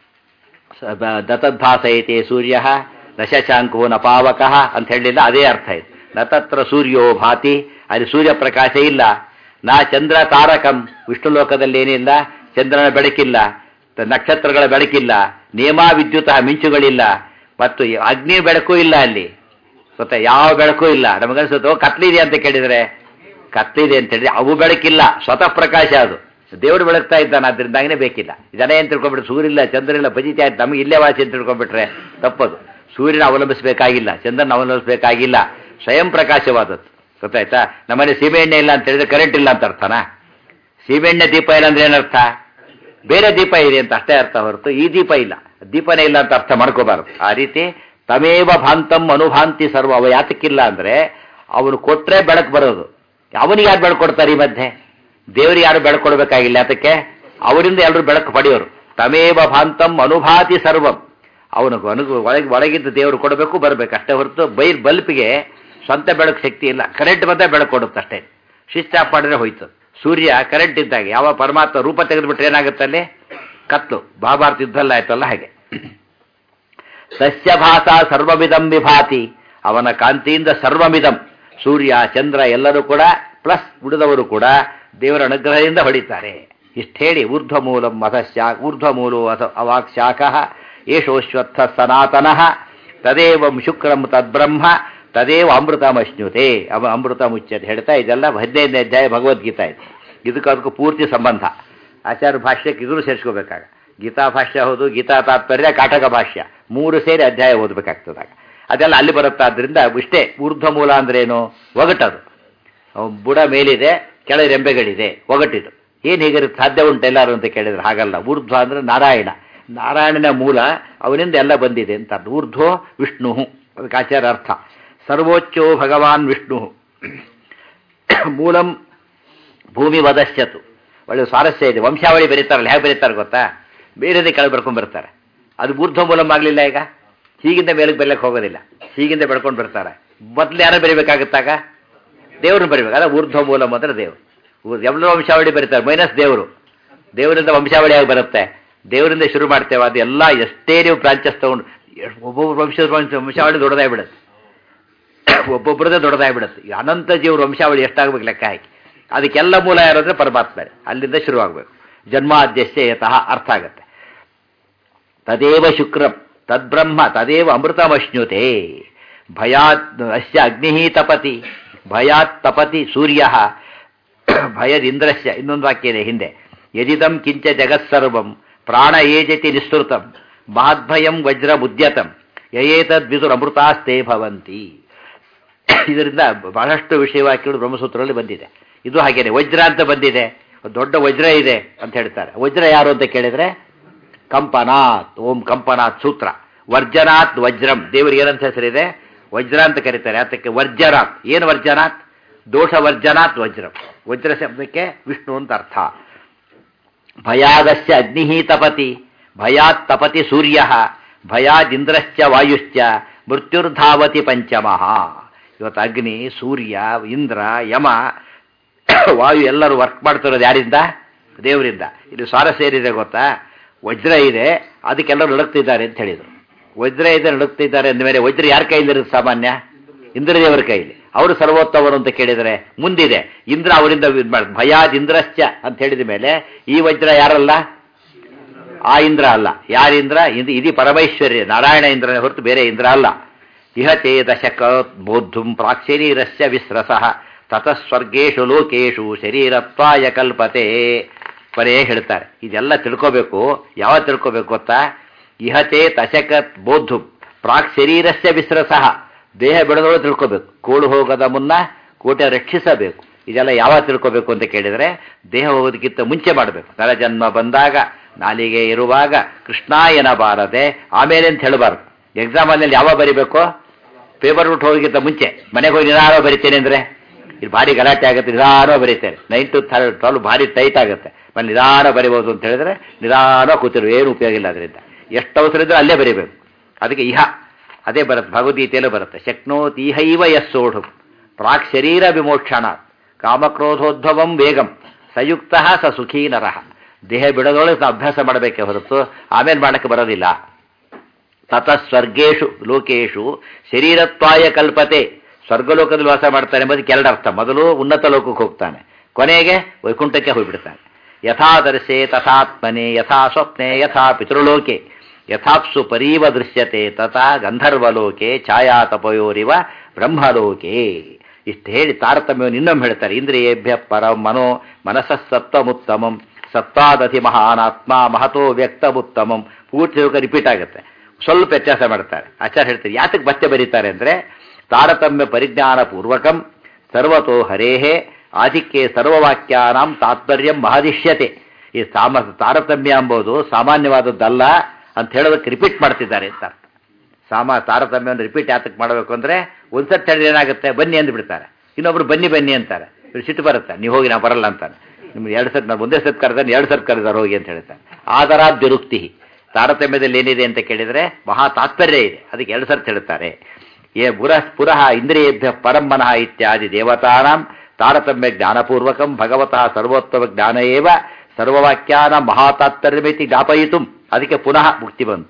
A: ಸ- ಬ- ದತದ್ಭಾಸಯತೆ ಸೂರ್ಯ ನ ಶಶಾಂಕೋ ನ ಪಾವಕ ಅಂತ ಹೇಳಿಲ್ಲ ಅದೇ ಅರ್ಥ ಇದೆ ನ ತತ್ರ ಸೂರ್ಯೋ ಭಾತಿ ಅಲ್ಲಿ ಸೂರ್ಯ ಪ್ರಕಾಶ ಇಲ್ಲ ನಾ ಚಂದ್ರ ತಾರಕಂ ವಿಷ್ಣು ಲೋಕದಲ್ಲಿ ಏನಿಲ್ಲ ಚಂದ್ರನ ಬೆಳಕಿಲ್ಲ ತ- ನಕ್ಷತ್ರಗಳ ಬೆಳಕಿಲ್ಲ ನೇಮಾ ವಿದ್ಯುತ್ ಮಿಂಚುಗಳಿಲ್ಲ ಮತ್ತು ಈ ಅಗ್ನಿ ಬೆಳಕು ಇಲ್ಲ ಅಲ್ಲಿ ಗೊತ್ತಾ ಯಾವ ಬೆಳಕು ಇಲ್ಲ ನಮಗನ್ಸುತ್ತೋ ಕತ್ಲಿದೆ ಅಂತ ಕೇಳಿದರೆ ಕತ್ಲಿದೆ ಅಂತ ಹೇಳಿದ್ರೆ ಅವು ಬೆಳಕಿಲ್ಲ ಸ್ವತಃ ಪ್ರಕಾಶ ಅದು ದೇವರು ಬೆಳಗ್ತಾ ಇದ್ದಾನೆ ಅದರಿಂದಾಗನೇ ಬೇಕಿಲ್ಲ ಜನ ಏನು ತಿಳ್ಕೊಂಡ್ಬಿಟ್ರೆ ಸೂರ್ಯ ಇಲ್ಲ ಚಂದ್ರ ಇಲ್ಲ ಬಜಿತಿ ಆಯ್ತು ನಮಗೆ ಇಲ್ಲೇ ವಾಸಿ ಅಂತ ತಿಳ್ಕೊಂಡ್ಬಿಟ್ರೆ ತಪ್ಪದು ಸೂರ್ಯನ ಅವಲಂಬಿಸಬೇಕಾಗಿಲ್ಲ ಚಂದ್ರನ ಅವಲಂಬಿಸಬೇಕಾಗಿಲ್ಲ ಸ್ವಯಂ ಪ್ರಕಾಶವಾದದ್ದು ಗೊತ್ತಾಯ್ತಾ ನಮ್ಮನೆ ಸೀಮೆ ಎಣ್ಣೆ ಇಲ್ಲ ಅಂತ ಹೇಳಿದ್ರೆ ಕರೆಂಟ್ ಇಲ್ಲ ಅಂತ ಅರ್ಥನಾ ಸೀಮೆ ಎಣ್ಣೆ ದೀಪ ಇಲ್ಲ ಅಂದ್ರೆ ಏನರ್ಥ ಬೇರೆ ದೀಪ ಇದೆ ಅಂತ ಅಷ್ಟೇ ಅರ್ಥ ಹೊರತು ಈ ದೀಪ ಇಲ್ಲ ದೀಪನೇ ಇಲ್ಲ ಅಂತ ಅರ್ಥ ಮಾಡ್ಕೋಬಾರದು ಆ ರೀತಿ ತಮೇವ ಭಾಂತಂ ಅನುಭಾಂತಿ ಸರ್ವ ಅವ ಯಾತಕ್ಕಿಲ್ಲ ಅಂದ್ರೆ ಅವನು ಕೊಟ್ರೆ ಬೆಳಕು ಬರೋದು ಅವನಿಗೆ ಯಾರು ಬೆಳಕು ಕೊಡ್ತಾರೆ ಈ ಮಧ್ಯೆ ದೇವರಿಗೆ ಯಾರು ಬೆಳಕು ಕೊಡಬೇಕಾಗಿಲ್ಲ ಅದಕ್ಕೆ ಅವರಿಂದ ಎಲ್ಲರೂ ಬೆಳಕು ಪಡೆಯೋರು ತಮೇವ ಭಾಂತಂ ಅನುಭಾತಿ ಸರ್ವಂ ಅವನು ಅನುಗು ಒಳಗೆ ಒಳಗಿದ್ದ ದೇವರು ಕೊಡಬೇಕು ಬರಬೇಕು ಅಷ್ಟೇ ಹೊರತು ಬೈರ್ ಬಲ್ಪಿಗೆ ಸ್ವಂತ ಬೆಳಕು ಶಕ್ತಿ ಇಲ್ಲ ಕರೆಂಟ್ ಬಂದೇ ಬೆಳಕು ಕೊಡುತ್ತೆ ಅಷ್ಟೇ ಸ್ವಿಚ್ ಆಫ್ ಮಾಡಿದ್ರೆ ಹೋಯ್ತು ಸೂರ್ಯ ಕರೆಂಟ್ ಇದ್ದಾಗ ಯಾವ ಪರಮಾತ್ಮ ರೂಪ ತೆಗೆದುಬಿಟ್ರೆ ಏನಾಗುತ್ತೆ ಅಲ್ಲಿ ಕತ್ಲು ಮಹಾಭಾರತ ಯುದ್ಧ ಆಯ್ತಲ್ಲ ಹಾಗೆ ಸಸ್ಯ ಭಾಸ ಸರ್ವಮಿದಂ ವಿಭಾತಿ ಅವನ ಕಾಂತಿಯಿಂದ ಸರ್ವಮಿದಂ ಸೂರ್ಯ ಚಂದ್ರ ಎಲ್ಲರೂ ಕೂಡ ಪ್ಲಸ್ ಉಳಿದವರು ಕೂಡ ದೇವರ ಅನುಗ್ರಹದಿಂದ ಹೊಡಿತಾರೆ ಇಷ್ಟು ಹೇಳಿ ಊರ್ಧ್ವಮೂಲಂ ಮತಶಾ ಊರ್ಧ್ವಮೂಲೋ ಅಥ ಅವಾಕ್ ಶಾಖಃ ಏಷೋಶ್ವತ್ಥ ಸನಾತನಃ ತದೇವಂ ಶುಕ್ರಂ ತದ್ಬ್ರಹ್ಮ ತದೇವ ಅಮೃತಮಶ್ನುತೆ ಅವ ಅಮೃತ ಮುಚ್ಚತೆ ಹೇಳ್ತಾ ಇದೆಲ್ಲ ಹದಿನೈದನೇ ಅಧ್ಯಾಯ ಭಗವದ್ಗೀತಾ ಇದೆ ಇದಕ್ಕೆ ಅದಕ್ಕೂ ಪೂರ್ತಿ ಸಂಬಂಧ ಆಚಾರ್ಯ ಭಾಷ್ಯಕ್ಕೆ ಇದ್ರೂ ಸೇರಿಸ್ಕೋಬೇಕಾಗ ಗೀತಾ ಭಾಷ್ಯ ಹೌದು ಗೀತಾ ತಾತ್ಪರ್ಯ ಕಾಟಕ ಭಾಷ್ಯ ಮೂರು ಸೇರಿ ಅಧ್ಯಾಯ ಓದಬೇಕಾಗ್ತದಾಗ ಅದೆಲ್ಲ ಅಲ್ಲಿ ಬರುತ್ತಾದ್ರಿಂದ ಇಷ್ಟೇ ಊರ್ಧ್ವ ಮೂಲ ಅಂದ್ರೇನು ಒಗಟದು ಅವ್ ಬುಡ ಮೇಲಿದೆ ಕೆಳ ರೆಂಬೆಗಳಿದೆ ಒಗಟಿದು ಏನು ಹೇಗಿರುತ್ತೆ ಸಾಧ್ಯ ಉಂಟು ಎಲ್ಲರೂ ಅಂತ ಕೇಳಿದ್ರೆ ಹಾಗಲ್ಲ ಊರ್ಧ್ವ ಅಂದರೆ ನಾರಾಯಣ ನಾರಾಯಣನ ಮೂಲ ಅವನಿಂದ ಎಲ್ಲ ಬಂದಿದೆ ಅಂತ ಅರ್ಥ. ಊರ್ಧ್ವೋ ವಿಷ್ಣು ಅದಕ್ಕೆ ಆಚಾರ ಅರ್ಥ ಸರ್ವೋಚ್ಚೋ ಭಗವಾನ್ ವಿಷ್ಣು ಮೂಲಂ ಭೂಮಿ ವದಶ್ಯತು ಒಳ್ಳೆ ಸ್ವಾರಸ್ಯ ಇದೆ ವಂಶಾವಳಿ ಬರೀತಾರಲ್ಲ ಹೇಗೆ ಬರೀತಾರೆ ಗೊತ್ತಾ ಬೇರೆದೇ ಕೆಳಗೆ ಬರ್ಕೊಂಡು ಬರ್ತಾರೆ ಅದು ಊರ್ಧ್ವ ಮೂಲಂ ಆಗಲಿಲ್ಲ ಈಗ ಹೀಗಿಂದ ಮೇಲಕ್ಕೆ ಬೆಲ್ಲಕ್ಕೆ ಹೋಗೋದಿಲ್ಲ ಹೀಗಿಂದ ಬೆಳ್ಕೊಂಡು ಬರ್ತಾರೆ ಮೊದಲು ಯಾರು ಬರೀಬೇಕಾಗುತ್ತಾಗ ದೇವ್ರನ್ನ ಬರೀಬೇಕು ಅಲ್ಲ ಊರ್ಧ್ವ ಮೂಲಂ ಅಂದ್ರೆ ದೇವರು ಊರ್- ಎಲ್ಲರೂ ವಂಶಾವಳಿ ಬರೀತಾರೆ ಮೈನಸ್ ದೇವರು ದೇವರಿಂದ ವಂಶಾವಳಿ ಆಗಿ ಬರುತ್ತೆ ದೇವರಿಂದ ಶುರು ಮಾಡ್ತೇವೆ ಅದು ಎಲ್ಲ ಎಷ್ಟೇ ನೀವು ಬ್ರಾಂಚಸ್ ತಗೊಂಡು ಎಷ್ಟ್- ಒಬ್ಬೊಬ್ಬರು ವಂಶದ ವಂಶ- ವಂಶಾವಳಿ ದೊಡ್ಡದಾಗಿ ಬಿಡುತ್ತೆ ಒಬ್ಬೊಬ್ಬರದೇ ದೊಡ್ಡದಾಗಿ ಬಿಡುತ್ತೆ ಈ ಅನಂತ ಜೀವರ ವಂಶಾವಳಿ ಎಷ್ಟಾಗಬೇಕು ಲೆಕ್ಕ ಹಾಕಿ ಅದಕ್ಕೆಲ್ಲ ಮೂಲ ಯಾರು ಅಂದರೆ ಪರಮಾತ್ಮ ಅಲ್ಲಿಂದ ಶುರುವಾಗಬೇಕು ಜನ್ಮಾದ್ಯಸ್ಯ ಯತಃ ಅರ್ಥ ಆಗುತ್ತೆ ತದೇವ ಶುಕ್ರಂ ತದ್ಬ್ರಹ್ಮ ತದೇವ ಅಮೃತಮಶ್ನುತೆ ಭಯಾತ್ ಅಸ್ಯ ಅಗ್ನಿ ತಪತಿ ಭಯಾತ್ ತಪತಿ ಸೂರ್ಯ ಭಯದಿಂದ್ರಸ್ಯ ಇನ್ನೊಂದು ವಾಕ್ಯ ಇದೆ ಹಿಂದೆ ಯದಿದಂ ಕಿಂಚ ಜಗತ್ಸರ್ವಂ ಪ್ರಾಣ ಏಜತಿ ನಿಸ್ತೃತಂ ಮಹದ್ಭಯಂ ವಜ್ರ ಬುದ್ಯತಂ ಯಯೇತದ್ ವಿದುರಮೃತಾಸ್ತೆ ಭವಂತಿ ಇದರಿಂದ ಬಹಳಷ್ಟು ವಿಷಯವಾಕ್ಯಗಳು ಬ್ರಹ್ಮಸೂತ್ರದಲ್ಲಿ ಬಂದಿದೆ ಇದು ಹಾಗೇನೆ ವಜ್ರ ಅಂತ ಬಂದಿದೆ ಒಂದು ದೊಡ್ಡ ವಜ್ರ ಇದೆ ಅಂತ ಹೇಳ್ತಾರೆ ವಜ್ರ ಯಾರು ಅಂತ ಕೇಳಿದ್ರೆ ಕಂಪನಾತ್ ಓಂ ಕಂಪನಾತ್ ಸೂತ್ರ ವರ್ಜನಾತ್ ವಜ್ರಂ ದೇವರಿಗೆ ಏನಂತ ಹೆಸರಿದೆ ವಜ್ರ ಅಂತ ಕರೀತಾರೆ ಅದಕ್ಕೆ ವರ್ಜನಾತ್ ಏನು ವರ್ಜನಾತ್ ದೋಷ ವರ್ಜನಾತ್ ವಜ್ರಂ ವಜ್ರ ಶಬ್ದಕ್ಕೆ ವಿಷ್ಣು ಅಂತ ಅರ್ಥ ಭಯಾದಸ್ಯ ಅಗ್ನಿ ತಪತಿ ಭಯಾತ್ ತಪತಿ ಸೂರ್ಯ ಭಯಾದಿಂದ್ರಶ್ಚ ವಾಯುಶ್ಚ ಮೃತ್ಯುರ್ಧಾವತಿ ಪಂಚಮಃ ಇವತ್ತು ಅಗ್ನಿ ಸೂರ್ಯ ಇಂದ್ರ ಯಮ ವಾಯು ಎಲ್ಲರೂ ವರ್ಕ್ ಮಾಡ್ತಿರೋದು ಯಾರಿಂದ ದೇವರಿಂದ ಇಲ್ಲಿ ಸ್ವಾರಸ್ಯ ಏನಿದೆ ಗೊತ್ತಾ ವಜ್ರ ಇದೆ ಅದಕ್ಕೆಲ್ಲರೂ ನಡುಕ್ತಿದ್ದಾರೆ ಅಂತ ಹೇಳಿದರು ವಜ್ರ ಇದೆ ನಡುಕ್ತಿದ್ದಾರೆ ಅಂದಮೇಲೆ ವಜ್ರ ಯಾರ ಕೈಲಿರುತ್ತೆ ಸಾಮಾನ್ಯ ಇಂದ್ರದೇವರ ಕೈಲಿ ಅವರು ಸರ್ವೋತ್ತಮರು ಅಂತ ಕೇಳಿದರೆ ಮುಂದಿದೆ ಇಂದ್ರ ಅವರಿಂದ ಇದ್ ಮಾಡ್ ಭಯಾದಿಂದ್ರಶ್ಚ ಅಂತ ಹೇಳಿದ ಮೇಲೆ ಈ ವಜ್ರ ಯಾರಲ್ಲ ಆ ಇಂದ್ರ ಅಲ್ಲ ಯಾರಿಂದ್ರ ಇದು ಇದು ಪರಮೈಶ್ವರ್ಯ ನಾರಾಯಣ ಇಂದ್ರನೇ ಹೊರತು ಬೇರೆ ಇಂದ್ರ ಅಲ್ಲ ಇಹ ತೇ ದಶಕ ಬೋದ್ಧುಂ ಪ್ರಾಕ್ಶರೀರಸ್ಯ ವಿಸ್ರಸಃ ತತಃ ಸ್ವರ್ಗೇಶು ಲೋಕೇಶು ಶರೀರತ್ವಾಯ ಕಲ್ಪತೆ ಪರೇ ಹೇಳ್ತಾರೆ ಇದೆಲ್ಲ ತಿಳ್ಕೋಬೇಕು ಯಾವಾಗ ತಿಳ್ಕೋಬೇಕು ಗೊತ್ತಾ ಇಹತೆ ತಶಕ ಬೋದ್ಧು ಪ್ರಾಕ್ ಶರೀರಸ್ಯ ವಿಸ್ರಸಃ ದೇಹ ಬಿಡದೊಳಗೆ ತಿಳ್ಕೋಬೇಕು ಕೋಳು ಹೋಗದ ಮುನ್ನ ಕೋಟೆ ರಕ್ಷಿಸಬೇಕು ಇದೆಲ್ಲ ಯಾವಾಗ ತಿಳ್ಕೋಬೇಕು ಅಂತ ಕೇಳಿದರೆ ದೇಹ ಹೋಗೋದಕ್ಕಿಂತ ಮುಂಚೆ ಮಾಡಬೇಕು ನರಜನ್ಮ ಬಂದಾಗ ನಾಲಿಗೆ ಇರುವಾಗ ಕೃಷ್ಣ ಎನ್ನಬಾರದೆ ಆಮೇಲೆ ಅಂತ ಹೇಳಬಾರ್ದು ಎಕ್ಸಾಮಲ್ಲಿ ಯಾವಾಗ ಬರಿಬೇಕು ಪೇಪರ್ ಬಿಟ್ಟು ಹೋಗೋದಕ್ಕಿಂತ ಮುಂಚೆ ಮನೆಗೆ ಹೋಗಿ ನಿಧಾನ ಬರಿತೇನೆ ಅಂದರೆ ಇದು ಭಾರಿ ಗಲಾಟೆ ಆಗುತ್ತೆ ನಿಧಾನ ಬರೀತೇನೆ ನೈನ್ ಟು ಟ್ವೆಲ್ ಭಾರಿ ಟೈಟ್ ಆಗುತ್ತೆ ಮತ್ತೆ ನಿಧಾನ ಬರಿಬೋದು ಅಂತ ಹೇಳಿದ್ರೆ ನಿಧಾನ ಕೂತಿರು ಏನು ಉಪಯೋಗ ಇಲ್ಲ ಅದರಿಂದ ಎಷ್ಟು ಅವಸರ ಇದ್ರೂ ಅಲ್ಲೇ ಬರಿಬೇಕು ಅದಕ್ಕೆ ಇಹ ಅದೇ ಬರುತ್ತೆ ಭಗವದ್ಗೀತೆಯಲ್ಲೂ ಬರುತ್ತೆ ಶಕ್ನೋತೀಹೈವ ಯಸ್ಸೋಢು ಪ್ರಾಕ್ ಶರೀರ ವಿಮೋಕ್ಷಣ ಕಾಮಕ್ರೋಧೋದ್ಭವಂ ವೇಗಂ ಸಂಯುಕ್ತ ಸ ಸುಖೀ ನರಃ ದೇಹ ಬಿಡೋದೊಳಗೆ ನಾವು ಅಭ್ಯಾಸ ಮಾಡಬೇಕೇ ಹೊರತು ಆಮೇಲೆ ಮಾಡಕ್ಕೆ ಬರೋದಿಲ್ಲ ತತಃ ಸ್ವರ್ಗೇಶು ಲೋಕೇಶು ಶರೀರತ್ವಾಯ ಕಲ್ಪತೆ ಸ್ವರ್ಗಲೋಕದಲ್ಲಿ ವಾಸ ಮಾಡ್ತಾನೆ ಎಂಬುದಕ್ಕೆ ಎರಡು ಅರ್ಥ ಮೊದಲು ಉನ್ನತ ಲೋಕಕ್ಕೆ ಹೋಗ್ತಾನೆ ಕೊನೆಗೆ ವೈಕುಂಠಕ್ಕೆ ಹೋಗ್ಬಿಡ್ತಾನೆ ಯಥಾದರ್ಶೆ ತಥಾತ್ಮನೆ ಯಥಾ ಸ್ವಪ್ನೆ ಯಥಾ ಪಿತೃಲೋಕೆ ಯಥಾಪ್ಸು ಪರೀವ ದೃಶ್ಯತೆ ತಥಾ ಗಂಧರ್ವಲೋಕೆ ಛಾಯಾತಪಯೋರಿವ ಬ್ರಹ್ಮಲೋಕೆ ಇಷ್ಟು ಹೇಳಿ ತಾರತಮ್ಯವನ್ನು ಇನ್ನೊಮ್ಮೆ ಹೇಳ್ತಾರೆ ಇಂದ್ರಿಯೇಭ್ಯ ಪರ ಮನೋ ಮನಸ್ಸ ಸತ್ವಮುತ್ತಮಂ ಸತ್ವಾದತಿ ಮಹಾನಾತ್ಮ ಮಹತೋ ವ್ಯಕ್ತಮುತ್ತಮಂ ಪೂರ್ತಿ ರಿಪೀಟ್ ಆಗುತ್ತೆ ಸ್ವಲ್ಪ ವ್ಯತ್ಯಾಸ ಮಾಡ್ತಾರೆ ಆಚಾರ್ಯ ಹೇಳ್ತಾರೆ ಯಾತಕ್ಕೆ ಮತ್ತೆ ಬರೀತಾರೆ ಅಂದರೆ ತಾರತಮ್ಯ ಪರಿಜ್ಞಾನ ಪೂರ್ವಕಂ ಸರ್ವತೋ ಹರೇಹೇ ಆಧಿಕ್ಯೆ ಸರ್ವವಾಕ್ಯಾನಾಂ ತಾತ್ಪರ್ಯ ಮಹದಿಷ್ಯತೆ ಈ ಸಾಮ ತಾರತಮ್ಯ ಎಂಬುದು ಸಾಮಾನ್ಯವಾದದ್ದಲ್ಲ ಅಂತ ಹೇಳೋದಕ್ಕೆ ರಿಪೀಟ್ ಮಾಡ್ತಿದ್ದಾರೆ ಅಂತ ಅರ್ಥ ಸಾಮ ತಾರತಮ್ಯವನ್ನು ರಿಪೀಟ್ ಯಾತಕ್ಕೆ ಮಾಡಬೇಕು ಅಂದರೆ ಒಂದ್ಸತಿ ಹೇಳಿದ್ರೆ ಏನಾಗುತ್ತೆ ಬನ್ನಿ ಅಂದ್ಬಿಡ್ತಾರೆ ಇನ್ನೊಬ್ರು ಬನ್ನಿ ಬನ್ನಿ ಅಂತಾರೆ ಇವ್ರು ಸಿಟ್ಟು ಬರುತ್ತೆ ನೀವು ಹೋಗಿ ನಾವು ಬರಲ್ಲ ಅಂತಾನೆ ನಿಮ್ಗೆ ಎರಡು ಸತ್ ನಾನು ಒಂದೇ ಸತ್ ಕರೆದಾನೆ ಎರಡು ಸತ್ ಕರೆದಾರೆ ಹೋಗಿ ಅಂತ ಹೇಳ್ತಾರೆ ಆದರಾದ್ಯುರುಕ್ತಿ ತಾರತಮ್ಯದಲ್ಲಿ ಏನಿದೆ ಅಂತ ಕೇಳಿದರೆ ಮಹಾ ತಾತ್ಪರ್ಯ ಇದೆ ಅದಕ್ಕೆ ಎರಡು ಸರ್ತಿ ಹೇಳ್ತಾರೆ ಏ ಪುರಃ ಪುರಃ ಇಂದ್ರಿಯೇಭ್ಯ ಪರಂಮನಃ ಇತ್ಯಾದಿ ದೇವತಾನಾಂ ತಾರತಮ್ಯ ಜ್ಞಾನಪೂರ್ವಕಂ ಭಗವತಃ ಸರ್ವೋತ್ತಮ ಜ್ಞಾನ ಏವ ಸರ್ವವಾಕ್ಯಾನ ಮಹಾತಾತ್ಪರ್ಯಮಿತಿ ಜ್ಞಾಪಯಿತು ಅದಕ್ಕೆ ಪುನಃ ಮುಕ್ತಿ ಬಂತು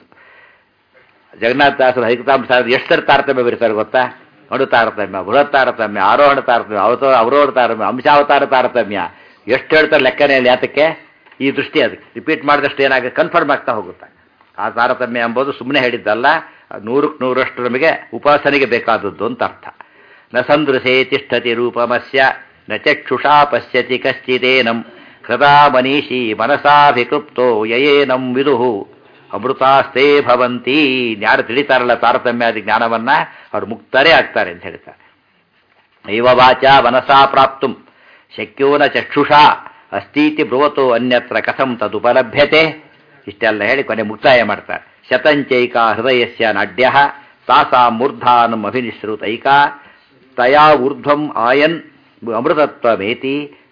A: ಜಗನ್ನಾಥ ದಾಸರ ಹೈಕತಾಂಶ ಎಷ್ಟು ಸರಿ ತಾರತಮ್ಯ ಬರೀತಾರೆ ಗೊತ್ತಾ ಅಣು ತಾರತಮ್ಯ ಬೃಹತ್ ತಾರತಮ್ಯ ಆರೋಹಣ ತಾರತಮ್ಯ ಅವತೋ ಅವರೋಹಣ ತಾರತಮ್ಯ ಅಂಶಾವತಾರ ತಾರತಮ್ಯ ಎಷ್ಟು ಹೇಳ್ತಾರೆ ಲೆಕ್ಕನೇ ಹೇಳಿ ಯಾತಕ್ಕೆ ಈ ದೃಷ್ಟಿ ಅದಕ್ಕೆ ರಿಪೀಟ್ ಮಾಡಿದಷ್ಟು ಏನಾಗುತ್ತೆ ಕನ್ಫರ್ಮ್ ಆಗ್ತಾ ಹೋಗುತ್ತೆ ಆ ತಾರತಮ್ಯ ಎಂಬುದು ಸುಮ್ಮನೆ ಹೇಳಿದ್ದಲ್ಲ ನೂರಕ್ಕೆ ನೂರಷ್ಟು ನಮಗೆ ಉಪಾಸನೆಗೆ ಬೇಕಾದದ್ದು ಅಂತ ಅರ್ಥ ನ ಸಂದೃಶೇ ತಿಷ್ಠತಿ ರೂಪಮಸ್ಯ ನ ಚಕ್ಷುಷಾ ಪಶ್ಯತಿ ಕಶ್ಚಿದೇನಂ ಹೃದಾ ಮನೀಷಿ ಮನಸಾಭಿಕೃಪ್ತೋ ಯಯೇನಂ ವಿದುಹು ಅಮೃತಾಸ್ತೇ ಭವಂತಿ ಯಾರು ತಿಳಿತಾರಲ್ಲ ತಾರತಮ್ಯಾದಿ ಜ್ಞಾನವನ್ನ ಅವ್ರು ಮುಕ್ತರೇ ಆಗ್ತಾರೆ ಅಂತ ಹೇಳ್ತಾರೆ ಐವ ವಾಚ ಮನಸಾ ಪ್ರಾಪ್ತು ಶಕ್ಯೋ ನ ಚಕ್ಷುಷಾ ಅಸ್ತೀತಿ ಬ್ರುವತೋ ಅನ್ಯತ್ರ ಕಥಂ ತದುಪಲಭ್ಯತೆ ಇಷ್ಟೆಲ್ಲ ಹೇಳಿ ಕೊನೆ ಮುಕ್ತಾಯ ಮಾಡ್ತಾರೆ ಶತಂಚೈಕ ಹೃದಯಸ್ಯ ನಾಡ್ಯ ತಾಸಾ ಮೂರ್ಧಾನಂ ಅಭಿನಿಶ್ರುತೈಕ ತಯಾ ಊರ್ಧ್ವಂ ಆಯನ್ ಅಮೃತತ್ವಮೇತಿ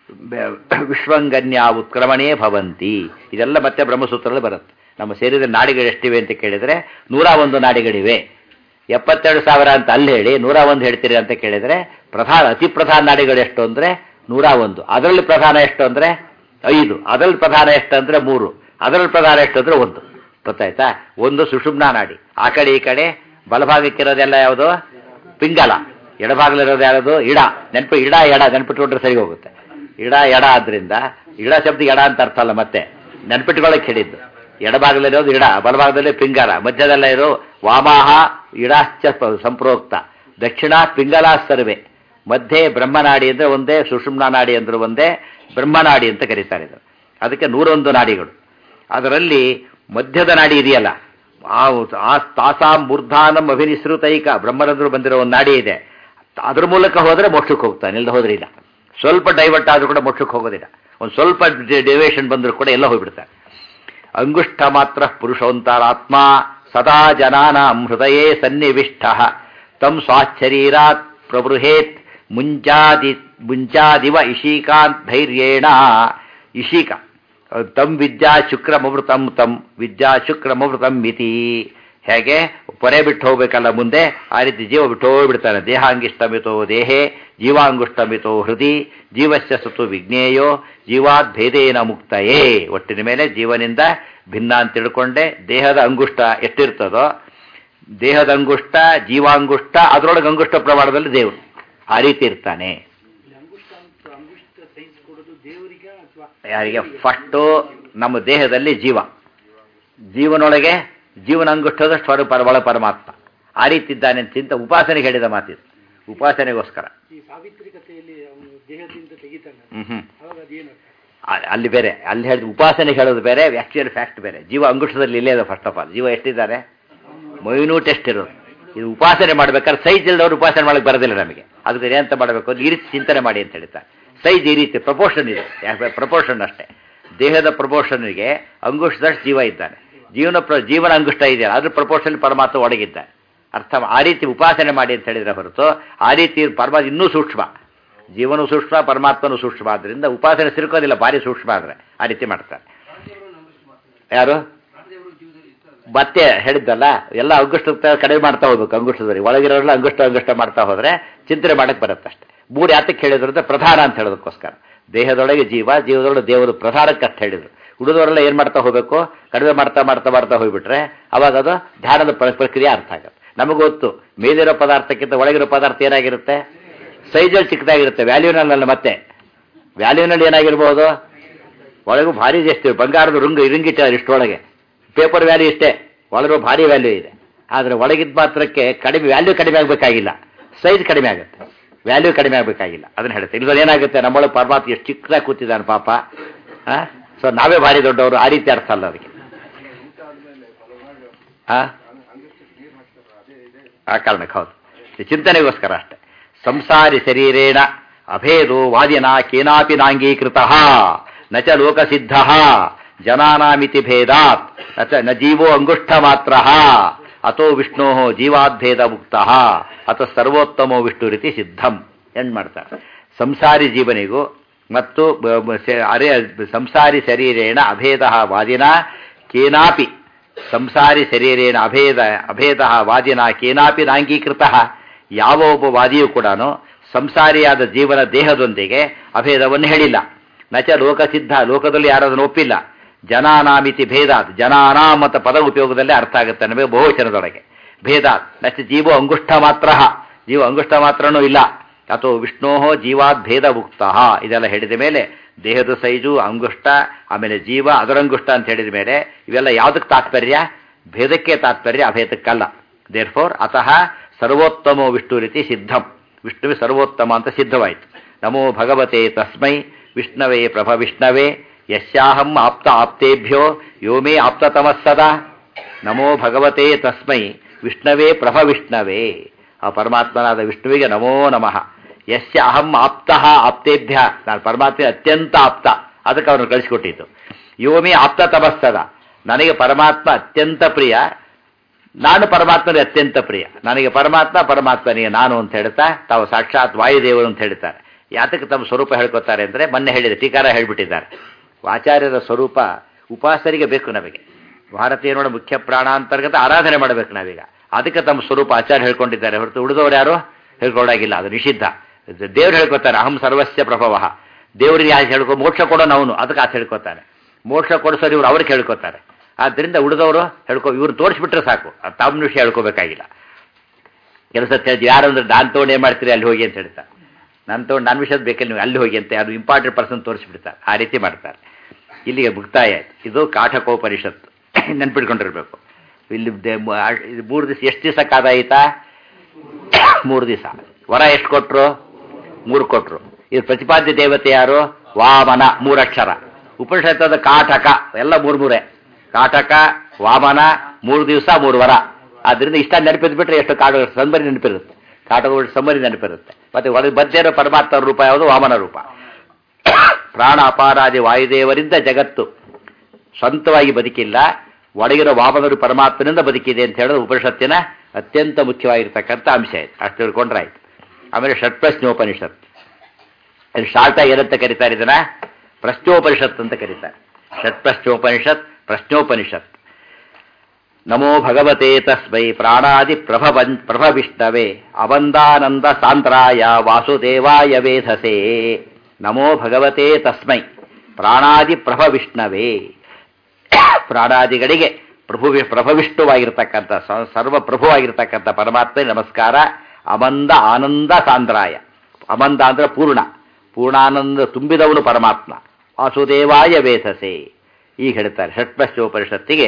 A: ವಿಶ್ವಂಗನ್ಯ ಉತ್ಕ್ರಮಣೇ ಭವಂತಿ ಇದೆಲ್ಲ ಮತ್ತೆ ಬ್ರಹ್ಮಸೂತ್ರದಲ್ಲಿ ಬರುತ್ತೆ ನಮ್ಮ ಶರೀರದ ನಾಡಿಗಳು ಎಷ್ಟಿವೆ ಅಂತ ಕೇಳಿದರೆ ನೂರ ಒಂದು ನಾಡಿಗಳಿವೆ ಎಪ್ಪತ್ತೆರಡು ಸಾವಿರ ಅಂತ ಅಲ್ಲಿ ಹೇಳಿ ನೂರ ಒಂದು ಹೇಳ್ತೀರಿ ಅಂತ ಕೇಳಿದರೆ ಪ್ರಧಾನ ಅತಿ ಪ್ರಧಾನ ನಾಡಿಗಳು ಎಷ್ಟು ಅಂದರೆ ನೂರ ಒಂದು ಅದರಲ್ಲಿ ಪ್ರಧಾನ ಎಷ್ಟು ಅಂದರೆ ಐದು ಅದರಲ್ಲಿ ಪ್ರಧಾನ ಎಷ್ಟು ಅಂದರೆ ಮೂರು ಅದರಲ್ಲಿ ಪ್ರಧಾನ ಎಷ್ಟು ಅಂದರೆ ಒಂದು ಗೊತ್ತಾಯ್ತಾ ಒಂದು ಸುಷುಮ್ನಾ ನಾಡಿ ಆ ಕಡೆ ಈ ಕಡೆ ಬಲಭಾಗಕ್ಕಿರೋದೆಲ್ಲ ಯಾವುದು ಪಿಂಗಲ ಎಡಭಾಗಲಿರೋದು ಯಾವುದು ಇಡ ನೆನಪು ಇಡ ಎಡ ನೆನಪಿಟ್ಕೊಂಡ್ರೆ ಸರಿ ಹೋಗುತ್ತೆ ಇಡ ಎಡ ಆದ್ರಿಂದ ಇಡ ಶಬ್ದ ಎಡ ಅಂತ ಅರ್ಥ ಅಲ್ಲ ಮತ್ತೆ ನೆನಪಿಟ್ಕೊಳ್ಳೋಕೆ ಹೇಳಿದ್ದು ಎಡಭಾಗದಲ್ಲಿರೋದು ಇಡ ಬಲಭಾಗದಲ್ಲಿ ಪಿಂಗಲ ಮಧ್ಯದಲ್ಲೇ ಇರೋ ವಾಮಾಹ ಇಡಾಶ್ಚ ಪ- ಸಂಪ್ರೋಕ್ತ ದಕ್ಷಿಣ ಪಿಂಗಲ ಸರ್ವೆ ಮಧ್ಯೆ ಬ್ರಹ್ಮನಾಡಿ ಅಂದರೆ ಒಂದೇ ಸುಷುಮ್ನಾ ನಾಡಿ ಅಂದ್ರೆ ಒಂದೇ ಬ್ರಹ್ಮನಾಡಿ ಅಂತ ಕರೀತಾರೆ ಇದು ಅದಕ್ಕೆ ನೂರೊಂದು ನಾಡಿಗಳು ಅದರಲ್ಲಿ ಮಧ್ಯದ ನಾಡಿ ಇದೆಯಲ್ಲ ಆ ಆ ತಾಸಾಂ ಮೂರ್ಧಾನಂ ಅಭಿನಿಸೃತೈಕ ಬ್ರಹ್ಮರಂದ್ರು ಬಂದಿರೋ ಒಂದು ನಾಡಿ ಇದೆ ಅದ್ರ ಮೂಲಕ ಹೋದರೆ ಮೋಕ್ಷಕ್ಕೆ ಹೋಗ್ತಾನೆ ಇಲ್ಲದೆ ಹೋದ್ರೆ ಇಲ್ಲ ಸ್ವಲ್ಪ ಡೈವರ್ಟ್ ಆದ್ರೂ ಕೂಡ ಮೋಕ್ಷಕ್ಕೆ ಹೋಗೋದಿಲ್ಲ ಒಂದು ಸ್ವಲ್ಪ ಡಿವೇಷನ್ ಬಂದರೂ ಕೂಡ ಎಲ್ಲ ಹೋಗ್ಬಿಡ್ತಾರೆ ಅಂಗುಷ್ಠ ಮಾತ್ರ ಪುರುಷೋಂತರಾತ್ಮ ಸದಾ ಜನಾನಾಂ ಹೃದಯೇ ಸನ್ನಿವಿಷ್ಟ ತಂ ಸ್ವಾಚ್ಛರೀರಾತ್ ಪ್ರಬೃಹೇತ್ ಮುಂಚಾದಿ ಮುಂಚಾದಿವ ಇಶೀಕಾಂತ್ ಧೈರ್ಯೇಣ ಇಶೀಕ ತಂ ವಿದ್ಯಾ ಶುಕ್ರಮೃತಂ ತಂ ವಿದ್ಯಾ ಶುಕ್ರಮೃತಂ ಮಿತಿ ಹೇಗೆ ಪೊರೆ ಬಿಟ್ಟು ಹೋಗ್ಬೇಕಲ್ಲ ಮುಂದೆ ಆ ರೀತಿ ಜೀವ ಬಿಟ್ಟು ಹೋಗ್ಬಿಡ್ತಾನೆ ದೇಹಾಂಗಿಷ್ಟಮಿತೋ ದೇಹೇ ಜೀವಾಂಗುಷ್ಟಮಿತೋ ಹೃದಿ ಜೀವಸ್ಯ ಸುತ್ತು ವಿಜ್ಞೇಯೋ ಜೀವಾತ್ ಭೇದೇನ ಮುಕ್ತಯೇ ಒಟ್ಟಿನ ಮೇಲೆ ಜೀವನಿಂದ ಭಿನ್ನ ಅಂತ ತಿಳ್ಕೊಂಡೆ ದೇಹದ ಅಂಗುಷ್ಟ ಎಷ್ಟಿರ್ತದೋ ದೇಹದ ಅಂಗುಷ್ಟ ಜೀವಾಂಗುಷ್ಟ ಅದರೊಳಗೆ ಅಂಗುಷ್ಟ ಪ್ರಮಾಣದಲ್ಲಿ ದೇವರು ಆ ರೀತಿ ಇರ್ತಾನೆ
B: ಇಲ್ಲಿ ಅಂಗುಷ್ಟ ಅಂತ ಅಂಗುಷ್ಟ ಸೈಜ್ ಕೊಡೋದು ದೇವರಿಗ ಅಥವಾ
A: ಯಾರಿಗೆ ಫಸ್ಟು ನಮ್ಮ ದೇಹದಲ್ಲಿ ಜೀವ ಜೀವನೊಳಗೆ ಜೀವನ ಅಂಗುಷ್ಟದಷ್ಟು ಹೊರ ಪರ ಒಳ ಪರಮಾತ್ಮ ಆ ರೀತಿ ಇದ್ದಾನೆ ಅಂತ ಚಿಂತ ಉಪಾಸನೆಗೆ ಹೇಳಿದ ಮಾತಿದು ಉಪಾಸನೆಗೋಸ್ಕರ
B: ಈ ಸಾವಿತ್ರಿ ಕಥೆಯಲ್ಲಿ ಅವನು ದೇಹದಿಂದ ತೆಗಿತಾನೆ
A: ಹ್ಮ್ ಹ್ಮ್
B: ಅವಾಗ ಅದೇನು
A: ಆ- ಅಲ್ಲಿ ಬೇರೆ ಅಲ್ಲಿ ಹೇಳಿದ ಉಪಾಸನೆಗೆ ಹೇಳೋದು ಬೇರೆ ಆಕ್ಚುಯಲ್ ಫ್ಯಾಕ್ಟ್ ಬೇರೆ ಜೀವ ಅಂಗುಷ್ಟದಲ್ಲಿ ಇಲ್ಲೇ ಇದೆ ಫಸ್ಟ್ ಆಫ್ ಆಲ್ ಜೀವ ಎಷ್ಟಿದ್ದಾರೆ ಮೈನ್ಯೂಟ್ ಎಷ್ಟಿರೋದು ಇದು ಉಪಾಸನೆ ಮಾಡ್ಬೇಕಾದ್ರೆ ಸೈಜ್ ಇಲ್ಲದವ್ರು ಉಪಾಸನೆ ಮಾಡಕ್ಕೆ ಬರೋದಿಲ್ಲ ನಮಗೆ ಅದಕ್ಕೆ ಏನಂತ ಮಾಡಬೇಕು ಈ ರೀತಿ ಚಿಂತನೆ ಮಾಡಿ ಅಂತ ಹೇಳ್ತಾರೆ ಸೈಜ್ ಈ ರೀತಿ ಪ್ರಪೋರ್ಷನ್ ಇದೆ ಪ್ರಪೋರ್ಷನ್ ಅಷ್ಟೇ ದೇಹದ ಪ್ರಪೋರ್ಷನ್ಗೆ ಅಂಗುಷ್ಟದಷ್ಟು ಜೀವ ಇದ್ದಾನೆ ಜೀವನ ಪ್ರ ಜೀವನ ಅಂಗುಷ್ಟ ಇದೆಯಲ್ಲ ಅದ್ರ ಪ್ರಪೋರ್ಷನ್ ಪರಮಾತ್ಮ ಒಳಗಿದ್ದಾನೆ ಅರ್ಥ ಆ ರೀತಿ ಉಪಾಸನೆ ಮಾಡಿ ಅಂತ ಹೇಳಿದ್ರೆ ಹೊರತು ಆ ರೀತಿ ಪರಮಾತ್ಮ ಇನ್ನೂ ಸೂಕ್ಷ್ಮ ಜೀವನು ಸೂಕ್ಷ್ಮ ಪರಮಾತ್ಮನು ಸೂಕ್ಷ್ಮ ಆದ್ದರಿಂದ ಉಪಾಸನೆ ಸಿರ್ಕೋದಿಲ್ಲ ಭಾರಿ ಸೂಕ್ಷ್ಮ ಆದರೆ ಆ ರೀತಿ ಮಾಡ್ತಾರೆ ಯಾರು ಮತ್ತೆ ಹೇಳಿದ್ದಲ್ಲ ಎಲ್ಲ ಅಂಗುಷ್ಟ ಕಡಿಮೆ ಮಾಡ್ತಾ ಹೋಗ್ಬೇಕು ಅಂಗುಷ್ಟದಲ್ಲಿ ಒಳಗಿರೋರೆಲ್ಲ ಅಂಗುಷ್ಟ ಅಂಗುಷ್ಟ ಮಾಡ್ತಾ ಹೋದ್ರೆ ಚಿಂತನೆ ಮಾಡಕ್ಕೆ ಬರುತ್ತೆ ಅಷ್ಟೇ ಮೂರು ಯಾತಕ್ಕೆ ಹೇಳಿದ್ರು ಅಂದ್ರೆ ಪ್ರಧಾನ ಅಂತ ಹೇಳೋದಕ್ಕೋಸ್ಕರ ದೇಹದೊಳಗೆ ಜೀವ ಜೀವದೊಳಗೆ ದೇವರು ಪ್ರಧಾನಕ್ಕೆ ಅಂತ ಹೇಳಿದ್ರು ಉಳಿದವರೆಲ್ಲ ಏನು ಮಾಡ್ತಾ ಹೋಗ್ಬೇಕು ಕಡಿಮೆ ಮಾಡ್ತಾ ಮಾಡ್ತಾ ಮಾಡ್ತಾ ಹೋಗ್ಬಿಟ್ರೆ ಅವಾಗ ಅದು ಧ್ಯಾನದ ಪ್ರ- ಪ್ರಕ್ರಿಯೆ ಅರ್ಥ ಆಗುತ್ತೆ ನಮಗೆ ಗೊತ್ತು ಮೇಲಿರೋ ಪದಾರ್ಥಕ್ಕಿಂತ ಒಳಗಿರೋ ಪದಾರ್ಥ ಏನಾಗಿರುತ್ತೆ ಸೈಜಲ್ಲಿ ಚಿಕ್ಕದಾಗಿರುತ್ತೆ ವ್ಯಾಲ್ಯೂನಲ್ಲ ಮತ್ತೆ ವ್ಯಾಲ್ಯೂನಲ್ಲಿ ಏನಾಗಿರ್ಬೋದು ಒಳಗೂ ಭಾರಿ ಎಷ್ಟು ಬಂಗಾರದ ರುಂಗು ಇರಿಂಗಿಟ್ಟಾರೆ ಇಷ್ಟೊಳಗೆ ಪೇಪರ್ ವ್ಯಾಲ್ಯೂ ಇಷ್ಟೇ ಒಳಗೂ ಭಾರಿ ವ್ಯಾಲ್ಯೂ ಇದೆ ಆದರೆ ಒಳಗಿದ್ದ ಮಾತ್ರಕ್ಕೆ ಕಡಿಮೆ ವ್ಯಾಲ್ಯೂ ಕಡಿಮೆ ಆಗಬೇಕಾಗಿಲ್ಲ ಸೈಜ್ ಕಡಿಮೆ ಆಗುತ್ತೆ ವ್ಯಾಲ್ಯೂ ಕಡಿಮೆ ಆಗಬೇಕಾಗಿಲ್ಲ ಅದನ್ನ ಹೇಳುತ್ತೆ ಇಲ್ಲದ್ರೆ ಏನಾಗುತ್ತೆ ನಮ್ಮೊಳಗೆ ಪರಮಾತ್ಮ ಎಷ್ಟು ಚಿಕ್ಕದಾಗಿ ಕೂತಿದ್ದಾನೆ ಪಾಪ ಸೊ ನಾವೇ ಭಾರಿ ದೊಡ್ಡವರು ಆ ರೀತಿ ಅರ್ಥ ಅಲ್ಲ ಅದಕ್ಕೆ ಆ? ಆ ಕಾರಣಕ್ಕೆ ಹೌದು ಇದು ಚಿಂತನೆಗೋಸ್ಕರ ಅಷ್ಟೇ ಸಂಸಾರಿ ಶರೀರೇಣ ಅಭೇದೋ ವಾದಿನ ಕೇನಾಪಿ ನಾಂಗೀಕೃತ ನ ಚ ಲೋಕಸಿದ್ಧ ಜನಾನಾಮಿತಿ ಭೇದಾತ್ ನ ಚ ನ ಜೀವೋ ಅಂಗುಷ್ಠ ಮಾತ್ರ ಅಥೋ ವಿಷ್ಣೋ ಜೀವಾದ್ಭೇದ ಮುಕ್ತ ಅಥವಾ ಸರ್ವೋತ್ತಮೋ ವಿಷ್ಣು ರೀತಿ ಸಿದ್ಧಂ ಏನ್ ಮಾಡ್ತಾರೆ ಸಂಸಾರಿ ಜೀವನಿಗೂ ಮತ್ತು ಬ- ಬ- ಸೆ- ಅರೆ ಸಂಸಾರಿ ಶರೀರೇಣ ಅಭೇದ ವಾದಿನ ಕೇನಾಪಿ ಸಂಸಾರಿ ಶರೀರೇಣ ಅಭೇದ ಅಭೇದ ವಾದಿನ ಕೇನಾಪಿ ನಾಂಗೀಕೃತ ಯಾವ ಒಬ್ಬ ವಾದಿಯೂ ಕೂಡ ಸಂಸಾರಿಯಾದ ಜೀವನ ದೇಹದೊಂದಿಗೆ ಅಭೇದವನ್ನು ಹೇಳಿಲ್ಲ ನಚ ಲೋಕಸಿದ್ಧ ಲೋಕದಲ್ಲಿ ಯಾರದನ್ನು ಒಪ್ಪಿಲ್ಲ ಜನಾನಾಮಿತಿ ಭೇದಾತ್ ಜನಾನಾಮ್ ಅಂತ ಪದ ಉಪಯೋಗದಲ್ಲೇ ಅರ್ಥ ಆಗುತ್ತೆ ನಮಗೆ ಬಹುವಚನದೊಳಗೆ ಭೇದಾತ್ ನಚ ಜೀವೋ ಅಂಗುಷ್ಠ ಮಾತ್ರ ಜೀವ ಅಂಗುಷ್ಠ ಮಾತ್ರನೂ ಇಲ್ಲ ಅಥವಾ ವಿಷ್ಣೋ ಜೀವಾತ್ ಭೇದ ಮುಕ್ತ ಇದೆಲ್ಲ ಹೇಳಿದ ಮೇಲೆ ದೇಹದ ಸೈಜು ಅಂಗುಷ್ಟ ಆಮೇಲೆ ಜೀವ ಅದರ ಅಂಗುಷ್ಟ ಅಂತ ಹೇಳಿದ ಮೇಲೆ ಇವೆಲ್ಲ ಯಾವುದಕ್ಕೆ ತಾತ್ಪರ್ಯ ಭೇದಕ್ಕೆ ತಾತ್ಪರ್ಯ ಅಭೇದಕ್ಕಲ್ಲ ದೇರ್ ಫೋರ್ ಅತಃ ಸರ್ವೋತ್ತಮೋ ವಿಷ್ಣು ರೀತಿ ಸಿದ್ಧಂ ವಿಷ್ಣುವೆ ಸರ್ವೋತ್ತಮ ಅಂತ ಸಿದ್ಧವಾಯಿತು ನಮೋ ಭಗವತೆ ತಸ್ಮೈ ವಿಷ್ಣವೇ ಪ್ರಭ ವಿಷ್ಣವೇ ಯಸ್ಯಾಹಂ ಆಪ್ತ ಆಪ್ತೇಭ್ಯೋ ಯೋ ಮೇ ಆಪ್ತತಮಃ ಸದಾ ನಮೋ ಭಗವತೆ ತಸ್ಮೈ ವಿಷ್ಣವೇ ಪ್ರಭ ವಿಷ್ಣವೇ ಆ ಪರಮಾತ್ಮನಾದ ವಿಷ್ಣುವಿಗೆ ನಮೋ ನಮಃ ಯಸ್ಯ ಅಹಂ ಆಪ್ತ ಆಪ್ತೇಭ್ಯ ನಾನು ಪರಮಾತ್ಮ ಅತ್ಯಂತ ಆಪ್ತ ಅದಕ್ಕೆ ಅವನು ಕಳಿಸ್ಕೊಟ್ಟಿದ್ದು ಯೋಮಿ ಆಪ್ತ ತಪಸ್ತದ ನನಗೆ ಪರಮಾತ್ಮ ಅತ್ಯಂತ ಪ್ರಿಯ ನಾನು ಪರಮಾತ್ಮನಿಗೆ ಅತ್ಯಂತ ಪ್ರಿಯ ನನಗೆ ಪರಮಾತ್ಮ ಪರಮಾತ್ಮನಿಗೆ ನಾನು ಅಂತ ಹೇಳ್ತಾ ತಾವು ಸಾಕ್ಷಾತ್ ವಾಯುದೇವರು ಅಂತ ಹೇಳ್ತಾರೆ ಯಾತಕ್ಕೆ ತಮ್ಮ ಸ್ವರೂಪ ಹೇಳ್ಕೊತಾರೆ ಅಂದರೆ ಮೊನ್ನೆ ಹೇಳಿದೆ ಟೀಕಾರ ಹೇಳ್ಬಿಟ್ಟಿದ್ದಾರೆ ಆಚಾರ್ಯರ ಸ್ವರೂಪ ಉಪಾಸರಿಗೆ ಬೇಕು ನಮಗೆ ಭಾರತೀಯನೋಡ ಮುಖ್ಯ ಪ್ರಾಣಾಂತರ್ಗತ ಆರಾಧನೆ ಮಾಡಬೇಕು ನಾವೀಗ ಅದಕ್ಕೆ ತಮ್ಮ ಸ್ವರೂಪ ಆಚಾರ್ಯ ಹೇಳ್ಕೊಂಡಿದ್ದಾರೆ ಹೊರತು ಉಳಿದವರು ಯಾರು ಹೇಳ್ಕೊಡಾಗಿಲ್ಲ ಅದು ನಿಷಿದ್ಧ ದೇವ್ರು ಹೇಳ್ಕೊತಾರೆ ಅಹಂ ಸರ್ವಸ್ಯ ಪ್ರಭವ ದೇವರಿಗೆ ಯಾಕೆ ಹೇಳ್ಕೊ ಮೋಕ್ಷ ಕೊಡೋನು ಅವನು ಅದಕ್ಕೆ ಆತ ಹೇಳ್ಕೊತಾನೆ ಮೋಕ್ಷ ಕೊಡಿಸೋರು ಇವ್ರು ಅವ್ರಿಗೆ ಹೇಳ್ಕೊತಾರೆ ಆದ್ದರಿಂದ ಉಳಿದವರು ಹೇಳ್ಕೊ ಇವ್ರು ತೋರಿಸ್ಬಿಟ್ರೆ ಸಾಕು ಅದು ತಮ್ಮ ವಿಷಯ ಹೇಳ್ಕೋಬೇಕಾಗಿಲ್ಲ ಕೆಲಸ ಹೇಳ್ತೀವಿ ಯಾರು ಅಂದ್ರೆ ನಾನು ತೊಗೊಂಡು ಏನು ಮಾಡ್ತೀರಿ ಅಲ್ಲಿ ಹೋಗಿ ಅಂತ ಹೇಳ್ತಾರೆ ನಾನು ತೊಗೊಂಡು ನನ್ನ ವಿಷಯದ ಬೇಕಲ್ಲಿ ನೀವು ಅಲ್ಲಿ ಹೋಗಿ ಅಂತ ಅದು ಇಂಪಾರ್ಟೆಂಟ್ ಪರ್ಸನ್ ತೋರಿಸ್ಬಿಡ್ತಾರೆ ಆ ರೀತಿ ಮಾಡ್ತಾರೆ ಇಲ್ಲಿಗೆ ಮುಕ್ತಾಯ ಆಯ್ತು ಇದು ಕಾಠಕೋಪನಿಷತ್ತು ನೆನ್ಪಿಟ್ಕೊಂಡಿರ್ಬೇಕು ಇಲ್ಲಿ ದೆ- ಮ- ಆ- ಇದು ಮೂರು ದಿವಸ ಎಷ್ಟು ದಿವಸ ಕಾದಾಯಿತಾ ಮೂರು ದಿವಸ ವರ ಎಷ್ಟು ಕೊಟ್ರು ಮೂರು ಕೊಟ್ರು ಇದು ಪ್ರತಿಪಾದ್ಯ ದೇವತೆ ಯಾರು ವಾಮನ ಮೂರಕ್ಷರ ಉಪನಿಷತ್ತದ ಕಾಟಕ ಎಲ್ಲ ಮೂರು ಮೂರೇ ಕಾಟಕ ವಾಮನ ಮೂರು ದಿವಸ ಮೂರು ವರ ಆದ್ರಿಂದ ಇಷ್ಟ ನೆನಪಿದ್ ಬಿಟ್ರೆ ಎಷ್ಟು ಕಾಡು ಸಂಬರಿ ನೆನಪಿರುತ್ತೆ ಕಾಟಗಳು ಸಂಬರಿ ನೆನಪಿರುತ್ತೆ ಮತ್ತೆ ಒಳಗೆ ಮಧ್ಯೆ ಇರೋ ಪರಮಾತ್ಮ ರೂಪ ಯಾವುದು ವಾಮನ ರೂಪ ಪ್ರಾಣ ಅಪಾರಾದಿ ವಾಯುದೇವರಿಂದ ಜಗತ್ತು ಸ್ವಂತವಾಗಿ ಬದುಕಿಲ್ಲ ಒಳಗಿರೋ ವಾಮನರು ಪರಮಾತ್ಮನಿಂದ ಬದುಕಿದೆ ಅಂತ ಹೇಳೋದು ಉಪನಿಷತ್ತಿನ ಅತ್ಯಂತ ಮುಖ್ಯವಾಗಿರ್ತಕ್ಕಂಥ ಅಂಶ ಆಯ್ತು ಅಷ್ಟು ತಿಳ್ಕೊಂಡ್ರೆ ಆಯ್ತು ಆಮೇಲೆ ಷಟ್ಪ್ರಶ್ನೋಪನಿಷತ್ ಇದು ಶಾರ್ಟ್ ಆಗಿ ಏನಂತ ಕರೀತಾರೆ ಇದನ್ನ ಪ್ರಶ್ನೋಪನಿಷತ್ ಅಂತ ಕರೀತಾರೆ ಷಟ್ಪ್ರಶ್ನೋಪನಿಷತ್ ಪ್ರಶ್ನೋಪನಿಷತ್ ನಮೋ ಭಗವತೆ ತಸ್ಮೈ ಪ್ರಾಣಾದಿ ಪ್ರಭವನ್ ಪ್ರಭವಿಷ್ಣವೇ ಅವಂದಾನಂದ ಸಾಂದ್ರಾಯ ವಾಸುದೇವಾಯ ವೇಧಸೆ ನಮೋ ಭಗವತೆ ತಸ್ಮೈ ಪ್ರಾಣಾದಿ ಪ್ರಭವಿಷ್ಣವೇ ಪ್ರಾಣಾದಿಗಳಿಗೆ ಪ್ರಭು ಪ್ರಭವಿಷ್ಣುವಾಗಿರ್ತಕ್ಕಂಥ ಸ- ಸರ್ವ ಪ್ರಭುವಾಗಿರ್ತಕ್ಕಂಥ ಪರಮಾತ್ಮ ನಮಸ್ಕಾರ ಅಮಂದ ಆನಂದ ಸಾಂದ್ರಾಯ ಅಮಂದ ಅಂದ್ರೆ ಪೂರ್ಣ ಪೂರ್ಣಾನಂದ ತುಂಬಿದವನು ಪರಮಾತ್ಮ ವಾಸುದೇವಾಯ ವೇಧಸೆ ಈಗ ಹೇಳ್ತಾರೆ ಷಟ್ಪಶ್ಚೋಪನಿಷತ್ತಿಗೆ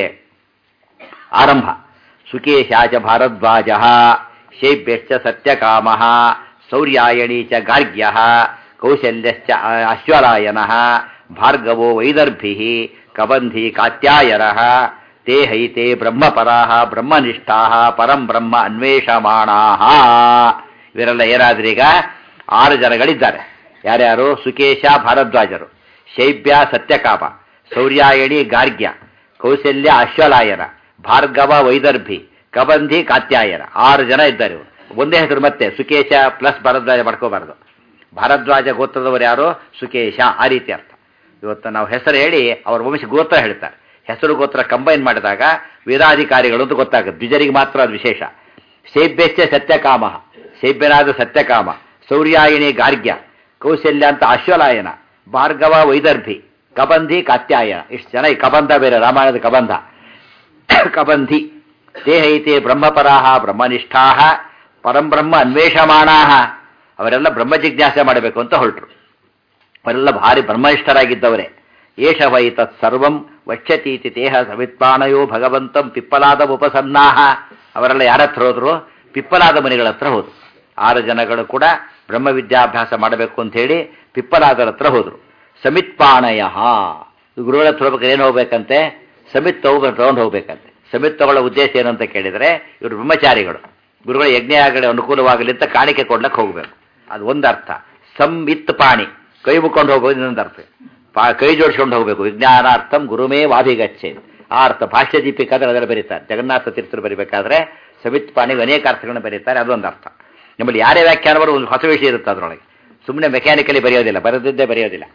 A: ಆರಂಭ ಸುಕೇಶಾಚ ಭಾರದ್ವಾಜ ಶೇಭ್ಯಶ್ಚ ಸತ್ಯಕಾಮ ಸೌರ್ಯಾಯಣಿ ಚ ಗಾರ್ಗ್ಯ ಕೌಶಲ್ಯಶ್ಚ ಅಶ್ವರಾಯನ ಭಾರ್ಗವೋ ವೈದರ್ಭಿ ಕಬಂಧಿ ಕಾತ್ಯಾಯನ ತೇ ಹೈತೆ ಬ್ರಹ್ಮಪರಾ ಬ್ರಹ್ಮನಿಷ್ಠಾ ಪರಂ ಬ್ರಹ್ಮ ಅನ್ವೇಷಮಾಣಾ ಇವರೆಲ್ಲ ಏನಾದ್ರೀಗ ಆರು ಜನಗಳಿದ್ದಾರೆ ಯಾರ್ಯಾರು ಸುಕೇಶ ಭಾರದ್ವಾಜರು ಶೈಬ್ಯ ಸತ್ಯಕಾಮ ಸೌರ್ಯಾಯಣಿ ಗಾರ್ಗ್ಯ ಕೌಶಲ್ಯ ಅಶ್ವಲಾಯನ ಭಾರ್ಗವ ವೈದರ್ಭಿ ಕಬಂಧಿ ಕಾತ್ಯಾಯನ ಆರು ಜನ ಇದ್ದಾರೆ ಇವರು ಒಂದೇ ಹೆಸರು ಮತ್ತೆ ಸುಕೇಶ ಪ್ಲಸ್ ಭಾರದ್ವಾಜ ಮಾಡ್ಕೋಬಾರ್ದು ಭಾರದ್ವಾಜ ಗೋತ್ರದವರು ಯಾರು ಸುಕೇಶ ಆ ರೀತಿ ಅರ್ಥ ಇವತ್ತು ನಾವು ಹೆಸರು ಹೇಳಿ ಅವ್ರ ವಂಶ ಗೋತ್ರ ಹೇಳ್ತಾರೆ ಹೆಸರು ಗೋತ್ರ ಕಂಬೈನ್ ಮಾಡಿದಾಗ ವೇದಾಧಿಕಾರಿಗಳು ಅಂತ ಗೊತ್ತಾಗುತ್ತೆ ದ್ವಿಜರಿಗೆ ಮಾತ್ರ ಅದು ವಿಶೇಷ ಶೈಬ್ಯಶ್ಚ ಸತ್ಯಕಾಮ ಶೈಬ್ಯನಾದ ಸತ್ಯಕಾಮ ಸೌರ್ಯಾಯಿಣಿ ಗಾರ್ಗ್ಯ ಕೌಶಲ್ಯ ಅಂತ ಅಶ್ವಲಾಯನ ಭಾರ್ಗವ ವೈದರ್ಭಿ ಕಬಂಧಿ ಕಾತ್ಯಾಯನ ಇಷ್ಟು ಜನ ಈ ಕಬಂಧ ಬೇರೆ ರಾಮಾಯಣದ ಕಬಂಧ ಕಬಂಧಿ ದೇಹೈತೆ ಬ್ರಹ್ಮಪರಾಹ ಬ್ರಹ್ಮನಿಷ್ಠಾ ಪರಂಬ್ರಹ್ಮ ಅನ್ವೇಷಮಾಣಾ ಅವರೆಲ್ಲ ಬ್ರಹ್ಮ ಜಿಜ್ಞಾಸೆ ಮಾಡಬೇಕು ಅಂತ ಹೊರಟರು ಅವರೆಲ್ಲ ಭಾರಿ ಬ್ರಹ್ಮನಿಷ್ಠರಾಗಿದ್ದವರೇ ಏಷ ವೈ ತತ್ಸರ್ವಂ ವಕ್ಷತೀತಿ ದೇಹ ಸವಿತ್ಪಾಣಯೋ ಭಗವಂತಂ ಪಿಪ್ಪಲಾದ ಉಪಸನ್ನಾಹ ಅವರೆಲ್ಲ ಯಾರ ಹತ್ರ ಹೋದ್ರು ಪಿಪ್ಪಲಾದ ಮನೆಗಳ ಹತ್ರ ಹೋದ್ರು ಆರು ಜನಗಳು ಕೂಡ ಬ್ರಹ್ಮ ವಿದ್ಯಾಭ್ಯಾಸ ಮಾಡಬೇಕು ಅಂತ ಹೇಳಿ ಪಿಪ್ಪಲಾದರ ಹತ್ರ ಹೋದ್ರು ಸಮಿತ್ಪಾಣಯ ಗುರುಗಳ ಹತ್ರ ಹೋಗ್ಬೇಕಾದ್ರೆ ಏನು ಹೋಗ್ಬೇಕಂತೆ ಸಮಿತ್ ತಗೋ ತಗೊಂಡು ಹೋಗ್ಬೇಕಂತೆ ಸಮಿತ್ ತಗೊಳ್ಳೋ ಉದ್ದೇಶ ಏನು ಅಂತ ಕೇಳಿದರೆ ಇವರು ಬ್ರಹ್ಮಚಾರಿಗಳು ಗುರುಗಳ ಯಜ್ಞಯಾಗಲಿ ಅನುಕೂಲವಾಗಲಿ ಅಂತ ಕಾಣಿಕೆ ಕೊಡ್ಲಕ್ಕೆ ಹೋಗ್ಬೇಕು ಅದು ಒಂದು ಅರ್ಥ ಸಂವಿತ್ ಪಾಣಿ ಕೈ ಮುಕ್ಕೊಂಡು ಹೋಗೋದು ಇನ್ನೊಂದು ಅರ್ಥ ಪಾ ಕೈ ಜೋಡಿಸ್ಕೊಂಡು ಹೋಗಬೇಕು ವಿಜ್ಞಾನಾರ್ಥಂ ಗುರುಮೇ ವಾಭಿಗಚ್ಚೆ ಆ ಅರ್ಥ ಭಾಷ್ಯ ದೀಪಿಕಾದ್ರೆ ಅದರ ಬರೀತಾರೆ ಜಗನ್ನಾಥ ತೀರ್ಥರು ಬರೀಬೇಕಾದ್ರೆ ಸಮಿತ್ ಪಾಣಿಗೆ ಅನೇಕ ಅರ್ಥಗಳನ್ನ ಬರೀತಾರೆ ಅದೊಂದು ಅರ್ಥ ನಮ್ಮಲ್ಲಿ ಯಾರೇ ವ್ಯಾಖ್ಯಾನ ಬರೋ ಒಂದು ಹೊಸ ವಿಷಯ ಇರುತ್ತೆ ಅದರೊಳಗೆ ಸುಮ್ಮನೆ ಮೆಕ್ಯಾನಿಕಲಿ ಬರೆಯೋದಿಲ್ಲ ಬರೆದಿದ್ದೇ ಬರೆಯೋದಿಲ್ಲ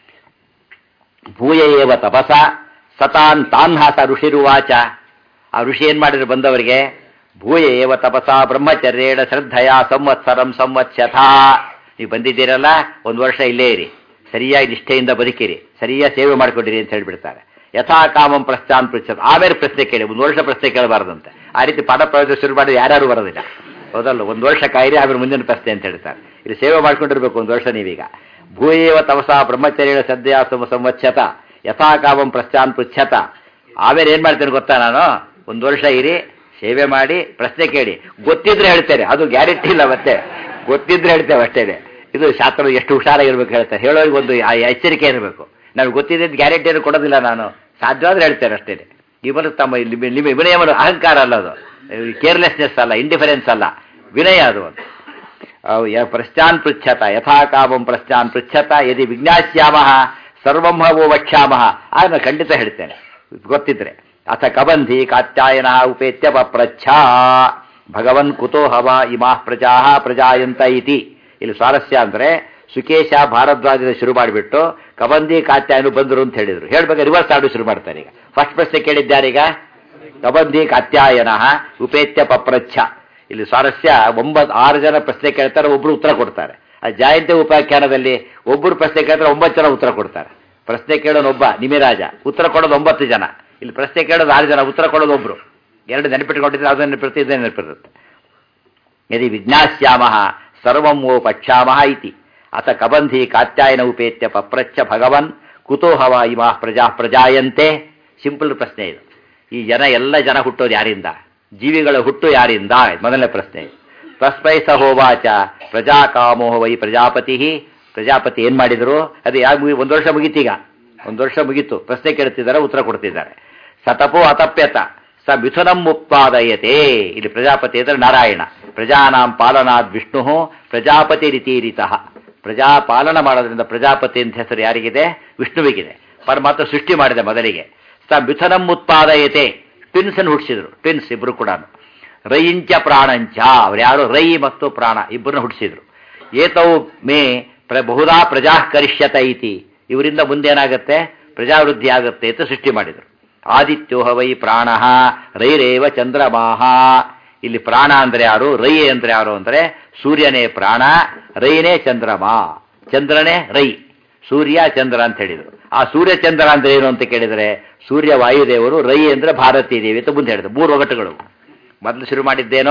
A: ಭೂಯ ಏವ ತಪಸ ಸತಾನ್ ತಾನ್ಹಾಸ ಋಷಿರುವಾಚ ಆ ಋಷಿ ಏನ್ ಮಾಡಿದ್ರು ಬಂದವರಿಗೆ ಭೂಯ ಏವ ತಪಸ ಬ್ರಹ್ಮಚರ್ಯೇಣ ಶ್ರದ್ಧಯ ಸಂವತ್ಸರಂ ಸಂವತ್ಸಥ ನೀವು ಬಂದಿದ್ದೀರಲ್ಲ ಒಂದು ವರ್ಷ ಇಲ್ಲೇ ಇರಿ ಸರಿಯಾಗಿ ನಿಷ್ಠೆಯಿಂದ ಬದುಕಿರಿ ಸರಿಯಾಗಿ ಸೇವೆ ಮಾಡ್ಕೊಂಡಿರಿ ಅಂತ ಹೇಳ್ಬಿಡ್ತಾರೆ ಯಥಾ ಕಾಮಂ ಪ್ರಶ್ನಾನ್ ಪೃಚ್ಛತ್ ಆಮೇಲೆ ಪ್ರಶ್ನೆ ಕೇಳಿ ಒಂದು ವರ್ಷ ಪ್ರಶ್ನೆ ಕೇಳಬಾರ್ದಂತೆ ಆ ರೀತಿ ಪಾಠ ಪ್ರಯೋಜನ ಶುರು ಮಾಡಿ ಯಾರ್ಯಾರು ಬರೋದಿಲ್ಲ ಹೌದಲ್ಲ ಒಂದು ವರ್ಷ ಕಾಯಿರಿ ಆಮೇಲೆ ಮುಂದಿನ ಪ್ರಶ್ನೆ ಅಂತ ಹೇಳ್ತಾರೆ ಇಲ್ಲಿ ಸೇವೆ ಮಾಡ್ಕೊಂಡಿರ್ಬೇಕು ಒಂದು ವರ್ಷ ನೀವೀಗ ಭೂಯೇವ ತಪಸ ಬ್ರಹ್ಮಚರ್ಯ ಸದ್ಯ ಸಂವಚ್ಛತ ಯಥಾ ಕಾಮಂ ಪ್ರಶ್ನಾನ್ ಪೃಚ್ಛತ ಆಮೇಲೆ ಏನ್ ಮಾಡ್ತೇನೆ ಗೊತ್ತಾ ನಾನು ಒಂದು ವರ್ಷ ಇರಿ ಸೇವೆ ಮಾಡಿ ಪ್ರಶ್ನೆ ಕೇಳಿ ಗೊತ್ತಿದ್ರೆ ಹೇಳ್ತೇನೆ ಅದು ಗ್ಯಾರಂಟಿ ಇಲ್ಲ ಮತ್ತೆ ಗೊತ್ತಿದ್ರೆ ಹೇಳ್ತೇವೆ ಅಷ್ಟೇನೆ ಇದು ಶಾಸ್ತ್ರ ಎಷ್ಟು ಹುಷಾರಾಗಿರ್ಬೇಕು ಹೇಳ್ತಾರೆ ಹೇಳೋರಿಗೆ ಒಂದು ಆ ಎಚ್ಚರಿಕೆ ಇರಬೇಕು ನಮ್ಗೆ ಗೊತ್ತಿದ್ದ ಗ್ಯಾರಂಟಿ ಏನು ಕೊಡೋದಿಲ್ಲ ನಾನು ಸಾಧ್ಯವಾದ್ರೆ ಹೇಳ್ತೇನೆ ಅಷ್ಟೇನೆ ಇವನು ತಮ್ಮ ಲಿಮಿ- ಲಿಮಿ ವಿನಯವನ್ನು ಅಹಂಕಾರ ಅಲ್ಲ ಅದು ಕೇರ್ಲೆಸ್ನೆಸ್ ಅಲ್ಲ ಇಂಡಿಫರೆನ್ಸ್ ಅಲ್ಲ ವಿನಯ ಅದು ಒಂದು ಅವು ಯ- ಪ್ರಶ್ನಾನ್ ಪೃಚ್ಛತ ಯಥಾ ಕಾಮಂ ಪ್ರಶ್ನಾನ್ ಪೃಚ್ಛತ ಯದಿ ವಿಜ್ಞಾಸ್ಯಾಮ ಸರ್ವಂಹವೋ ವಕ್ಷ್ಯಾಮಹ ಆಗ ನಾನು ಖಂಡಿತ ಹೇಳ್ತೇನೆ ಗೊತ್ತಿದ್ರೆ ಅಥ ಕಬಂಧಿ ಕಾತ್ಯಾಯನ ಉಪೇತ್ಯ ಪಪ್ರಚ್ಛ ಭಗವನ್ ಕುತೋ ಹವ ಇಮಾ ಪ್ರಜಾ ಪ್ರಜಾಯಂತ ಇತಿ ಇಲ್ಲಿ ಸ್ವಾರಸ್ಯ ಅಂದ್ರೆ ಸುಕೇಶ ಭಾರದ್ವಾಜದ ಶುರು ಮಾಡಿಬಿಟ್ಟು ಕಬಂದಿ ಕಾತ್ಯಾಯನು ಬಂದರು ಅಂತ ಹೇಳಿದ್ರು ಹೇಳ್ಬೇಕು ರಿವರ್ಸ್ ಆಡು ಶುರು ಮಾಡ್ತಾರೆ ಈಗ ಫಸ್ಟ್ ಪ್ರಶ್ನೆ ಕೇಳಿದ್ದಾರೀಗ ಕಬಂದಿ ಕಾತ್ಯಾಯನ ಉಪೇತ್ಯ ಪಪ್ರಚ್ಛ ಇಲ್ಲಿ ಸ್ವಾರಸ್ಯ ಒಂಬತ್ತು ಆರು ಜನ ಪ್ರಶ್ನೆ ಕೇಳ್ತಾರೆ ಒಬ್ರು ಉತ್ತರ ಕೊಡ್ತಾರೆ ಆ ಜಯಂತಿ ಉಪಾಖ್ಯಾನದಲ್ಲಿ ಒಬ್ಬರು ಪ್ರಶ್ನೆ ಕೇಳಿದ್ರೆ ಒಂಬತ್ತು ಜನ ಉತ್ತರ ಕೊಡ್ತಾರೆ ಪ್ರಶ್ನೆ ಕೇಳೋನು ಒಬ್ಬ ನಿಮಿರಾಜ ಉತ್ತರ ಕೊಡೋದು ಒಂಬತ್ತು ಜನ ಇಲ್ಲಿ ಪ್ರಶ್ನೆ ಕೇಳೋದು ಆರು ಜನ ಉತ್ತರ ಕೊಡೋದು ಒಬ್ರು ಎರಡು ನೆನಪಿಟ್ಕೊಂಡಿದ್ರೆ ಅದು ನೆನಪಿರುತ್ತೆ ಇದೇ ನೆನಪಿರುತ್ತೆ ಯದಿ ವಿಜ್ಞಾಸ್ಯಾಮ ಸರ್ವಂ ವೋ ಪಕ್ಷಾಮಹ ಇತಿ ಅಥ ಕಬಂಧಿ ಕಾತ್ಯಾಯನ ಉಪೇತ್ಯ ಪಪ್ರಚ್ಛ ಭಗವನ್ ಕುತೋ ಹವ ಇಮಾ ಪ್ರಜಾ ಪ್ರಜಾಯಂತೆ ಸಿಂಪಲ್ ಪ್ರಶ್ನೆ ಇದು ಈ ಜನ ಎಲ್ಲ ಜನ ಹುಟ್ಟೋದು ಯಾರಿಂದ ಜೀವಿಗಳ ಹುಟ್ಟು ಯಾರಿಂದ ಮೊದಲನೇ ಪ್ರಶ್ನೆ ತಸ್ಮೈ ಸ ಹೋವಾಚ ಪ್ರಜಾ ಕಾಮೋಹ ವೈ ಪ್ರಜಾಪತಿ ಪ್ರಜಾಪತಿ ಏನ್ ಮಾಡಿದ್ರು ಅದು ಯಾಕೆ ಮುಗಿ ಒಂದು ವರ್ಷ ಮುಗೀತೀಗ ಒಂದು ವರ್ಷ ಮುಗೀತು ಪ್ರಶ್ನೆ ಕೇಳ್ತಿದ್ದಾರೆ ಉತ್ತರ ಕೊಡ್ತಿದ್ದಾರೆ ಸತಪೋ ಅತಪ್ಯತ ಸ ಮಿಥುನಂ ಉತ್ಪಾದಯತೆ ಇಲ್ಲಿ ಪ್ರಜಾಪತಿ ಅಂದರೆ ನಾರಾಯಣ ಪ್ರಜಾನಾಂ ಪಾಲನಾದ್ ವಿಷ್ಣು ಪ್ರಜಾಪತಿ ರೀತಿರಿತಃ ಪ್ರಜಾಪಾಲನ ಮಾಡೋದ್ರಿಂದ ಪ್ರಜಾಪತಿ ಅಂತ ಹೆಸರು ಯಾರಿಗಿದೆ ವಿಷ್ಣುವಿಗಿದೆ ಪರಮಾತ್ಮ ಸೃಷ್ಟಿ ಮಾಡಿದೆ ಮೊದಲಿಗೆ ಸ ಮಿಥುನಂ ಉತ್ಪಾದಯತೆ ಟ್ವಿನ್ಸ್ ಅನ್ನು ಹುಟ್ಟಿಸಿದ್ರು ಟ್ವಿನ್ಸ್ ಇಬ್ರು ಕೂಡ ರೈಂಚ ಪ್ರಾಣಂಚ ಅವ್ರು ಯಾರು ರೈ ಮತ್ತು ಪ್ರಾಣ ಇಬ್ಬರನ್ನ ಹುಟ್ಟಿಸಿದ್ರು ಏತವು ಮೇ ಪ್ರ ಬಹುದಾ ಪ್ರಜಾ ಕರಿಷ್ಯತ ಇತಿ ಇವರಿಂದ ಮುಂದೇನಾಗುತ್ತೆ ಪ್ರಜಾವೃದ್ಧಿ ಆಗುತ್ತೆ ಅಂತ ಸೃಷ್ಟಿ ಮಾಡಿದರು ಆದಿತ್ಯೋಹ ವೈ ಪ್ರಾಣ ರೈರೇವ ಚಂದ್ರಮಾಹ ಇಲ್ಲಿ ಪ್ರಾಣ ಅಂದ್ರೆ ಯಾರು ರೈ ಅಂದ್ರೆ ಯಾರು ಅಂದ್ರೆ ಸೂರ್ಯನೇ ಪ್ರಾಣ ರೈನೇ ಚಂದ್ರಮಾ ಚಂದ್ರನೇ ರೈ ಸೂರ್ಯ ಚಂದ್ರ ಅಂತ ಹೇಳಿದರು ಆ ಸೂರ್ಯ ಚಂದ್ರ ಅಂದ್ರೆ ಏನು ಅಂತ ಕೇಳಿದರೆ ಸೂರ್ಯ ವಾಯುದೇವರು ರೈ ಅಂದ್ರೆ ಭಾರತೀ ದೇವಿ ಅಂತ ಮುಂದೆ ಹೇಳಿದ್ರು ಮೂರು ಒಗಟುಗಳು ಮೊದಲು ಶುರು ಮಾಡಿದ್ದೇನೋ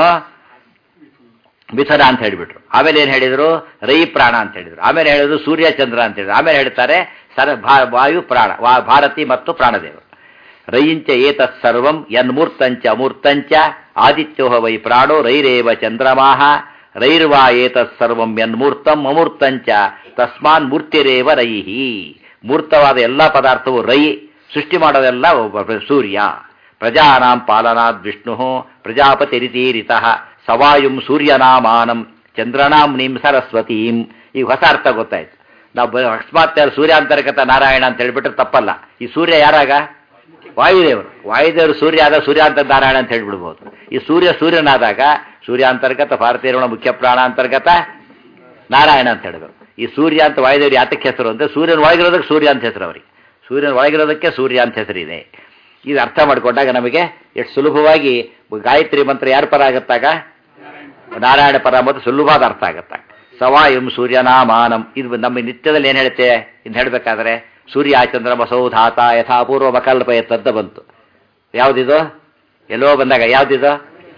A: ಮಿಥುನ ಅಂತ ಹೇಳಿಬಿಟ್ರು ಆಮೇಲೆ ಏನು ಹೇಳಿದರು ರೈ ಪ್ರಾಣ ಅಂತ ಹೇಳಿದ್ರು ಆಮೇಲೆ ಹೇಳಿದ್ರು ಸೂರ್ಯ ಚಂದ್ರ ಅಂತ ಹೇಳಿದ್ರು ಆಮೇಲೆ ಹೇಳ್ತಾರೆ ಸರ ಭಾ- ವಾಯು ಪ್ರಾಣ ವಾ- ಭಾರತಿ ಮತ್ತು ಪ್ರಾಣದೇವರು ರೈಂಚ ಏತತ್ ಸರ್ವಂ ಯನ್ಮೂರ್ತಂಚ ಅಮೂರ್ತಂಚ ಆದಿತ್ಯೋಹ ವೈ ಪ್ರಾಣೋ ರೈರೇವ ಚಂದ್ರಮಾಹ ರೈರ್ವಾ ಏತತ್ ಸರ್ವಂ ಯನ್ಮೂರ್ತಂ ಅಮೂರ್ತಂಚ ತಸ್ಮಾನ್ ಮೂರ್ತಿರೇವ ರೈಹಿ ಮೂರ್ತವಾದ ಎಲ್ಲ ಪದಾರ್ಥವು ರೈ ಸೃಷ್ಟಿ ಮಾಡೋದೆಲ್ಲ ಒಬ್ಬ ಸೂರ್ಯ ಪ್ರಜಾನಾಂ ಪಾಲನಾದ್ ವಿಷ್ಣು ಪ್ರಜಾಪತಿ ರೀತಿರಿತಃ ಸವಾಯುಂ ಸೂರ್ಯನಾಮಾನಂ ಚಂದ್ರನಾಂ ನೀಂ ಸರಸ್ವತೀಂ ಈಗ ಹೊಸ ಅರ್ಥ ಗೊತ್ತಾಯ್ತು ನಾವು ಬ- ಅಕಸ್ಮಾತ್ ಯಾರು ಸೂರ್ಯಾಂತರ್ಗತ ನಾರಾಯಣ ಅಂತ ಹೇಳ್ಬಿಟ್ರೆ ತಪ್ಪಲ್ಲ ಈ ಸೂರ್ಯ ಯಾರಾಗ ವಾಯುದೇವರು ವಾಯುದೇವರು ಸೂರ್ಯ ಆದ ಸೂರ್ಯಾಂತರ ನಾರಾಯಣ ಅಂತ ಹೇಳ್ಬಿಡ್ಬೋದು ಈ ಸೂರ್ಯ ಸೂರ್ಯನಾದಾಗ ಸೂರ್ಯಾಂತರ್ಗತ ಭಾರತೀಯ ಮುಖ್ಯ ಪ್ರಾಣ ಅಂತರ್ಗತ ನಾರಾಯಣ ಅಂತ ಹೇಳಿದ್ರು ಈ ಸೂರ್ಯ ಅಂತ ವಾಯುದೇವರು ಯಾತಕ್ಕೆ ಹೆಸರು ಅಂದ್ರೆ ಸೂರ್ಯನ ಒಳಗಿರೋದಕ್ಕೆ ಸೂರ್ಯ ಅಂತ ಹೆಸರು ಅವರಿಗೆ ಸೂರ್ಯನ ಒಳಗಿರೋದಕ್ಕೆ ಸೂರ್ಯ ಅಂತ ಹೆಸರಿದೆ ಇದು ಅರ್ಥ ಮಾಡಿಕೊಂಡಾಗ ನಮಗೆ ಎಷ್ಟು ಸುಲಭವಾಗಿ ಗಾಯತ್ರಿ ಮಂತ್ರ ಯಾರ ಪರ ಆಗತ್ತಾಗ ನಾರಾಯಣ ಪರ ಮತ್ತು ಸುಲಭವಾದ ಅರ್ಥ ಆಗತ್ತಾಗ ಸವಾಯಂ ಸೂರ್ಯನಾಮಾನಂ ಇದು ನಮ್ಮ ನಿತ್ಯದಲ್ಲಿ ಏನು ಹೇಳುತ್ತೆ ಇನ್ನು ಹೇಳಬೇಕಾದ್ರೆ ಸೂರ್ಯ ಚಂದ್ರ ಮಸೌಧಾತ ಯಥಾಪೂರ್ವ ಮಕಲ್ಪಯತ್ತಂತ ಬಂತು ಯಾವುದಿದು ಎಲ್ಲೋ ಬಂದಾಗ ಯಾವುದಿದು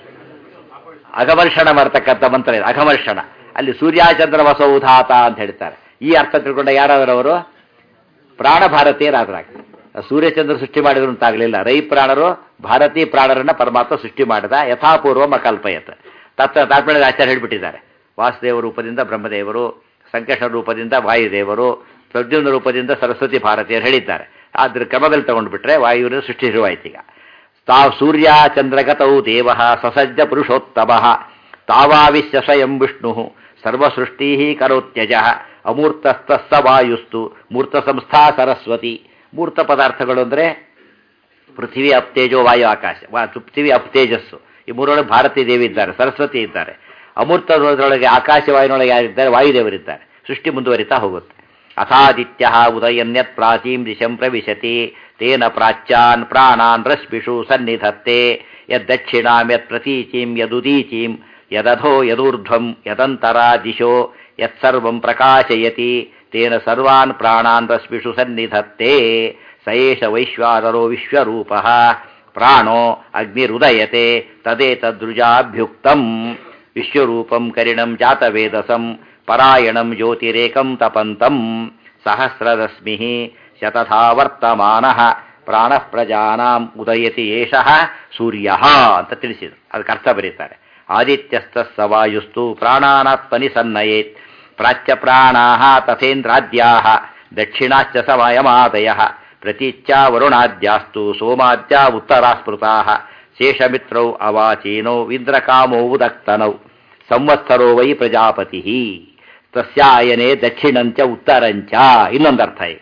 A: ಅಗಮರ್ಷಣ ಮಾಡ್ತಕ್ಕಂಥ ಮಂತ್ರ ಇದೆ ಅಗಮರ್ಷಣ ಅಲ್ಲಿ ಸೂರ್ಯಚಂದ್ರ ವಸೌಧಾತ ಅಂತ ಹೇಳ್ತಾರೆ ಈ ಅರ್ಥ ತಿಳ್ಕೊಂಡ ಯಾರಾದರವರು ಪ್ರಾಣ ಭಾರತೀಯರಾದ್ರಾಗ ಸೂರ್ಯಚಂದ್ರ ಸೃಷ್ಟಿ ಮಾಡಿದ್ರು ಅಂತಾಗಲಿಲ್ಲ ರೈ ಪ್ರಾಣರು ಭಾರತೀಯ ಪ್ರಾಣರನ್ನ ಪರಮಾತ್ಮ ಸೃಷ್ಟಿ ಮಾಡಿದ ಯಥಾಪೂರ್ವ ಮಕಲ್ಪಯತ್ ತತ್ವ ತಾತ್ಮೇಳದ ಆಚಾರ್ಯ ಹೇಳಿಬಿಟ್ಟಿದ್ದಾರೆ ವಾಸುದೇವ ರೂಪದಿಂದ ಬ್ರಹ್ಮದೇವರು ಸಂಕಷ್ಟ ರೂಪದಿಂದ ವಾಯುದೇವರು ಪ್ರದ್ಯುಮ್ನ ರೂಪದಿಂದ ಸರಸ್ವತಿ ಭಾರತೀಯರು ಹೇಳಿದ್ದಾರೆ ಅದ್ರ ಕ್ರಮದಲ್ಲಿ ತಗೊಂಡ್ಬಿಟ್ರೆ ವಾಯುವಿನ ಸೃಷ್ಟಿ ಶುರುವಾಯ್ತೀಗ ತಾವ್ ಸೂರ್ಯ ಚಂದ್ರಗತೌ ದೇವ ಸಸಜ್ಜ ಪುರುಷೋತ್ತಮ ತಾವಾವಿಶ್ಯ ಸ್ವಯಂ ವಿಷ್ಣು ಸರ್ವಸೃಷ್ಟಿ ಕರೋತ್ಯಜ ಅಮೂರ್ತಸ್ಥ ವಾಯುಸ್ತು ಮೂರ್ತ ಸಂಸ್ಥಾ ಸರಸ್ವತಿ ಮೂರ್ತ ಪದಾರ್ಥಗಳು ಅಂದರೆ ಪೃಥ್ವಿ ಅಪ್ತೇಜೋ ವಾಯು ಆಕಾಶ ವಾ ಪೃಥ್ವಿ ಅಪ್ತೇಜಸ್ಸು ಈ ಮೂರೊಳಗೆ ಭಾರತೀ ದೇವಿ ಇದ್ದಾರೆ ಸರಸ್ವತಿ ಇದ್ದಾರೆ ಅಮೂರ್ತದೊಳಗೆ ಆಕಾಶವಾಯುನೊಳಗೆ ಯಾರಿದ್ದಾರೆ ವಾಯುದೇವರಿದ್ದಾರೆ ಸೃಷ್ಟಿ ಮುಂದುವರಿತಾ ಹೋಗುತ್ತೆ ಅಥಾದಿತ್ಯ ಉದಯನ್ಯತ್ ಪ್ರಾಚೀಂ ದಿಶಂ ಪ್ರವಿಶತಿ ತೇನ ಪ್ರಾಚ್ಯಾನ್ ಪ್ರಾಣಾನ್ ರಶ್ಮಿಷು ಸನ್ನಿಧತ್ತೆ ಯದ್ದಕ್ಷಿಣಾಂ ಯತ್ ಪ್ರತೀಚೀಂ ಯದುದೀಚೀಂ ಯದಧೋ ಯದೂರ್ಧ್ವಂ ಯದಂತರಾ ದಿಶೋ ಯತ್ಸರ್ವಂ ಪ್ರಕಾಶಯತಿ ತೇನ ಸರ್ವಾನ್ ಪ್ರಾಣಾನ್ ರಶ್ಮಿಷು ಸನ್ನಿಧತ್ತೆ ಸ ಏಷ ವೈಶ್ವಾನರೋ ವಿಶ್ವರೂಪಃ ಪ್ರಾಣೋ ಅಗ್ನಿರುದಯತೆ ತದೇತದೃಜಾಭ್ಯುಕ್ತಂ ವಿಶ್ವರೂಪಂ ಕರಿಣಂ ಜಾತವೇದಸಂ ಪರಾಯಣಂ ಜ್ಯೋತಿರೇಕಂ ತಪಂತಂ ಸಹಸ್ರರಶ್ಮಿ ಶತಥಾ ವರ್ತಮಾನಃ ಪ್ರಾಣ ಪ್ರಜಾನಾಂ ಉದಯತಿ ಏಷಃ ಸೂರ್ಯ ಅಂತ ತಿಳಿಸಿದರು ಅದಕ್ಕೆ ಅರ್ಥ ಬರೀತಾರೆ ಆದಿತ್ಯಸ್ಥ ವಾಯುಸ್ತು ಪ್ರಾಣಾನಾತ್ಮನಿ ಸನ್ನಯೇತ್ ಪ್ರಾಚ್ಯ ಪ್ರಾಣಾ ತಥೇಂದ್ರಾದ್ಯಾ ದಕ್ಷಿಣಾಶ್ಚ ಸಮಯಮಾದಯ ಪ್ರತೀಚ್ಯ ವರುಣಾದ್ಯಾಸ್ತು ಸೋಮಾದ್ಯ ಉತ್ತರಾಸ್ಮೃತಾ ಶೇಷಮಿತ್ರೌ ಅವಾಚೀನೌ ಇಂದ್ರಕಾಮೌ ಉದಕ್ತನೌ ಸಂವತ್ಸರೋ ವೈ ಪ್ರಜಾಪತಿ ತಸ್ಯಾಯನೆ ದಕ್ಷಿಣಂಚ ಉತ್ತರಂಚ ಇನ್ನೊಂದು ಅರ್ಥ ಈಗ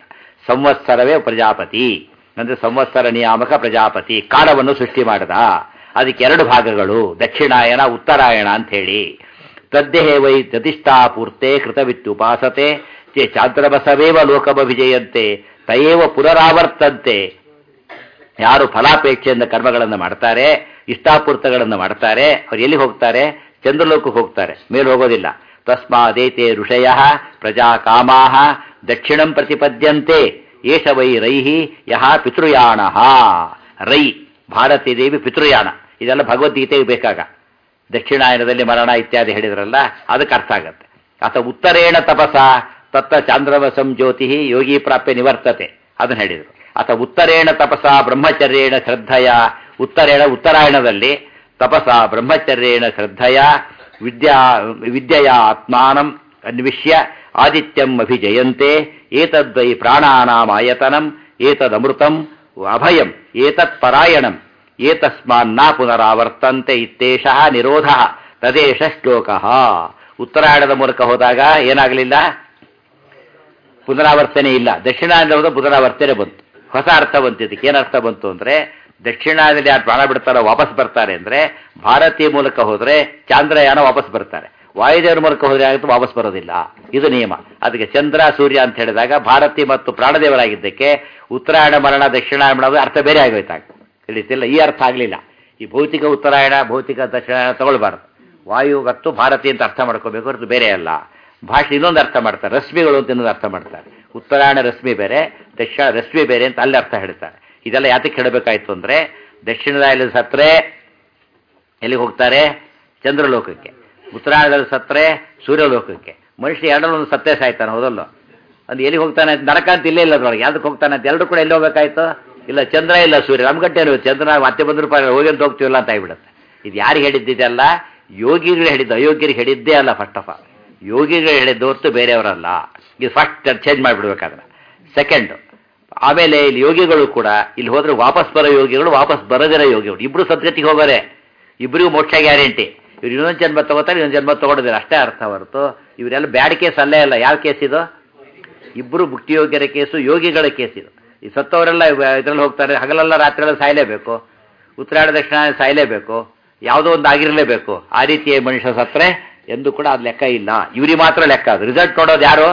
A: ಸಂವತ್ಸರವೇ ಪ್ರಜಾಪತಿ ಅಂದ್ರೆ ಸಂವತ್ಸರ ನಿಯಾಮಕ ಪ್ರಜಾಪತಿ ಕಾಲವನ್ನು ಸೃಷ್ಟಿ ಮಾಡಿದ ಅದಕ್ಕೆ ಎರಡು ಭಾಗಗಳು ದಕ್ಷಿಣಾಯನ ಉತ್ತರಾಯಣ ಅಂತ ಹೇಳಿ ತದ್ದೇಹ ವೈ ಪ್ರತಿಷ್ಠಾಪೂರ್ತೆ ಕೃತವಿತ್ಯುಪಾಸತೆ ಚೇ ಚಾಂದ್ರಬಸವೇವ ಲೋಕಮಭಿಜಯಂತೆ ತಯೇವ ಪುನರಾವರ್ತಂತೆ ಯಾರು ಫಲಾಪೇಕ್ಷೆಯಿಂದ ಕರ್ಮಗಳನ್ನು ಮಾಡ್ತಾರೆ ಇಷ್ಟಾಪೂರ್ತಗಳನ್ನು ಮಾಡ್ತಾರೆ ಅವ್ರು ಎಲ್ಲಿ ಹೋಗ್ತಾರೆ ಚಂದ್ರಲೋಕಕ್ಕೆ ಹೋಗ್ತಾರೆ ಮೇಲೆ ಹೋಗೋದಿಲ್ಲ ತಸ್ಮಾದೇತೆ ಋಷಯ ಪ್ರಜಾ ಕಾಮಾ ದಕ್ಷಿಣಂ ಪ್ರತಿಪದ್ಯಂತೆ ಏಷ ವೈ ರೈಹಿ ಯಹ ಪಿತೃಯಾಣ ರೈ ಭಾರತೀ ದೇವಿ ಪಿತೃಯಾಣ ಇದೆಲ್ಲ ಭಗವದ್ಗೀತೆಗೆ ಬೇಕಾಗ ದಕ್ಷಿಣಾಯನದಲ್ಲಿ ಮರಣ ಇತ್ಯಾದಿ ಹೇಳಿದ್ರಲ್ಲ ಅದಕ್ಕೆ ಅರ್ಥ ಆಗತ್ತೆ ಅಥವಾ ಉತ್ತರೇಣ ತಪಸ ತತ್ತ ಚಾಂದ್ರವಸಂ ಜ್ಯೋತಿ ಯೋಗಿ ಪ್ರಾಪ್ಯ ನಿವರ್ತತೆ ಅದನ್ನ ಹೇಳಿದರು ಅಥವಾ ಉತ್ತರೇಣ ತಪಸ ಬ್ರಹ್ಮಚರ್ಯೇಣ ಶ್ರದ್ಧಯ ಉತ್ತರೇಣ ಉತ್ತರಾಯಣದಲ್ಲಿ ತಪಸ ಬ್ರಹ್ಮಚರ್ಯೇಣ ಶ್ರದ್ಧಯ ವಿದ್ಯಾ ವಿದ್ಯೆಯ ಆತ್ಮಾನಂ ಅನ್ವಿಷ್ಯ ಆದಿತ್ಯಂ ಅಭಿಜಯಂತೆ ಏತದ್ವೈ ಪ್ರಾಣಾನಾಮಾಯತನಂ ಏತದಮೃತಂ ಅಭಯಂ ಏತತ್ ಪರಾಯಣಂ ಏತಸ್ಮಾನ್ನ ಪುನರಾವರ್ತಂತೆ ಇತ್ತೇಷ ನಿರೋಧ ತದೇಶ ಶ್ಲೋಕ ಉತ್ತರಾಯಣದ ಮೂಲಕ ಹೋದಾಗ ಏನಾಗಲಿಲ್ಲ ಪುನರಾವರ್ತನೆ ಇಲ್ಲ ದಕ್ಷಿಣಾಯನದ ಪುನರಾವರ್ತನೆ ಬಂತು ಹೊಸ ಅರ್ಥ ಬಂತು ಇದಕ್ಕೆ ಏನು ಅರ್ಥ ಬಂತು ಅಂದ್ರೆ ದಕ್ಷಿಣಾಯನದಲ್ಲಿ ಯಾರು ಪ್ರಾಣ ಬಿಡ್ತಾರೋ ವಾಪಸ್ ಬರ್ತಾರೆ ಅಂದ್ರೆ ಭಾರತೀಯ ಮೂಲಕ ಹೋದ್ರೆ ಚಾಂದ್ರಯಾನ ವಾಪಸ್ ಬರ್ತಾರೆ ವಾಯುದೇವರ ಮೂಲಕ ಹೋದ್ರೆ ಆಗುತ್ತೆ ವಾಪಸ್ ಬರೋದಿಲ್ಲ ಇದು ನಿಯಮ ಅದಕ್ಕೆ ಚಂದ್ರ ಸೂರ್ಯ ಅಂತ ಹೇಳಿದಾಗ ಭಾರತಿ ಮತ್ತು ಪ್ರಾಣದೇವರಾಗಿದ್ದಕ್ಕೆ ಉತ್ತರಾಯಣ ಮರಣ ದಕ್ಷಿಣಾಯಣ ಮರಣ ಅರ್ಥ ಬೇರೆ ಆಗೋಯ್ತಾಗ ತಿಳಿತಿಲ್ಲ ಈ ಅರ್ಥ ಆಗಲಿಲ್ಲ ಈ ಭೌತಿಕ ಉತ್ತರಾಯಣ ಭೌತಿಕ ದಕ್ಷಿಣಾಯಣ ತಗೊಳ್ಬಾರ್ದು ವಾಯು ಮತ್ತು ಭಾರತಿ ಅಂತ ಅರ್ಥ ಮಾಡ್ಕೋಬೇಕು ಹೊರತು ಬೇರೆ ಅಲ್ಲ ಭಾಷೆ ಇನ್ನೊಂದು ಅರ್ಥ ಮಾಡ್ತಾರೆ ರಶ್ಮಿಗಳು ಅಂತ ಇನ್ನೊಂದು ಅರ್ಥ ಮಾಡ್ತಾರೆ ಉತ್ತರಾಯಣ ರಶ್ಮಿ ಬೇರೆ ದಕ್ಷಿಣ ರಶ್ಮಿ ಬೇರೆ ಅಂತ ಅಲ್ಲಿ ಅರ್ಥ ಹೇಳ್ತಾರೆ ಇದೆಲ್ಲ ಯಾತಕ್ಕೆ ಹೇಳಬೇಕಾಯ್ತು ಅಂದ್ರೆ ದಕ್ಷಿಣದಲ್ಲಿ ಸತ್ರೆ ಎಲ್ಲಿಗೆ ಹೋಗ್ತಾರೆ ಚಂದ್ರಲೋಕಕ್ಕೆ ಉತ್ತರಾಯಣದಲ್ಲಿ ಸತ್ರೆ ಸೂರ್ಯಲೋಕಕ್ಕೆ ಮನುಷ್ಯ ಎರಡರಲ್ಲೊಂದು ಸತ್ತೇ ಸಾಯ್ತಾನೆ ಹೌದಲ್ಲ ಅದು ಎಲ್ಲಿಗೆ ಹೋಗ್ತಾನೆ ಅಂತ ನರಕ ಅಂತ ಇಲ್ಲೇ ಇಲ್ಲ ಅದ್ರೊಳಗೆ ಯಾವ್ದಕ್ಕೆ ಹೋಗ್ತಾನೆ ಅಂತ ಎಲ್ಲರೂ ಕೂಡ ಎಲ್ಲಿ ಹೋಗ್ಬೇಕಾಯ್ತು ಇಲ್ಲ ಚಂದ್ರ ಇಲ್ಲ ಸೂರ್ಯ ನಮ್ಗಟ್ಟೆ ಚಂದ್ರ ಮತ್ತೆ ಬಂದ್ರು ಪಾರ ಹೋಗಿ ಅಂತ ಹೋಗ್ತೀವಲ್ಲ ಅಂತ ಆಗ್ಬಿಡುತ್ತೆ ಇದು ಯಾರಿಗೆ ಹೇಳಿದ್ದಿದೆಲ್ಲ ಯೋಗಿಗಳು ಹೇಳಿದ್ದು ಅಯೋಗ್ಯರಿಗೆ ಹೇಳಿದ್ದೇ ಅಲ್ಲ ಫಸ್ಟ್ ಆಫ್ ಆಲ್ ಯೋಗಿಗಳು ಹೇಳಿದ್ದು ಹೊರತು ಬೇರೆಯವರಲ್ಲ ಇದು ಫಸ್ಟ್ ಚೇಂಜ್ ಮಾಡಿಬಿಡ್ಬೇಕಾದ್ರೆ ಸೆಕೆಂಡ್ ಆಮೇಲೆ ಇಲ್ಲಿ ಯೋಗಿಗಳು ಕೂಡ ಇಲ್ಲಿ ಹೋದ್ರೆ ವಾಪಸ್ ಬರೋ ಯೋಗಿಗಳು ವಾಪಸ್ ಬರದಿರೋ ಯೋಗಿಗಳು ಇಬ್ರು ಸದ್ಗತಿಗೆ ಹೋಗೋರೆ ಇಬ್ಬರಿಗೂ ಮೋಕ್ಷ ಗ್ಯಾರಂಟಿ ಇವ್ರು ಇನ್ನೊಂದು ಜನ್ಮ ತಗೋತಾರೆ ಇನ್ನೊಂದು ಜನ್ಮ ತಗೊಳ್ಳೋದಿಲ್ಲ ಅಷ್ಟೇ ಅರ್ಥ ಹೊರತು ಇವರೆಲ್ಲ ಬ್ಯಾಡ್ ಕೇಸ್ ಅಲ್ಲೇ ಅಲ್ಲ ಯಾವ ಕೇಸ್ ಇದು ಇಬ್ಬರು ಭುಕ್ತಿಯೋಗ್ಯರ ಕೇಸು ಯೋಗಿಗಳ ಕೇಸ್ ಇದು ಈ ಸತ್ತವರೆಲ್ಲ ಇದರಲ್ಲಿ ಹೋಗ್ತಾರೆ ಹಗಲೆಲ್ಲ ರಾತ್ರಿಯೆಲ್ಲ ಸಾಯಲೇಬೇಕು ಉತ್ತರಾಯಣ ದಕ್ಷಿಣ ಸಾಯಲೇಬೇಕು ಯಾವುದೋ ಒಂದು ಆಗಿರಲೇಬೇಕು ಆ ರೀತಿಯ ಮನುಷ್ಯ ಸತ್ರೆ ಎಂದು ಕೂಡ ಅದು ಲೆಕ್ಕ ಇಲ್ಲ ಇವ್ರಿಗೆ ಮಾತ್ರ ಲೆಕ್ಕ ಅದು ರಿಸಲ್ಟ್ ನೋಡೋದು ಯಾರು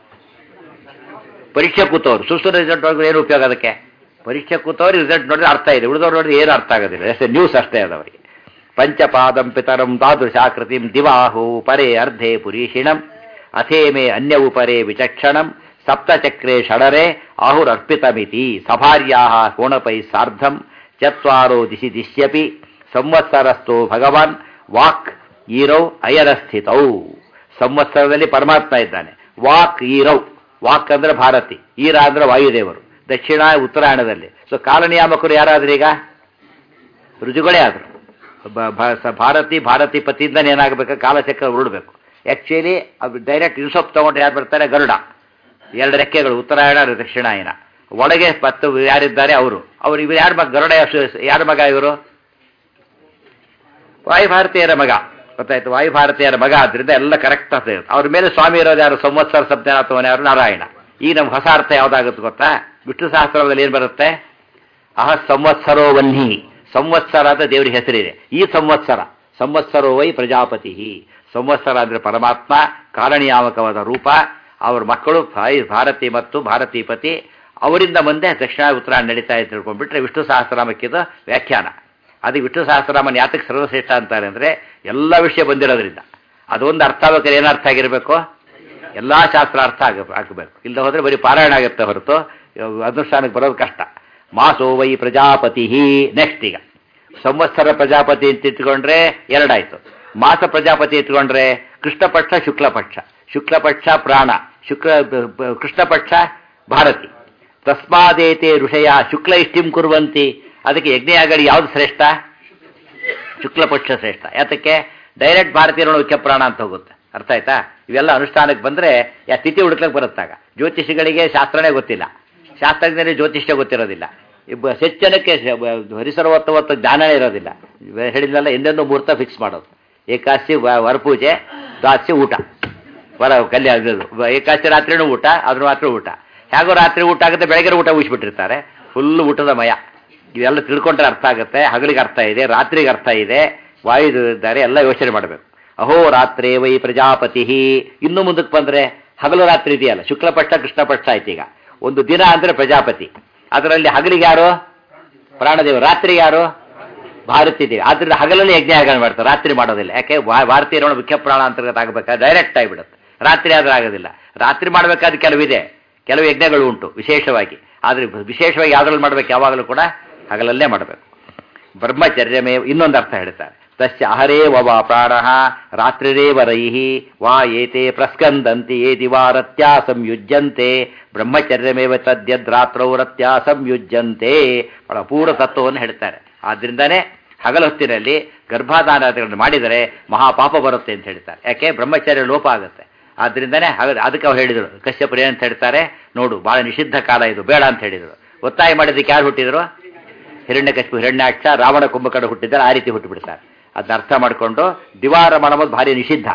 A: ಪರೀಕ್ಷೆ ಕೂತವ್ರು ಸುಸ್ತು ರಿಸಲ್ಟ್ ನೋಡಿದ್ರೆ ಏನು ಉಪಯೋಗ ಅದಕ್ಕೆ ಪರೀಕ್ಷೆ ಕೂತವ್ರು ರಿಸಲ್ಟ್ ನೋಡಿದ್ರೆ ಅರ್ಥ ಇದೆ ಉಳಿದವ್ರು ನೋಡಿದ್ರೆ ಏನು ಅರ್ಥ ಆಗೋದಿಲ್ಲ ಅಷ್ಟೇ ನ್ಯೂಸ್ ಅಷ್ಟೇ ಅದು ಅವರಿಗೆ ಪಂಚಪಾದಂ ಪಿತರಂ ತಾದೃಶಾಕೃತಿಂ ದಿವಾಹು ಪರೇ ಅರ್ಧೆ ಪುರೀಷಿಣಂ ಅಥೇಮೆ ಅನ್ಯವು ಪರೇ ವಿಚಕ್ಷಣಂ ಸಪ್ತಚಕ್ರೆ ಷಡರೆ ಆಹುರರ್ಪಿತಮಿತಿ ಸಭಾರ್ಯಾ ಕೋಣಪೈ ಸಾರ್ಧಂ ಚತ್ವಾರೋ ದಿಶಿ ದಿಶ್ಯಪಿ ಸಂವತ್ಸರಸ್ಥೋ ಭಗವಾನ್ ವಾಕ್ ಈರೌ ಅಯರಸ್ಥಿತೌ ಸಂವತ್ಸರದಲ್ಲಿ ಪರಮಾತ್ಮ ಇದ್ದಾನೆ ವಾಕ್ ಈರೌ ವಾಕ್ ಅಂದ್ರೆ ಭಾರತಿ ಈರ ಅಂದ್ರೆ ವಾಯುದೇವರು ದಕ್ಷಿಣ ಉತ್ತರಾಯಣದಲ್ಲಿ ಸೊ ಕಾಲನಿಯಾಮಕರು ಯಾರಾದ್ರೂ ಈಗ ರುಜುಗಳೇ ಆದರು ಭಾರತಿ ಭಾರತಿ ಪತಿಯಿಂದನೇ ಏನಾಗಬೇಕು ಕಾಲಚಕ್ರ ಉರುಳಬೇಕು ಆ್ಯಕ್ಚುಲಿ ಅದು ಡೈರೆಕ್ಟ್ ಇನ್ಸೊಪ್ ತಗೊಂಡ್ರೆ ಯಾರು ಬರ್ತಾರೆ ಗರುಡ ಎರಡು ರೆಕ್ಕೆಗಳು ಉತ್ತರಾಯಣ ದಕ್ಷಿಣಾಯನ ಒಳಗೆ ಪತ್ತು ಯಾರಿದ್ದಾರೆ ಅವರು ಅವರು ಇವರು ಯಾರ ಮಗ ಗರುಡ ಯಾರ ಮಗ ಇವರು ವಾಯುಭಾರತೀಯರ ಮಗ ಗೊತ್ತಾಯ್ತು ವಾಯುಭಾರತೀಯರ ಮಗ ಆದ್ರಿಂದ ಎಲ್ಲ ಕರೆಕ್ಟ್ ಆಗ್ತದೆ ಅವ್ರ ಮೇಲೆ ಸ್ವಾಮಿ ಇರೋದು ಯಾರು ಸಂವತ್ಸರ ಸಪ್ತನಾಥವನ ಯಾರು ನಾರಾಯಣ ಈ ನಮ್ಗೆ ಹೊಸ ಅರ್ಥ ಯಾವ್ದಾಗುತ್ತೆ ಗೊತ್ತಾ ವಿಷ್ಣು ಸಹಸ್ರದಲ್ಲಿ ಏನು ಬರುತ್ತೆ ಅಹ ಸಂವತ್ಸರೋ ವನ್ಹಿ ಸಂವತ್ಸರ ಅಂತ ದೇವರಿಗೆ ಹೆಸರಿದೆ ಈ ಸಂವತ್ಸರ ಸಂವತ್ಸರೋ ವೈ ಪ್ರಜಾಪತಿ ಸಂವತ್ಸರ ಅಂದ್ರೆ ಪರಮಾತ್ಮ ಕಾಲನಿಯಾಮಕವಾದ ರೂಪ ಅವ್ರ ಮಕ್ಕಳು ಭಾರತಿ ಮತ್ತು ಭಾರತೀಪತಿ ಅವರಿಂದ ಮುಂದೆ ದಕ್ಷಿಣ ಉತ್ತರಾಯಣ ನಡೀತಾ ಇದೆ ತಿಳ್ಕೊಂಡ್ಬಿಟ್ರೆ ವಿಷ್ಣು ಸಹಸ್ರನಾಮಕ್ಕಿದು ವ್ಯಾಖ್ಯಾನ ಅದು ವಿಷ್ಣು ಸಹಸ್ರನಾಮನ್ ಯಾತಕ್ಕೆ ಸರ್ವಶ್ರೇಷ್ಠ ಅಂತಾರೆ ಅಂದರೆ ಎಲ್ಲ ವಿಷಯ ಬಂದಿರೋದ್ರಿಂದ ಅದೊಂದು ಅರ್ಥ ಆಗ್ಬೇಕಾದ್ರೆ ಏನು ಅರ್ಥ ಆಗಿರಬೇಕು ಎಲ್ಲ ಶಾಸ್ತ್ರ ಅರ್ಥ ಆಗ ಆಗಬೇಕು ಇಲ್ಲ ಹೋದ್ರೆ ಬರೀ ಪಾರಾಯಣ ಆಗುತ್ತೆ ಹೊರತು ಅನುಷ್ಠಾನಕ್ಕೆ ಬರೋದು ಕಷ್ಟ ಮಾಸೋ ವೈ ಪ್ರಜಾಪತಿ ನೆಕ್ಸ್ಟ್ ಈಗ ಸಂವತ್ಸರ ಪ್ರಜಾಪತಿ ಅಂತ ಇಟ್ಕೊಂಡ್ರೆ ಎರಡಾಯ್ತು ಮಾಸ ಪ್ರಜಾಪತಿ ಇಟ್ಕೊಂಡ್ರೆ ಕೃಷ್ಣಪಕ್ಷ ಶುಕ್ಲಪಕ್ಷ ಶುಕ್ಲಪಕ್ಷ ಪ್ರಾಣ ಶುಕ್ಲ ಕೃಷ್ಣಪಕ್ಷ ಭಾರತಿ ತಸ್ಮಾದೇತೆ ಋಷಯ ಶುಕ್ಲ ಇಷ್ಟಿಂ ಕುರುವಂತಿ ಅದಕ್ಕೆ ಯಜ್ಞಯಾಗಡಿ ಯಾವ್ದು ಶ್ರೇಷ್ಠ ಶುಕ್ಲಪಕ್ಷ ಶ್ರೇಷ್ಠ ಯಾತಕ್ಕೆ ಡೈರೆಕ್ಟ್ ಭಾರತೀಯರು ಮುಖ್ಯ ಪ್ರಾಣ ಅಂತ ಹೋಗುತ್ತೆ ಅರ್ಥ ಆಯ್ತಾ ಇವೆಲ್ಲ ಅನುಷ್ಠಾನಕ್ಕೆ ಬಂದ್ರೆ ಯಾ ತಿಥಿ ಹುಡುಕ್ಲಕ್ಕೆ ಬರುತ್ತಾಗ ಜ್ಯೋತಿಷಿಗಳಿಗೆ ಶಾಸ್ತ್ರನೇ ಗೊತ್ತಿಲ್ಲ ಶಾಸ್ತ್ರಜ್ಞರಿಗೆ ಜ್ಯೋತಿಷ್ಯ ಗೊತ್ತಿರೋದಿಲ್ಲ ಇಬ್ಬ ಸೆಚ್ಚನಕ್ಕೆ ಹರಿಸರ್ವತ್ತವತ್ತು ಜ್ಞಾನನೇ ಇರೋದಿಲ್ಲ ಹೇಳಿದ್ನಲ್ಲ ಎಂದೆಂದು ಮುಹೂರ್ತ ಫಿಕ್ಸ್ ಮಾಡೋದು ಏಕಾಶಿ ವರಪೂಜೆ ದ್ವಾದಶಿ ಊಟ ವರ ಕಲ್ಯಾಣ ಏಕಾಶಿ ರಾತ್ರಿನೂ ಊಟ ಅದ್ರ ಮಾತ್ರ ಊಟ ಹೇಗೋ ರಾತ್ರಿ ಊಟ ಆಗುತ್ತೆ ಬೆಳಗ್ಗೆ ಊಟ ಉಳಿಸ್ಬಿಟ್ಟಿರ್ತಾರೆ ಫುಲ್ ಊಟದ ಮಯ ಇವೆಲ್ಲ ತಿಳ್ಕೊಂಡ್ರೆ ಅರ್ಥ ಆಗುತ್ತೆ ಹಗಲಿಗೆ ಅರ್ಥ ಇದೆ ರಾತ್ರಿಗೆ ಅರ್ಥ ಇದೆ ವಾಯು ಇದ್ದಾರೆ ಎಲ್ಲ ಯೋಚನೆ ಮಾಡಬೇಕು ಅಹೋ ರಾತ್ರಿ ವೈ ಪ್ರಜಾಪತಿ ಇನ್ನು ಮುಂದಕ್ಕೆ ಬಂದ್ರೆ ಹಗಲು ರಾತ್ರಿ ಇದೆಯಲ್ಲ ಶುಕ್ಲಪಕ್ಷ ಕೃಷ್ಣಪಕ್ಷ ಆಯ್ತು ಈಗ ಒಂದು ದಿನ ಅಂದ್ರೆ ಪ್ರಜಾಪತಿ ಅದರಲ್ಲಿ ಹಗಲಿಗೆ ಯಾರು ಪ್ರಾಣದೇವರು ರಾತ್ರಿ ಯಾರು ಭಾರತಿ ದೇವಿ ಆದ್ರಿಂದ ಹಗಲಲ್ಲಿ ಯಜ್ಞ ಯಾಗನ ಮಾಡ್ತಾರೆ ರಾತ್ರಿ ಮಾಡೋದಿಲ್ಲ ಯಾಕೆ ಭಾ- ಭಾರತೀಯ ನೋಡ ಮುಖ್ಯ ಪ್ರಾಣ ಅಂತರ್ಗತ ಆಗಬೇಕಾದ್ರೆ ಡೈರೆಕ್ಟ್ ಆಗಿಬಿಡುತ್ತೆ ರಾತ್ರಿ ಆದ್ರೆ ಆಗೋದಿಲ್ಲ ರಾತ್ರಿ ಮಾಡಬೇಕಾದ ಕೆಲವಿದೆ ಕೆಲವು ಯಜ್ಞಗಳು ಉಂಟು ವಿಶೇಷವಾಗಿ ಆದರೆ ವಿಶೇಷವಾಗಿ ಯಾವ್ದ್ರಲ್ಲಿ ಮಾಡ್ಬೇಕು ಯಾವಾಗಲೂ ಕೂಡ ಹಗಲಲ್ಲೇ ಮಾಡಬೇಕು ಬ್ರಹ್ಮಚರ್യമೇ ಇನ್ನೊಂದು ಅರ್ಥ ಹೇಳ್ತಾರೆ ತಸ್ಯ ಅಹರೇ ವವ ಪ್ರಾಣ ರಾತ್ರಿರೇವ ರೈಹಿ ವಾ ಏತೆ ಪ್ರಸ್ಕಂದಂತಿ ಏ ದಿವಾರತ್ಯಾ ಸಂಯುಜ್ಯಂತೆ ಬ್ರಹ್ಮಚರ್ಯಮೇವ ತದ್ಯದ್ ರಾತ್ರೌ ರತ್ಯಾ ಸಂಯುಜ್ಯಂತೆ ಬಹಳ ಪೂರ್ಣ ತತ್ವವನ್ನು ಹೇಳ್ತಾರೆ ಆದ್ರಿಂದಾನೇ ಹಗಲ ಹೊತ್ತಿನಲ್ಲಿ ಗರ್ಭಾಧಾನಗಳನ್ನು ಮಾಡಿದರೆ ಮಹಾಪಾಪ ಬರುತ್ತೆ ಅಂತ ಹೇಳ್ತಾರೆ ಯಾಕೆ ಬ್ರಹ್ಮಚರ್ಯ ಲೋಪ ಆಗುತ್ತೆ ಆದ್ರಿಂದಾನೇ ಹಗ ಅದಕ್ಕೆ ಅವ್ರು ಹೇಳಿದರು ಕಶ್ಯಪರಿ ಅಂತ ಹೇಳ್ತಾರೆ ನೋಡು ಬಹಳ ನಿಷಿದ್ಧ ಕಾಲ ಇದು ಬೇಡ ಅಂತ ಹೇಳಿದರು ಒತ್ತಾಯ ಮಾಡಿದ್ದಕ್ಕೆ ಯಾರು ಹುಟ್ಟಿದ್ರು ಹಿರಣ್ಯಕಶಿಪು ಹಿರಣ್ಯಾಕ್ಷ ರಾವಣ ಕುಂಭಕರ್ಣ ಹುಟ್ಟಿದ್ದಾರೆ ಆ ರೀತಿ ಹುಟ್ಟುಬಿಡ್ತಾರೆ ಅದನ್ನ ಅರ್ಥ ಮಾಡಿಕೊಂಡು ದಿವಾರ ಮಾಡೋದು ಭಾರಿ ನಿಷಿದ್ಧ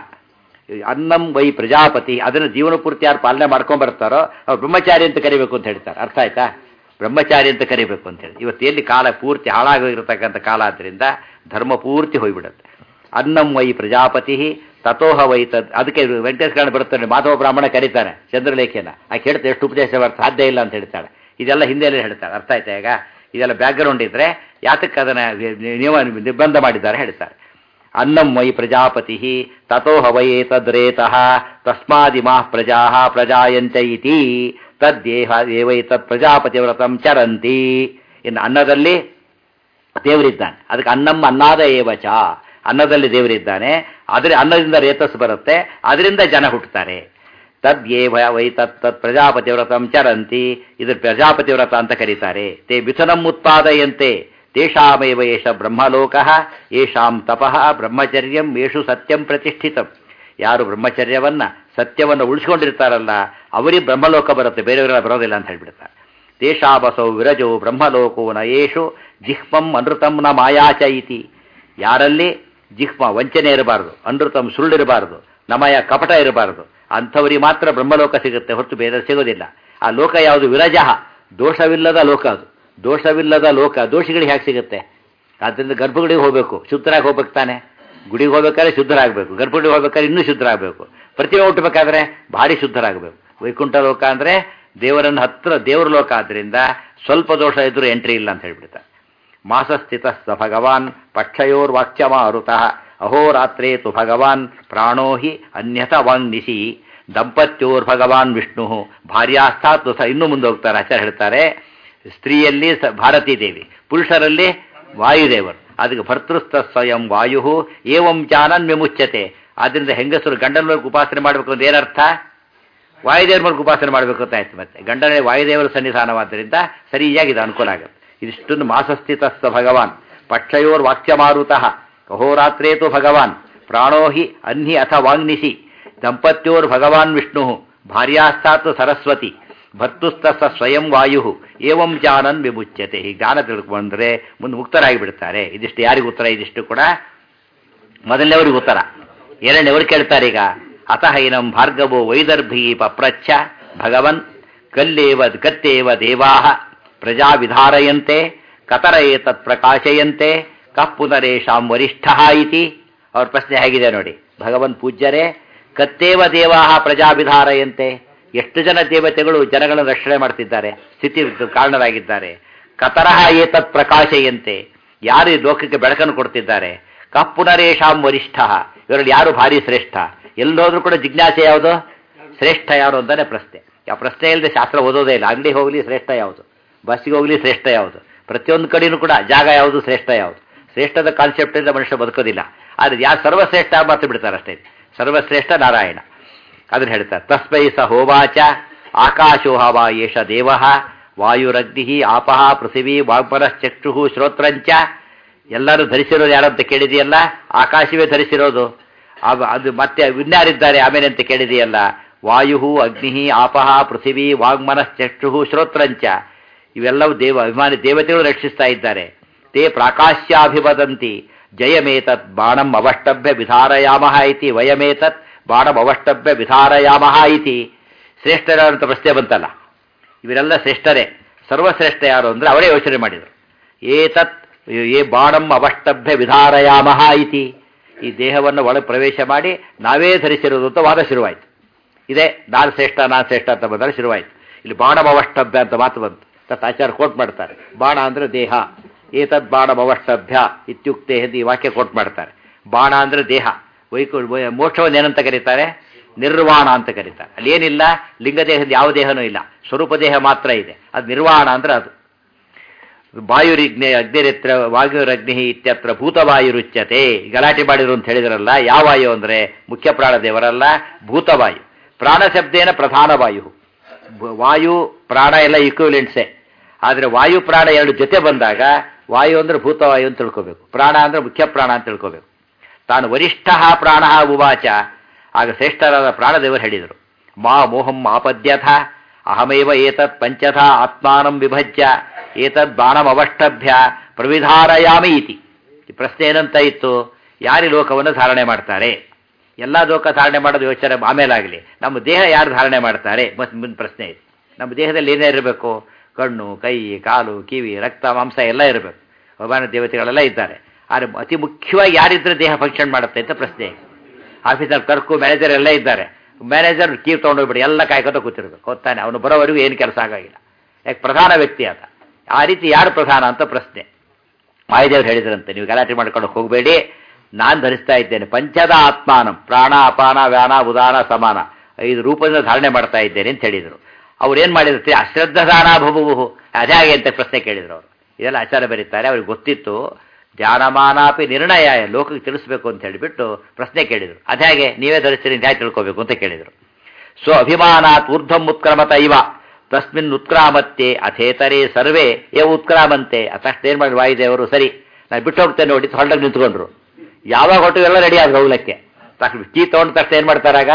A: ಅನ್ನಂ ವೈ ಪ್ರಜಾಪತಿ ಅದನ್ನು ಜೀವನ ಪೂರ್ತಿ ಯಾರು ಪಾಲನೆ ಮಾಡ್ಕೊಂಡ್ ಬರ್ತಾರೋ ಅವ್ರು ಬ್ರಹ್ಮಚಾರಿ ಅಂತ ಕರಿಬೇಕು ಅಂತ ಹೇಳ್ತಾರೆ ಅರ್ಥ ಆಯ್ತಾ ಬ್ರಹ್ಮಚಾರಿ ಅಂತ ಕರಿಬೇಕು ಅಂತ ಹೇಳಿ ಇವತ್ತು ಎಲ್ಲಿ ಕಾಲ ಪೂರ್ತಿ ಹಾಳಾಗಿರತಕ್ಕಂಥ ಕಾಲ ಆದ್ದರಿಂದ ಧರ್ಮ ಪೂರ್ತಿ ಹೋಗ್ಬಿಡುತ್ತೆ ಅನ್ನಂ ವೈ ಪ್ರಜಾಪತಿ ತಥೋಹ ವೈ ತದ್ ಅದಕ್ಕೆ ವೆಂಕಟೇಶ್ ಕಾರಣ ಬರುತ್ತಾನೆ ಮಾಧವ ಬ್ರಾಹ್ಮಣ ಕರೀತಾನೆ ಚಂದ್ರಲೇಖನ ಆಕೆ ಹೇಳ್ತಾರೆ ಎಷ್ಟು ಉಪದೇಶ ಬರ್ತ ಸಾಧ್ಯ ಇಲ್ಲ ಅಂತ ಹೇಳ್ತಾಳೆ ಇದೆಲ್ಲ ಹಿಂದೆಲ್ಲೇ ಹೇಳ್ತಾರೆ ಅರ್ಥ ಆಯ್ತಾ ಈಗ ಇದೆಲ್ಲ ಬ್ಯಾಕ್ಗ್ರೌಂಡ್ ಇದ್ರೆ ಯಾತಕ್ಕೆ ಅದನ್ನ ನಿಯಮ ನಿರ್ಬಂಧ ಮಾಡಿದ್ದಾರೆ ಹೇಳ್ತಾರೆ ಅನ್ನಂ ವೈ ಪ್ರಜಾಪತಿ ತಥೋಹ ವೈ ತದ್ರೇತಃ ತಸ್ಮಾದಿಮಾ ಪ್ರಜಾ ಪ್ರಜಾಯಂತ ಇತಿ ತದ್ದೇಹ ಏವೈ ತತ್ ಪ್ರಜಾಪತಿ ವ್ರತಂ ಚರಂತಿ ಇನ್ನು ಅನ್ನದಲ್ಲಿ ದೇವರಿದ್ದಾನೆ ಅದಕ್ಕೆ ಅನ್ನಂ ಅನ್ನಾದ ಏವಚ ಅನ್ನದಲ್ಲಿ ದೇವರಿದ್ದಾನೆ ಆದರೆ ಅನ್ನದಿಂದ ರೇತಸ್ ಬರುತ್ತೆ ಅದರಿಂದ ಜನ ಹುಟ್ಟುತ್ತಾರೆ ತದ್ಯೇವ ವೈ ತತ್ ತತ್ ಪ್ರಜಾಪತಿ ವ್ರತಂ ಚರಂತಿ ಇದು ಪ್ರಜಾಪತಿ ವ್ರತ ಅಂತ ಕರೀತಾರೆ ತೇ ಮಿಥುನಂ ಉತ್ಪಾದಯಂತೆ ತೇಷಾಮೇವ ಏಷ ಬ್ರಹ್ಮಲೋಕ ಯೇಷಾಂ ತಪಃ ಬ್ರಹ್ಮಚರ್ಯಂ ಯೇಷು ಸತ್ಯಂ ಪ್ರತಿಷ್ಠಿತಂ ಯಾರು ಬ್ರಹ್ಮಚರ್ಯವನ್ನ ಸತ್ಯವನ್ನು ಉಳಿಸ್ಕೊಂಡಿರ್ತಾರಲ್ಲ ಅವರಿಗೆ ಬ್ರಹ್ಮಲೋಕ ಬರುತ್ತೆ ಬೇರೆಯವರೆಲ್ಲ ಬರೋದಿಲ್ಲ ಅಂತ ಹೇಳ್ಬಿಡ್ತಾರೆ ತೇಷಾಬಸೌ ವಿರಜೋ ಬ್ರಹ್ಮಲೋಕೋ ನ ಯೇಷು ಜಿಹ್ಮಂ ಅನೃತಂ ನ ಮಾಯಾಚ ಇತಿ ಯಾರಲ್ಲಿ ಜಿಹ್ಮ ವಂಚನೆ ಇರಬಾರದು ಅನೃತಂ ಸುಳ್ಳಿರಬಾರದು ನಮಯ ಕಪಟ ಇರಬಾರದು ಅಂಥವರಿಗೆ ಮಾತ್ರ ಬ್ರಹ್ಮಲೋಕ ಸಿಗುತ್ತೆ ಹೊರತು ಬೇರೆ ಸಿಗೋದಿಲ್ಲ ಆ ಲೋಕ ಯಾವುದು ವಿರಜಃ ದೋಷವಿಲ್ಲದ ಲೋಕ ಅದು ದೋಷವಿಲ್ಲದ ಲೋಕ ದೋಷಿಗಳಿಗೆ ಹೇಗೆ ಸಿಗುತ್ತೆ ಆದ್ದರಿಂದ ಗರ್ಭಗುಡಿಗೆ ಹೋಗಬೇಕು ಶುದ್ಧರಾಗಿ ಹೋಗ್ಬೇಕು ತಾನೆ ಗುಡಿಗೆ ಹೋಗ್ಬೇಕಾದ್ರೆ ಶುದ್ಧರಾಗಬೇಕು ಗರ್ಭಗುಡಿಗೆ ಹೋಗ್ಬೇಕಾದ್ರೆ ಇನ್ನೂ ಶುದ್ಧರಾಗಬೇಕು ಪ್ರತಿಮೆ ಹುಟ್ಟಬೇಕಾದ್ರೆ ಭಾರಿ ಶುದ್ಧರಾಗಬೇಕು ವೈಕುಂಠ ಲೋಕ ಅಂದರೆ ದೇವರನ್ನ ಹತ್ರ ದೇವರ ಲೋಕ ಆದ್ದರಿಂದ ಸ್ವಲ್ಪ ದೋಷ ಇದ್ರೂ ಎಂಟ್ರಿ ಇಲ್ಲ ಅಂತ ಹೇಳ್ಬಿಡ್ತಾರೆ ಮಾಸಸ್ಥಿತ ಸ ಭಗವಾನ್ ಪಕ್ಷಯೋರ್ ವಾಕ್ಯಮಾರುತಃ ಅಹೋರಾತ್ರೇ ತು ಭಗವಾನ್ ಪ್ರಾಣೋ ಹಿ ಅನ್ಯಥ ವಾಂಗ್ನಿಸಿ ದಂಪತ್ಯೋರ್ ಭಗವಾನ್ ವಿಷ್ಣು ಭಾರ್ಯಾಸ್ಥಾತ್ ಸ ಇನ್ನೂ ಮುಂದೆ ಹೋಗ್ತಾರೆ ಆಚಾರ್ಯ ಹೇಳ್ತಾರೆ ಸ್ತ್ರೀಯಲ್ಲಿ ಸ ಭಾರತೀ ದೇವಿ ಪುರುಷರಲ್ಲಿ ವಾಯುದೇವರು ಅದಕ್ಕೆ ಭರ್ತೃಸ್ಥ ಸ್ವಯಂ ವಾಯು ಏವಂ ಜಾನನ್ ವಿಮುಚ್ಯತೆ ಆದ್ರಿಂದ ಹೆಂಗಸರು ಗಂಡನ ಮೂಲಕ ಉಪಾಸನೆ ಮಾಡಬೇಕು ಅಂತ ಏನರ್ಥ ವಾಯುದೇವರ ಮೂಲಕ ಉಪಾಸನೆ ಮಾಡಬೇಕು ಅಂತ ಆಯ್ತು ಮತ್ತೆ ಗಂಡನೇ ವಾಯುದೇವರ ಸನ್ನಿಧಾನವಾದ್ದರಿಂದ ಸರಿಯಾಗಿ ಇದು ಅನುಕೂಲ ಆಗುತ್ತೆ ಇದಿಷ್ಟನ್ನು ಮಾಸಸ್ಥಿತಸ್ಥ ಭಗವಾನ್ ಪಕ್ಷಯೋರ್ ವಾಕ್ಯಮಾರುತಃ ಅಹೋರಾತ್ರೇತು ಭಗವಾನ್ ಪ್ರಾಣೋ ಹಿ ಅನ್ಹಿ ಅಥ ವಾಂಗ್ನಿಸಿ ದಂಪತ್ಯೋರ್ ಭಗವಾನ್ ವಿಷ್ಣು ಭಾರ್ಯಾಸ್ಥಾತ್ ಸರಸ್ವತಿ ಭರ್ತುಸ್ಥ ಸ್ವಯಂ ವಾಯು ಏವಂ ಜಾನನ್ ವಿಮುಚ್ಯತೆ ಈ ಜ್ಞಾನ ತಿಳ್ಕೊಂಡ್ರೆ ಮುಂದೆ ಮುಕ್ತರಾಗಿ ಬಿಡ್ತಾರೆ ಇದಿಷ್ಟು ಯಾರಿಗೂ ಉತ್ತರ ಇದಿಷ್ಟು ಕೂಡ ಮೊದಲನೇವರಿಗೆ ಉತ್ತರ ಎರಡನೇವರು ಕೇಳ್ತಾರೆ ಈಗ ಅತಃ ಇನಂ ಭಾರ್ಗವೋ ವೈದರ್ಭಿ ಪಪ್ರಚ್ಛ ಭಗವನ್ ಕಲ್ಲೇವ ಕತ್ತೇವ ದೇವಾಹ ಪ್ರಜಾ ವಿಧಾರಯಂತೆ ಕತರ ಏತತ್ ಪ್ರಕಾಶಯಂತೆ ಕಃ ಪುನರೇಶಾಂ ವರಿಷ್ಠ ಇತಿ ಅವ್ರ ಪ್ರಶ್ನೆ ಹೇಗಿದೆ ನೋಡಿ ಭಗವನ್ ಪೂಜ್ಯರೇ ಕತ್ತೇವ ದೇವಾಹ ಪ್ರಜಾ ವಿಧಾರಯಂತೆ ಎಷ್ಟು ಜನ ದೇವತೆಗಳು ಜನಗಳನ್ನು ರಕ್ಷಣೆ ಮಾಡ್ತಿದ್ದಾರೆ ಸ್ಥಿತಿ ಕಾರಣರಾಗಿದ್ದಾರೆ ಕತರಹ ಏತತ್ ಪ್ರಕಾಶಯಂತೆ ಯಾರು ಈ ಲೋಕಕ್ಕೆ ಬೆಳಕನ್ನು ಕೊಡ್ತಿದ್ದಾರೆ ಕಃ ಪುನರೇಶಾಂ ವರಿಷ್ಠ ಇವರಲ್ಲಿ ಯಾರು ಭಾರಿ ಶ್ರೇಷ್ಠ ಎಲ್ಲೋದ್ರೂ ಕೂಡ ಜಿಜ್ಞಾಸೆ ಯಾವುದು ಶ್ರೇಷ್ಠ ಯಾರು ಅಂತಾನೆ ಪ್ರಶ್ನೆ ಆ ಪ್ರಶ್ನೆ ಇಲ್ಲದೆ ಶಾಸ್ತ್ರ ಓದೋದೇ ಇಲ್ಲ ಅಂಗಡಿ ಹೋಗಲಿ ಶ್ರೇಷ್ಠ ಯಾವುದು ಬಸ್ಸಿಗೆ ಹೋಗಲಿ ಶ್ರೇಷ್ಠ ಯಾವುದು ಪ್ರತಿಯೊಂದು ಕಡೆಯೂ ಕೂಡ ಜಾಗ ಯಾವುದು ಶ್ರೇಷ್ಠ ಯಾವುದು ಶ್ರೇಷ್ಠದ ಕಾನ್ಸೆಪ್ಟ್ ಇಂದ ಮನುಷ್ಯ ಬದುಕೋದಿಲ್ಲ ಆದರೆ ಯಾರು ಸರ್ವಶ್ರೇಷ್ಠ ಮಾತು ಬಿಡ್ತಾರೆ ಅಷ್ಟೇ ಸರ್ವಶ್ರೇಷ್ಠ ನಾರಾಯಣ ಅದನ್ನ ಹೇಳ್ತಾರೆ ತಸ್ಮೈ ಸ ಹೋವಾಚ ಆಕಾಶೋ ಹವ ಏಷ ದೇವ ವಾಯುರಗ್ನಿ ಆಪಹ ಪೃಥಿವಿ ವಾಗ್ಮರಶ್ಚಕ್ಷು ಶ್ರೋತ್ರಂಚ ಎಲ್ಲರೂ ಧರಿಸಿರೋದು ಯಾರಂತ ಕೇಳಿದೆಯಲ್ಲ ಆಕಾಶವೇ ಧರಿಸಿರೋದು ಆಗ- ಅದು ಮತ್ತೆ ಇನ್ಯಾರಿದ್ದಾರೆ ಆಮೇಲೆ ಅಂತ ಕೇಳಿದೆಯಲ್ಲ ವಾಯು ಅಗ್ನಿ ಆಪಹ ಪೃಥಿವಿ ವಾಗ್ಮನಶ್ಚಕ್ಷು ಶ್ರೋತ್ರಂಚ ಇವೆಲ್ಲವೂ ದೇವ ಅಭಿಮಾನಿ ದೇವತೆಗಳು ರಕ್ಷಿಸ್ತಾ ಇದ್ದಾರೆ ತೇ ಪ್ರಾಕಾಶ್ಯಾಭಿವದಂತಿ ಜಯಮೇತತ್ ಬಾಣಂ ಅವಷ್ಟಭ್ಯ ವಿಧಾರಯಾಮಃ ಇತಿ ವಯಮೇತತ್ ಬಾಣಂ ಅವಷ್ಟಭ್ಯ ವಿಧಾರಯಾಮಃ ಇತಿ ಶ್ರೇಷ್ಠರ ಅಂತ ಪ್ರಶ್ನೆ ಬಂತಲ್ಲ ಇವರೆಲ್ಲ ಶ್ರೇಷ್ಠರೇ ಸರ್ವಶ್ರೇಷ್ಠ ಯಾರು ಅಂದರೆ ಅವರೇ ಯೋಚನೆ ಮಾಡಿದರು ಏತತ್ ಏ ಬಾಣಂ ಅವಷ್ಟಭ್ಯ ವಿಧಾರಯಾಮಹ ಇತಿ ಈ ದೇಹವನ್ನು ಒಳಗೆ ಪ್ರವೇಶ ಮಾಡಿ ನಾವೇ ಧರಿಸಿರೋದು ಅಂತ ವಾದ ಶುರುವಾಯಿತು ಇದೇ ನಾನು ಶ್ರೇಷ್ಠ ನಾನು ಶ್ರೇಷ್ಠ ಅಂತ ಬಂದರೆ ಶುರುವಾಯಿತು ಇಲ್ಲಿ ಬಾಣಂ ಅವಷ್ಟಭ್ಯ ಅಂತ ಮಾತು ಬಂತು ತತ್ ಆಚಾರ ಕೋಟ್ ಮಾಡ್ತಾರೆ ಬಾಣ ಅಂದರೆ ದೇಹ ಏತದ್ ಬಾಣಂ ಅವಷ್ಟಭ್ಯ ಇತ್ಯುಕ್ತೆ ಎಂದು ಈ ವಾಕ್ಯ ಕೋಟ್ ಮಾಡ್ತಾರೆ ಬಾಣ ಅಂದರೆ ದೇಹ ವೈಕು ವೈ- ಮೋಕ್ಷವನ್ನು ಏನಂತ ಕರೀತಾರೆ ನಿರ್ವಾಣ ಅಂತ ಕರೀತಾರೆ ಅಲ್ಲಿ ಏನಿಲ್ಲ ಲಿಂಗದೇಹದ ಯಾವ ದೇಹನೂ ಇಲ್ಲ ಸ್ವರೂಪ ದೇಹ ಮಾತ್ರ ಇದೆ ಅದು ನಿರ್ವಾಣ ಅಂದ್ರೆ ಅದು ವಾಯುರಿಗ್ನೆ ಅಗ್ನಿರಿತ್ರ ವಾಯುರಗ್ನಿ ಇತ್ಯತ್ರ ಭೂತವಾಯುರುಚ್ಯತೆ ಗಲಾಟೆ ಮಾಡಿದ್ರು ಅಂತ ಹೇಳಿದ್ರಲ್ಲ ಯಾವ ವಾಯು ಅಂದರೆ ಮುಖ್ಯ ಪ್ರಾಣದೇವರಲ್ಲ ಭೂತವಾಯು ಪ್ರಾಣ ಶಬ್ದೇನ ಪ್ರಧಾನ ವಾಯು ಬ- ವಾಯು ಪ್ರಾಣ ಎಲ್ಲ ಇಕ್ವಿಲೆಂಟ್ಸೇ ಆದರೆ ವಾಯು ಪ್ರಾಣ ಎರಡು ಜೊತೆ ಬಂದಾಗ ವಾಯು ಅಂದರೆ ಭೂತವಾಯು ಅಂತ ತಿಳ್ಕೋಬೇಕು ಪ್ರಾಣ ಅಂದರೆ ಮುಖ್ಯ ಪ್ರಾಣ ಅಂತ ತಿಳ್ಕೋಬೇಕು ತಾನು ವರಿಷ್ಠ ಪ್ರಾಣ ಉವಾಚ ಆಗ ಶ್ರೇಷ್ಠರಾದ ಪ್ರಾಣದೇವರು ಹೇಳಿದರು ಮಾ ಮೋಹಂ ಆಪದ್ಯಥ ಅಹಮೇವ ಏತತ್ ಪಂಚಥ ಆತ್ಮಾನಂ ವಿಭಜ್ಯ ಏತದ್ ಬಾಣಮವಷ್ಟಭ್ಯ ಪ್ರವಿಧಾರಯಾಮಿ ಇತಿ ಈ ಪ್ರಶ್ನೆ ಏನಂತ ಇತ್ತು ಯಾರು ಈ ಲೋಕವನ್ನು ಧಾರಣೆ ಮಾಡ್ತಾರೆ ಎಲ್ಲ ಲೋಕ ಧಾರಣೆ ಮಾಡೋದು ಯೋಚನೆ ಆಮೇಲಾಗಲಿ ನಮ್ಮ ದೇಹ ಯಾರು ಧಾರಣೆ ಮಾಡ್ತಾರೆ ಮತ್ತು ಮುಂದೆ ಪ್ರಶ್ನೆ ಇದೆ ನಮ್ಮ ದೇಹದಲ್ಲಿ ಏನೇ ಇರಬೇಕು ಕಣ್ಣು ಕೈ ಕಾಲು ಕಿವಿ ರಕ್ತ ಮಾಂಸ ಎಲ್ಲ ಇರಬೇಕು ಭಗವಾನ ದೇವತೆಗಳೆಲ್ಲ ಇದ್ದಾರೆ ಆದರೆ ಅತಿ ಮುಖ್ಯವಾಗಿ ಯಾರಿದ್ರೆ ದೇಹ ಫಂಕ್ಷನ್ ಮಾಡುತ್ತೆ ಅಂತ ಪ್ರಶ್ನೆ ಇದೆ ಆಫೀಸಲ್ಲಿ ಕ್ಲರ್ಕು ಮ್ಯಾನೇಜರ್ ಎಲ್ಲ ಇದ್ದಾರೆ ಮ್ಯಾನೇಜರ್ ಕೀ ತೊಗೊಂಡೋಗ್ಬಿಡಿ ಎಲ್ಲ ಕಾಯ್ಕೊತ ಕೂತಿರ್ಬೇಕು ಹೋಗ್ತಾನೆ ಅವನು ಬರೋವರೆಗೂ ಏನು ಕೆಲಸ ಆಗಾಗಿಲ್ಲ ಯಾಕೆ ಪ್ರಧಾನ ವ್ಯಕ್ತಿ ಆತ ಆ ರೀತಿ ಯಾರು ಪ್ರಧಾನ ಅಂತ ಪ್ರಶ್ನೆ ವಾಯುದೇವರು ಹೇಳಿದ್ರಂತೆ ನೀವು ಗಲಾಟೆ ಮಾಡ್ಕೊಂಡು ಹೋಗಬೇಡಿ ನಾನು ಧರಿಸ್ತಾ ಇದ್ದೇನೆ ಪಂಚದ ಆತ್ಮಾನಂ ಪ್ರಾಣ ಅಪಾನ ವ್ಯಾನ ಉದಾನ ಸಮಾನ ಐದು ರೂಪದಿಂದ ಧಾರಣೆ ಮಾಡ್ತಾ ಇದ್ದೇನೆ ಅಂತ ಹೇಳಿದರು ಅವ್ರು ಏನು ಮಾಡಿದ್ರು ಅಶ್ರದ್ಧಾನ ಭುಭುವು ಅದೇ ಹಾಗೆ ಅಂತ ಪ್ರಶ್ನೆ ಕೇಳಿದ್ರು ಅವರು ಇದೆಲ್ಲ ಆಚಾರ ಬರೀತಾರೆ ಅವ್ರಿಗೆ ಗೊತ್ತಿತ್ತು ಧ್ಯಾನಮಾನಾಪಿ ನಿರ್ಣಯ ಲೋಕಕ್ಕೆ ತಿಳಿಸ್ಬೇಕು ಅಂತ ಹೇಳಿಬಿಟ್ಟು ಪ್ರಶ್ನೆ ಕೇಳಿದರು ಅದೇ ಹಾಗೆ ನೀವೇ ಧರಿಸ್ತೀರಿ ಅಂತ ಹೇಗೆ ತಿಳ್ಕೋಬೇಕು ಅಂತ ಕೇಳಿದರು ಸೊ ಅಭಿಮಾನಾತ್ ಊರ್ಧ್ವಂ ಉತ್ಕ್ರಮತ ಇವ ತಸ್ಮಿನ್ ಉತ್ಕ್ರಾಮತ್ತೆ ಅಥೇತರೇ ಸರ್ವೇ ಯವ ಉತ್ಕ್ರಾಮಂತೆ ತಕ್ಷಣ ಏನು ಮಾಡಿ ವಾಯುದೇವರು ಸರಿ ನಾನು ಬಿಟ್ಟು ಹೋಗ್ತೇನೆ ನೋಡಿ ಹೊರಡಾಗ ನಿಂತ್ಕೊಂಡ್ರು ಯಾವಾಗ ಹೊಟ್ಟು ಎಲ್ಲ ರೆಡಿ ಆದ್ರು ಹೋಗ್ಲಿಕ್ಕೆ ತಕ್ಷಣ ಕೀ ತೊಗೊಂಡ ತಕ್ಷಣ ಏನು ಮಾಡ್ತಾರಾಗ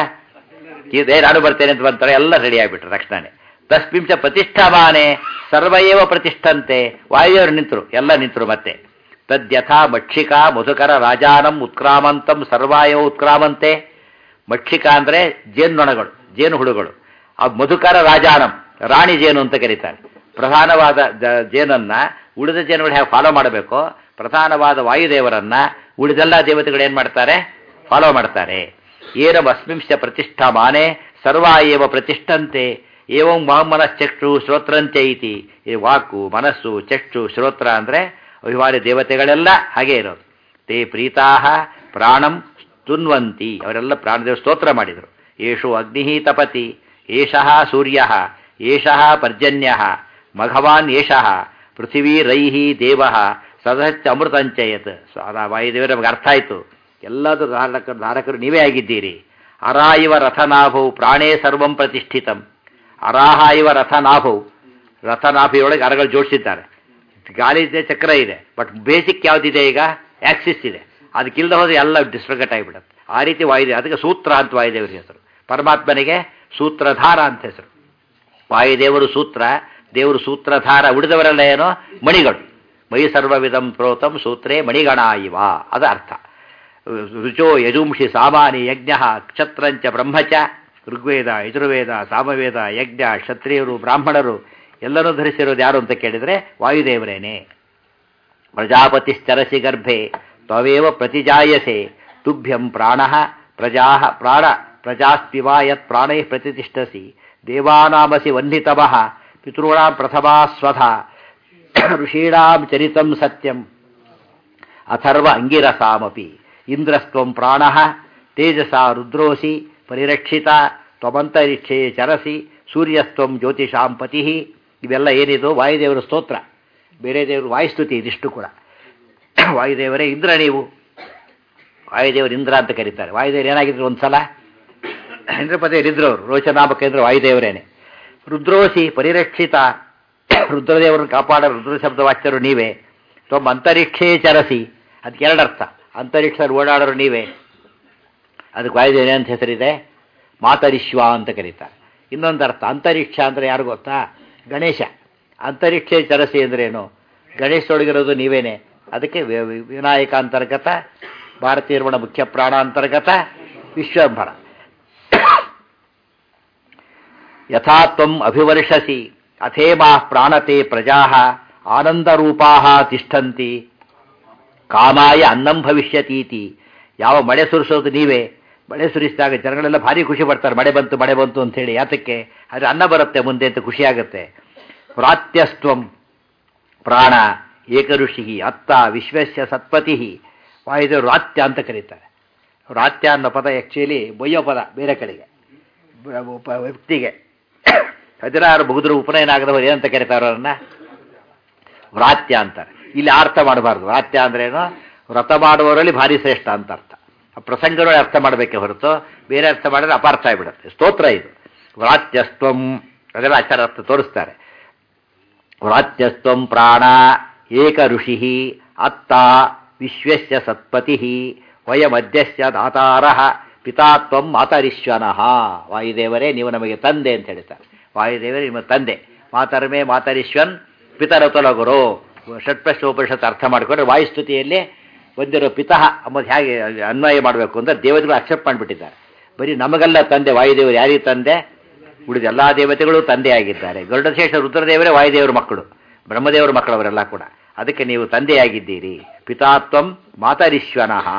A: ಕೀ ಏ ನಾನು ಬರ್ತೇನೆ ಅಂತ ಬಂತಾರೆ ಎಲ್ಲ ರೆಡಿ ಆಗಿಬಿಟ್ರು ತಕ್ಷಣನೇ ತಸ್ಮಿಂಚ ಪ್ರತಿಷ್ಠಾಮಾನೆ ಸರ್ವಯೇವ ಪ್ರತಿಷ್ಠಂತೆ ವಾಯುದೇವರು ನಿಂತರು ಎಲ್ಲ ನಿಂತರು ಮತ್ತೆ ತದ್ಯಥಾ ಮಕ್ಷಿಕಾ ಮಧುಕರ ರಾಜಾನಂ ಉತ್ಕ್ರಾಮಂತಂ ಸರ್ವಾಯವ ಉತ್ಕ್ರಾಮಂತೆ ಮಕ್ಷಿಕ ಅಂದರೆ ಜೇನ್ನೊಣಗಳು ಜೇನು ಹುಳುಗಳು ಆ ಮಧುಕರ ರಾಜಾನಂ ರಾಣಿ ಜೇನು ಅಂತ ಕರೀತಾರೆ ಪ್ರಧಾನವಾದ ಜ- ಜೇನನ್ನ ಉಳಿದ ಜೇನುಗಳು ಹೇಗೆ ಫಾಲೋ ಮಾಡಬೇಕು ಪ್ರಧಾನವಾದ ವಾಯುದೇವರನ್ನ ಉಳಿದೆಲ್ಲ ದೇವತೆಗಳು ಏನು ಮಾಡ್ತಾರೆ ಫಾಲೋ ಮಾಡ್ತಾರೆ ಏನ ಅಸ್ಮಿಂಶ ಪ್ರತಿಷ್ಠಾ ಮಾನೆ ಸರ್ವಾಯೇವ ಪ್ರತಿಷ್ಠಂತೆ ಏವಂ ವಾಮನಶ್ಚಕ್ಷು ಶ್ರೋತ್ರಂತೆ ಇತಿ ಈ ವಾಕು ಮನಸ್ಸು ಚಕ್ಷು ಶ್ರೋತ್ರ ಅಂದರೆ ಅಭಿಮಾನಿ ದೇವತೆಗಳೆಲ್ಲ ಹಾಗೆ ಇರೋದು ತೇ ಪ್ರೀತಾಹ ಪ್ರಾಣಂ ಸ್ತುನ್ವಂತಿ ಅವರೆಲ್ಲ ಪ್ರಾಣದೇವ ಸ್ತೋತ್ರ ಮಾಡಿದರು ಏಷು ಅಗ್ನಿ ತಪತಿ ಏಷಃ ಸೂರ್ಯ ಏಷಃ ಪರ್ಜನ್ಯ ಮಘವಾನ್ ಏಷಃ ಪೃಥಿವೀ ರೈಹಿ ದೇವ ಸದಶ್ಚ ಅಮೃತಂಚಯತ್ ಸೊ ಅದ ವಾಯುದೇವರ ನಮಗೆ ಅರ್ಥ ಆಯಿತು ಎಲ್ಲದೂ ಧಾರಕರು ಧಾರಕರು ನೀವೇ ಆಗಿದ್ದೀರಿ ಅರಾ ಇವ ರಥನಾಭೌ ಪ್ರಾಣೇ ಸರ್ವಂ ಪ್ರತಿಷ್ಠಿತಂ ಅರಾಹ ಇವ ರಥನಾಭೌ ರಥನಾಭಿಯೊಳಗೆ ಅರಗಳು ಜೋಡಿಸಿದ್ದಾರೆ ಗಾಳಿ ಇದೆ ಚಕ್ರ ಇದೆ ಬಟ್ ಬೇಸಿಕ್ ಯಾವುದಿದೆ ಈಗ ಆಕ್ಸಿಸ್ ಇದೆ ಅದಕ್ಕಿಲ್ಲದೆ ಹೋದ್ರೆ ಎಲ್ಲ ಡಿಸ್ಟ್ರಗಟ್ ಆಗಿಬಿಡುತ್ತೆ ಆ ರೀತಿ ವಾಯುದೇವ ಅದಕ್ಕೆ ಸೂತ್ರ ಅಂತ ವಾಯುದೇವರ ಹೆಸರು ಪರಮಾತ್ಮನಿಗೆ ಸೂತ್ರಧಾರ ಅಂತ ಹೆಸರು ವಾಯುದೇವರು ಸೂತ್ರ ದೇವರು ಸೂತ್ರಧಾರ ಉಳಿದವರೆಲ್ಲ ಏನೋ ಮಣಿಗಳು ಮೈ ಸರ್ವವಿಧಂ ಪ್ರೋತಂ ಸೂತ್ರೇ ಮಣಿಗಣ ಇವ ಅದು ಅರ್ಥ ರುಚೋ ಯಜುಂಷಿ ಸಾಮಾನಿ ಯಜ್ಞ ಕ್ಷತ್ರಂಚ ಬ್ರಹ್ಮಚ ಋಗ್ವೇದ ಯಜುರ್ವೇದ ಸಾಮವೇದ ಯಜ್ಞ ಕ್ಷತ್ರಿಯರು ಬ್ರಾಹ್ಮಣರು ಎಲ್ಲರೂ ಧರಿಸಿರೋದು ಯಾರು ಅಂತ ಕೇಳಿದರೆ ವಾಯುದೇವರೇನೆ ಪ್ರಜಾಪತಿಶ್ಚರಸಿ ಗರ್ಭೆ ತ್ವವೇವ ಪ್ರತಿಜಾಯಸೆ ತುಭ್ಯಂ ಪ್ರಾಣ ಪ್ರಜಾ ಪ್ರಾಣ ಪ್ರಜಾಸ್ತಿವಾ ಯತ್ ಪ್ರಾಣೈ ಪ್ರತಿಷ್ಠಸಿ ದೇವಾನಾಮಸಿ ವನ್ನಿತಮಃ ಪಿತॄಣಾಂ ಪ್ರಥಮಾ ಸ್ವಧ ಋಷೀಣಾಂ ಚರಿತಂ ಸತ್ಯಂ ಅಥರ್ವ ಅಂಗಿರಸಾಮಪಿ ಇಂದ್ರಸ್ತ್ವಂ ಪ್ರಾಣ ತೇಜಸಾ ರುದ್ರೋಸಿ ಪರಿರಕ್ಷಿತ ತ್ವಮಂತರಿಕ್ಷೇ ಚರಸಿ ಸೂರ್ಯಸ್ತ್ವಂ ಜ್ಯೋತಿಷಾಂ ಪತಿ ಇವೆಲ್ಲ ಏನಿದು ವಾಯುದೇವರ ಸ್ತೋತ್ರ ಬೇರೆ ದೇವರು ವಾಯುಸ್ತುತಿ ಇದಿಷ್ಟು ಕೂಡ ವಾಯುದೇವರೇ ಇಂದ್ರ ನೀವು ವಾಯುದೇವರು ಇಂದ್ರ ಅಂತ ಕರೀತಾರೆ ವಾಯುದೇವರು ಏನಾಗಿದ್ರು ಒಂದ್ಸಲ ಇಂದ್ರಪತಿಯರಿದ್ರು ಅವರು ರೋಚನಾಮಕ ಇಂದ್ರ ವಾಯುದೇವರೇನೆ ರುದ್ರೋಸಿ ಪರಿರಕ್ಷಿತ ರುದ್ರದೇವರನ್ನು ಕಾಪಾಡ ರುದ್ರ ಶಬ್ದ ವಾಚ್ಯರು ನೀವೇ ತ್ವಮ್ ಅಂತರಿಕ್ಷೇ ಚರಸಿ ಅದಕ್ಕೆ ಎರಡರ್ಥ ಅಂತರಿಕ್ಷ ಓಡಾಡೋರು ನೀವೇ ಅದಕ್ಕೆ ವಾಯುದೇವನೇ ಅಂತ ಹೆಸರಿದೆ ಮಾತರಿಶ್ವ ಅಂತ ಕರೀತಾರೆ ಇನ್ನೊಂದು ಅರ್ಥ ಅಂತರಿಕ್ಷ ಅಂದರೆ ಯಾರು ಗೊತ್ತಾ ಗಣೇಶ ಅಂತರಿಕ್ಷ ಚರಸಿ ಅಂದ್ರೇನು ಗಣೇಶೊಳಗಿರೋದು ನೀವೇನೆ ಅದಕ್ಕೆ ವಿ- ವಿ- ವಿನಾಯಕ ಅಂತರ್ಗತ ಭಾರತೀಯ ರಮಣ ಮುಖ್ಯ ಪ್ರಾಣ ಅಂತರ್ಗತ ವಿಶ್ವಂಭರ ಯಥಾ ತ್ವಂ ಅಭಿವರ್ಷಸಿ ಅಥೇಮಾ ಪ್ರಾಣತೆ ಪ್ರಜಾ ಆನಂದರೂಪಾ ತಿಷ್ಠಂತಿ ಕಾಮಾಯ ಅನ್ನಂ ಭವಿಷ್ಯತೀತಿ ಯಾವ ಮಳೆ ಸುರಿಸೋದು ನೀವೇ ಮಳೆ ಸುರಿಸಿದಾಗ ಜನಗಳೆಲ್ಲ ಭಾರಿ ಖುಷಿ ಪಡ್ತಾರೆ ಮಳೆ ಬಂತು ಮಳೆ ಬಂತು ಅಂತ ಹೇಳಿ ಯಾತಕ್ಕೆ ಆದರೆ ಅನ್ನ ಬರುತ್ತೆ ಮುಂದೆ ಅಂತ ಖುಷಿಯಾಗುತ್ತೆ ಪ್ರಾತ್ಯಸ್ತ್ವಂ ಪ್ರಾಣ ಏಕಋಷಿ ಅತ್ತ ವಿಶ್ವಸ್ಯ ಸತ್ಪತಿ ವಾಯುದೇವರು ರಾತ್ಯ ಅಂತ ಕರೀತಾರೆ ರಾತ್ಯ ಅನ್ನೋ ಪದ ಆ್ಯಕ್ಚುಲಿ ಬೊಯ್ಯೋ ಪದ ಬೇರೆ ಕಡೆಗೆ ಬ- ಒಬ್ಬ ವ್ಯಕ್ತಿಗೆ ಹದಿನಾರು ಮುಗಿದ್ರು ಉಪನಯನ ಆಗದವರು ಏನಂತ ಕರೀತಾರೆ ಅವ್ರನ್ನ ವ್ರಾತ್ಯ ಅಂತಾರೆ ಇಲ್ಲಿ ಅರ್ಥ ಮಾಡಬಾರ್ದು ವ್ರಾತ್ಯ ಅಂದ್ರೇನು ವ್ರತ ಮಾಡುವವರಲ್ಲಿ ಭಾರಿ ಶ್ರೇಷ್ಠ ಅಂತ ಅರ್ಥ ಆ ಪ್ರಸಂಗಗಳು ಅರ್ಥ ಮಾಡಬೇಕೆ ಹೊರತು ಬೇರೆ ಅರ್ಥ ಮಾಡಿದ್ರೆ ಅಪಾರ್ಥ ಆಗಿಬಿಡುತ್ತೆ ಸ್ತೋತ್ರ ಇದು ವ್ರಾತ್ಯಸ್ತ್ವಂ ಅದೆಲ್ಲ ಆಚಾರ ಅರ್ಥ ತೋರಿಸ್ತಾರೆ ವ್ರಾತ್ಯಸ್ತ್ವಂ ಪ್ರಾಣ ಏಕ ಋಷಿ ಅತ್ತ ವಿಶ್ವಸ್ಯ ಸತ್ಪತಿ ವಯಮಧ್ಯಸ್ಯ ದಾತಾರ ಪಿತಾತ್ವಂ ಮಾತರಿಶ್ವನಃ ವಾಯುದೇವರೇ ನೀವು ನಮಗೆ ತಂದೆ ಅಂತ ಹೇಳ್ತಾರೆ ವಾಯುದೇವರೇ ನಿಮ್ಮ ತಂದೆ ಮಾತರ್ಮೇ ಮಾತರಿಶ್ವನ್ ಪಿತರತೊಲಗುರು ಷಟ್ಪಷ್ಟ ಉಪನಿಷತ್ ಅರ್ಥ ಮಾಡಿಕೊಂಡ್ರೆ ವಾಯುಸ್ತುತಿಯಲ್ಲಿ ಬಂದಿರೋ ಪಿತಃ ಅಂಬುದು ಹೇಗೆ ಅನ್ವಯ ಮಾಡಬೇಕು ಅಂದ್ರೆ ದೇವತೆಗಳು ಅಕ್ಸೆಪ್ಟ್ ಮಾಡಿಬಿಟ್ಟಿದ್ದಾರೆ ಬರೀ ನಮಗೆಲ್ಲ ತಂದೆ ವಾಯುದೇವರು ಯಾರಿಗೆ ತಂದೆ ಉಳಿದ ಎಲ್ಲ ದೇವತೆಗಳು ತಂದೆಯಾಗಿದ್ದಾರೆ ಗರುಡಶೇಷ ರುದ್ರದೇವರೇ ವಾಯುದೇವರ ಮಕ್ಕಳು ಬ್ರಹ್ಮದೇವರ ಮಕ್ಕಳು ಅವರೆಲ್ಲ ಕೂಡ ಅದಕ್ಕೆ ನೀವು ತಂದೆಯಾಗಿದ್ದೀರಿ ಪಿತಾತ್ವಂ ಮಾತರಿಶ್ವನಃ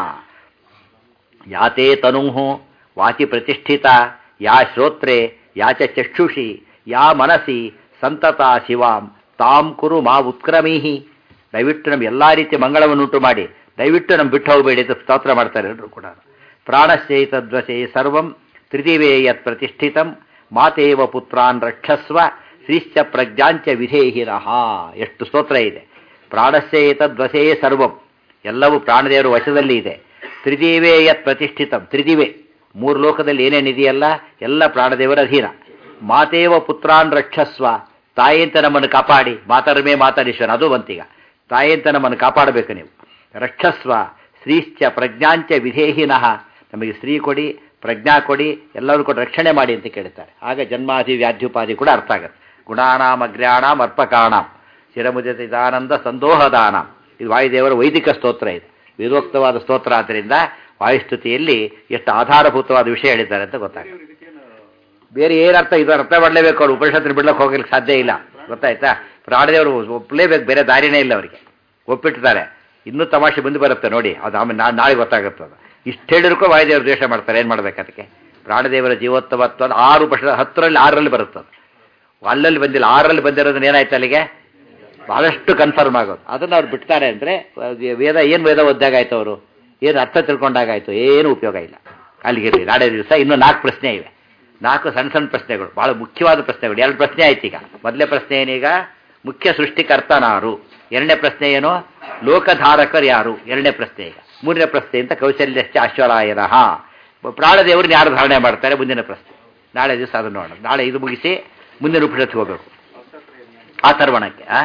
A: ಯಾತೆ ತನುಹು ವಾಚಿ ಪ್ರತಿಷ್ಠಿತ ಯಾ ಶ್ರೋತ್ರೆ ಯಾಚ ಚಕ್ಷುಷಿ ಯಾ ಮನಸಿ ಸಂತತ ಶಿವಾಂ ತಾಂ ಕುರು ಮಾ ಉತ್ಕ್ರಮೀಹಿ ದಯವಿಟ್ಟು ನಮ್ಗೆ ಎಲ್ಲ ರೀತಿಯ ಮಂಗಳವನ್ನುಂಟು ಮಾಡಿ ದಯವಿಟ್ಟು ನಮ್ಮ ಬಿಟ್ಟು ಹೋಗಬೇಡಿ ಅಂತ ಸ್ತೋತ್ರ ಮಾಡ್ತಾರೆ ಎಲ್ಲರೂ ಕೂಡ ಪ್ರಾಣಶ್ಚೈತದ್ವಶೇ ಸರ್ವಂ ತ್ರಿದಿವೇ ಯತ್ ಪ್ರತಿಷ್ಠಿತಂ ಮಾತೇವ ಪುತ್ರಾನ್ ರಕ್ಷಸ್ವ ಶ್ರೀಶ್ಚ ಪ್ರಜ್ಞಾಂಚ ವಿಧೇಹಿನಃ ಎಷ್ಟು ಸ್ತೋತ್ರ ಇದೆ ಪ್ರಾಣಶ್ಚೈತದ್ವಶೇ ಸರ್ವಂ ಎಲ್ಲವೂ ಪ್ರಾಣದೇವರ ವಶದಲ್ಲಿ ಇದೆ ತ್ರಿದಿವೇ ಯತ್ ಪ್ರತಿಷ್ಠಿತಂ ತ್ರಿದಿವೆ ಮೂರು ಲೋಕದಲ್ಲಿ ಏನೇನಿದೆಯಲ್ಲ ಎಲ್ಲ ಪ್ರಾಣದೇವರ ಅಧೀನ ಮಾತೇವ ಪುತ್ರಾನ್ ರಕ್ಷಸ್ವ ತಾಯಿಯಂತ ನಮ್ಮನ್ನು ಕಾಪಾಡಿ ಮಾತಾರಮೇ ಮಾತಾಡೀಶ್ವರ ಅದು ಬಂತೀಗ ತಾಯಿಯಂತ ನಮ್ಮನ್ನು ಕಾಪಾಡಬೇಕು ನೀವು ರಕ್ಷಸ್ವ ಶ್ರೀಶ್ಚ ಪ್ರಜ್ಞಾಂಚ ವಿಧೇಹಿನಃ ನಮಗೆ ಸ್ತ್ರೀ ಕೊಡಿ ಪ್ರಜ್ಞಾ ಕೊಡಿ ಎಲ್ಲರೂ ಕೂಡ ರಕ್ಷಣೆ ಮಾಡಿ ಅಂತ ಕೇಳ್ತಾರೆ ಆಗ ಜನ್ಮಾದಿ ವ್ಯಾಧ್ಯುಪಾದಿ ಕೂಡ ಅರ್ಥ ಆಗುತ್ತೆ ಗುಣಾನಾಂ ಅಗ್ರ್ಯಾಣಾಂ ಅರ್ಪಕಾಣಾಂ ಶಿರಮುದಿತಾನಂದ ಸಂದೋಹದಾನ ಇದು ವಾಯುದೇವರ ವೈದಿಕ ಸ್ತೋತ್ರ ಇದೆ ವೇದೋಕ್ತವಾದ ಸ್ತೋತ್ರ ಆದ್ದರಿಂದ ವಾಯುಸ್ತುತಿಯಲ್ಲಿ ಎಷ್ಟು ಆಧಾರಭೂತವಾದ ವಿಷಯ ಹೇಳಿದ್ದಾರೆ ಅಂತ ಗೊತ್ತಾಗುತ್ತೆ ಬೇರೆ ಏನರ್ಥ ಇದು ಅರ್ಥ ಮಾಡಲೇಬೇಕು ಅವ್ರು ಉಪನಿಷತ್ತಿನ ಬಿಡ್ಲಕ್ಕೆ ಹೋಗ್ಲಿಕ್ಕೆ ಸಾಧ್ಯ ಇಲ್ಲ ಗೊತ್ತಾಯ್ತಾ ಪ್ರಾಣದೇವರು ಒಪ್ಪಲೇಬೇಕು ಬೇರೆ ದಾರಿನೇ ಇಲ್ಲ ಅವರಿಗೆ ಒಪ್ಪಿಟ್ಟಿದ್ದಾರೆ ಇನ್ನೂ ತಮಾಷೆ ಬಂದು ಬರುತ್ತೆ ನೋಡಿ ಅದು ಆಮೇಲೆ ನಾ ನಾಳೆ ಗೊತ್ತಾಗುತ್ತೆ ಅದು ಇಷ್ಟು ಹೇಳಿರ್ಕೋ ವಾಯುದೇವರು ದ್ವೇಷ ಮಾಡ್ತಾರೆ ಏನು ಮಾಡ್ಬೇಕು ಅದಕ್ಕೆ ಪ್ರಾಣದೇವರ ಜೀವೋತ್ತಮತ್ವ ಅದು ಆರು ಉಪನಿಷತ್ ಹತ್ತರಲ್ಲಿ ಆರರಲ್ಲಿ ಬರುತ್ತೆ ಅದು ಅಲ್ಲಲ್ಲಿ ಬಂದಿಲ್ಲ ಆರರಲ್ಲಿ ಬಂದಿರೋದನ್ನ ಏನಾಯ್ತು ಅಲ್ಲಿಗೆ ಬಹಳಷ್ಟು ಕನ್ಫರ್ಮ್ ಆಗೋದು ಅದನ್ನು ಅವ್ರು ಬಿಡ್ತಾರೆ ಅಂದರೆ ವೇದ ಏನು ವೇದ ಓದ್ದಾಗಾಯ್ತು ಅವರು ಏನು ಅರ್ಥ ತಿಳ್ಕೊಂಡಾಗಾಯ್ತು ಏನು ಉಪಯೋಗ ಇಲ್ಲ ಅಲ್ಲಿಗಿರಲಿ ನಾಳೆ ದಿವಸ ಇನ್ನೂ ನಾಲ್ಕು ಪ್ರಶ್ನೆ ಇವೆ ನಾಲ್ಕು ಸಣ್ಣ ಸಣ್ಣ ಪ್ರಶ್ನೆಗಳು ಬಹಳ ಮುಖ್ಯವಾದ ಪ್ರಶ್ನೆಗಳು ಎರಡು ಪ್ರಶ್ನೆ ಆಯ್ತು ಈಗ ಮೊದಲನೇ ಪ್ರಶ್ನೆ ಏನೀಗ ಮುಖ್ಯ ಸೃಷ್ಟಿಕರ್ತನಾರು ಎರಡನೇ ಪ್ರಶ್ನೆ ಏನು ಲೋಕಧಾರಕರು ಯಾರು ಎರಡನೇ ಪ್ರಶ್ನೆ ಈಗ ಮೂರನೇ ಪ್ರಶ್ನೆ ಅಂತ ಕೌಶಲ್ಯಶ್ಚ ಅಶ್ವರಾಯನಃ ಪ್ರಾಣದೇವರನ್ನ ಯಾರು ಧಾರಣೆ ಮಾಡ್ತಾರೆ ಮುಂದಿನ ಪ್ರಶ್ನೆ ನಾಳೆ ದಿವಸ ಅದನ್ನು ನೋಡೋಣ ನಾಳೆ ಇದು ಮುಗಿಸಿ ಮುಂದಿನ ಉಪನಿಷತ್ತು ಹೋಗಬೇಕು ಆತರ್ವಣಕ್ಕೆ ಆ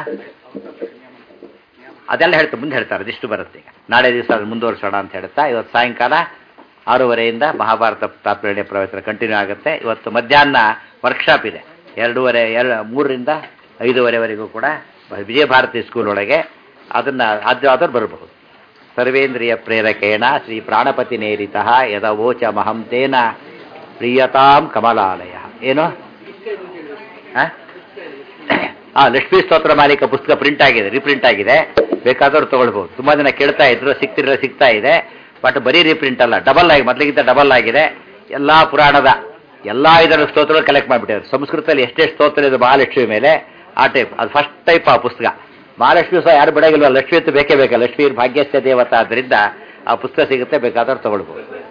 A: ಅದೆಲ್ಲ ಹೇಳ್ತಾರೆ ಮುಂದೆ ಹೇಳ್ತಾರೆ ಅದಿಷ್ಟು ಬರುತ್ತೆ ಈಗ ನಾಳೆ ದಿವಸ ಅದು ಮುಂದುವರಿಸೋಣ ಅಂತ ಹೇಳ್ತಾ ಇವತ್ತು ಸಾಯಂಕಾಲ ಆರೂವರೆಯಿಂದ ಮಹಾಭಾರತ ತಾತ್ಪರ್ಯ ಪ್ರವಚನ ಕಂಟಿನ್ಯೂ ಆಗುತ್ತೆ ಇವತ್ತು ಮಧ್ಯಾಹ್ನ ವರ್ಕ್ಶಾಪ್ ಇದೆ ಎರಡೂವರೆ ಎರಡು ಮೂರರಿಂದ ಐದೂವರೆವರೆಗೂ ಕೂಡ ವಿಜಯ ಭಾರತಿ ಸ್ಕೂಲ್ ಒಳಗೆ ಅದನ್ನು ಅದು ಆದರೂ ಬರಬಹುದು ಸರ್ವೇಂದ್ರಿಯ ಪ್ರೇರಕೇಣ ಶ್ರೀ ಪ್ರಾಣಪತಿ ನೇರಿತ ಯದವೋಚ ಮಹಂ ತೇನ ಪ್ರಿಯತಾಂ ಕಮಲಾಲಯ ಏನು ಆ? ಆ ಲಕ್ಷ್ಮೀ ಸ್ತೋತ್ರ ಮಾಲೀಕ ಪುಸ್ತಕ ಪ್ರಿಂಟ್ ಆಗಿದೆ ರೀಪ್ರಿಂಟ್ ಆಗಿದೆ ಬೇಕಾದವ್ರು ತಗೊಳ್ಬಹುದು ತುಂಬಾ ಜನ ಕೇಳ್ತಾ ಇದ್ರು ಸಿಗ್ತಿರೋ ಸಿಗ್ತಾ ಇದೆ ಬಟ್ ಬರೀ ರೀಪ್ರಿಂಟ್ ಅಲ್ಲ ಡಬಲ್ ಆಗಿ ಮೊದಲಿಗಿಂತ ಡಬಲ್ ಆಗಿದೆ ಎಲ್ಲಾ ಪುರಾಣದ ಎಲ್ಲಾ ಇದರ ಸ್ತೋತ್ರಗಳು ಕಲೆಕ್ಟ್ ಮಾಡಿಬಿಟ್ಟಿದ್ದಾರೆ ಸಂಸ್ಕೃತದಲ್ಲಿ ಎಷ್ಟೆಷ್ಟು ಸ್ತೋತ್ರ ಇದೆ ಮಹಾಲಕ್ಷ್ಮಿ ಮೇಲೆ ಆ ಟೈಪ್ ಅದು ಫಸ್ಟ್ ಟೈಪ್ ಆ ಪುಸ್ತಕ ಮಹಾಲಕ್ಷ್ಮಿ ಸಹ ಯಾರು ಬಿಡಗಿಲ್ವ ಲಕ್ಷ್ಮಿ ಅಂತ ಬೇಕೇ ಬೇಕಲ್ಲ ಲಕ್ಷ್ಮೀ ಭಾಗ್ಯಸ್ಥ ದೇವತಾ ಆದ್ದರಿಂದ ಆ ಪುಸ್ತಕ ಸಿಗುತ್ತೆ ಬೇಕಾದವ್ರು ತಗೊಳ್ಬಹುದು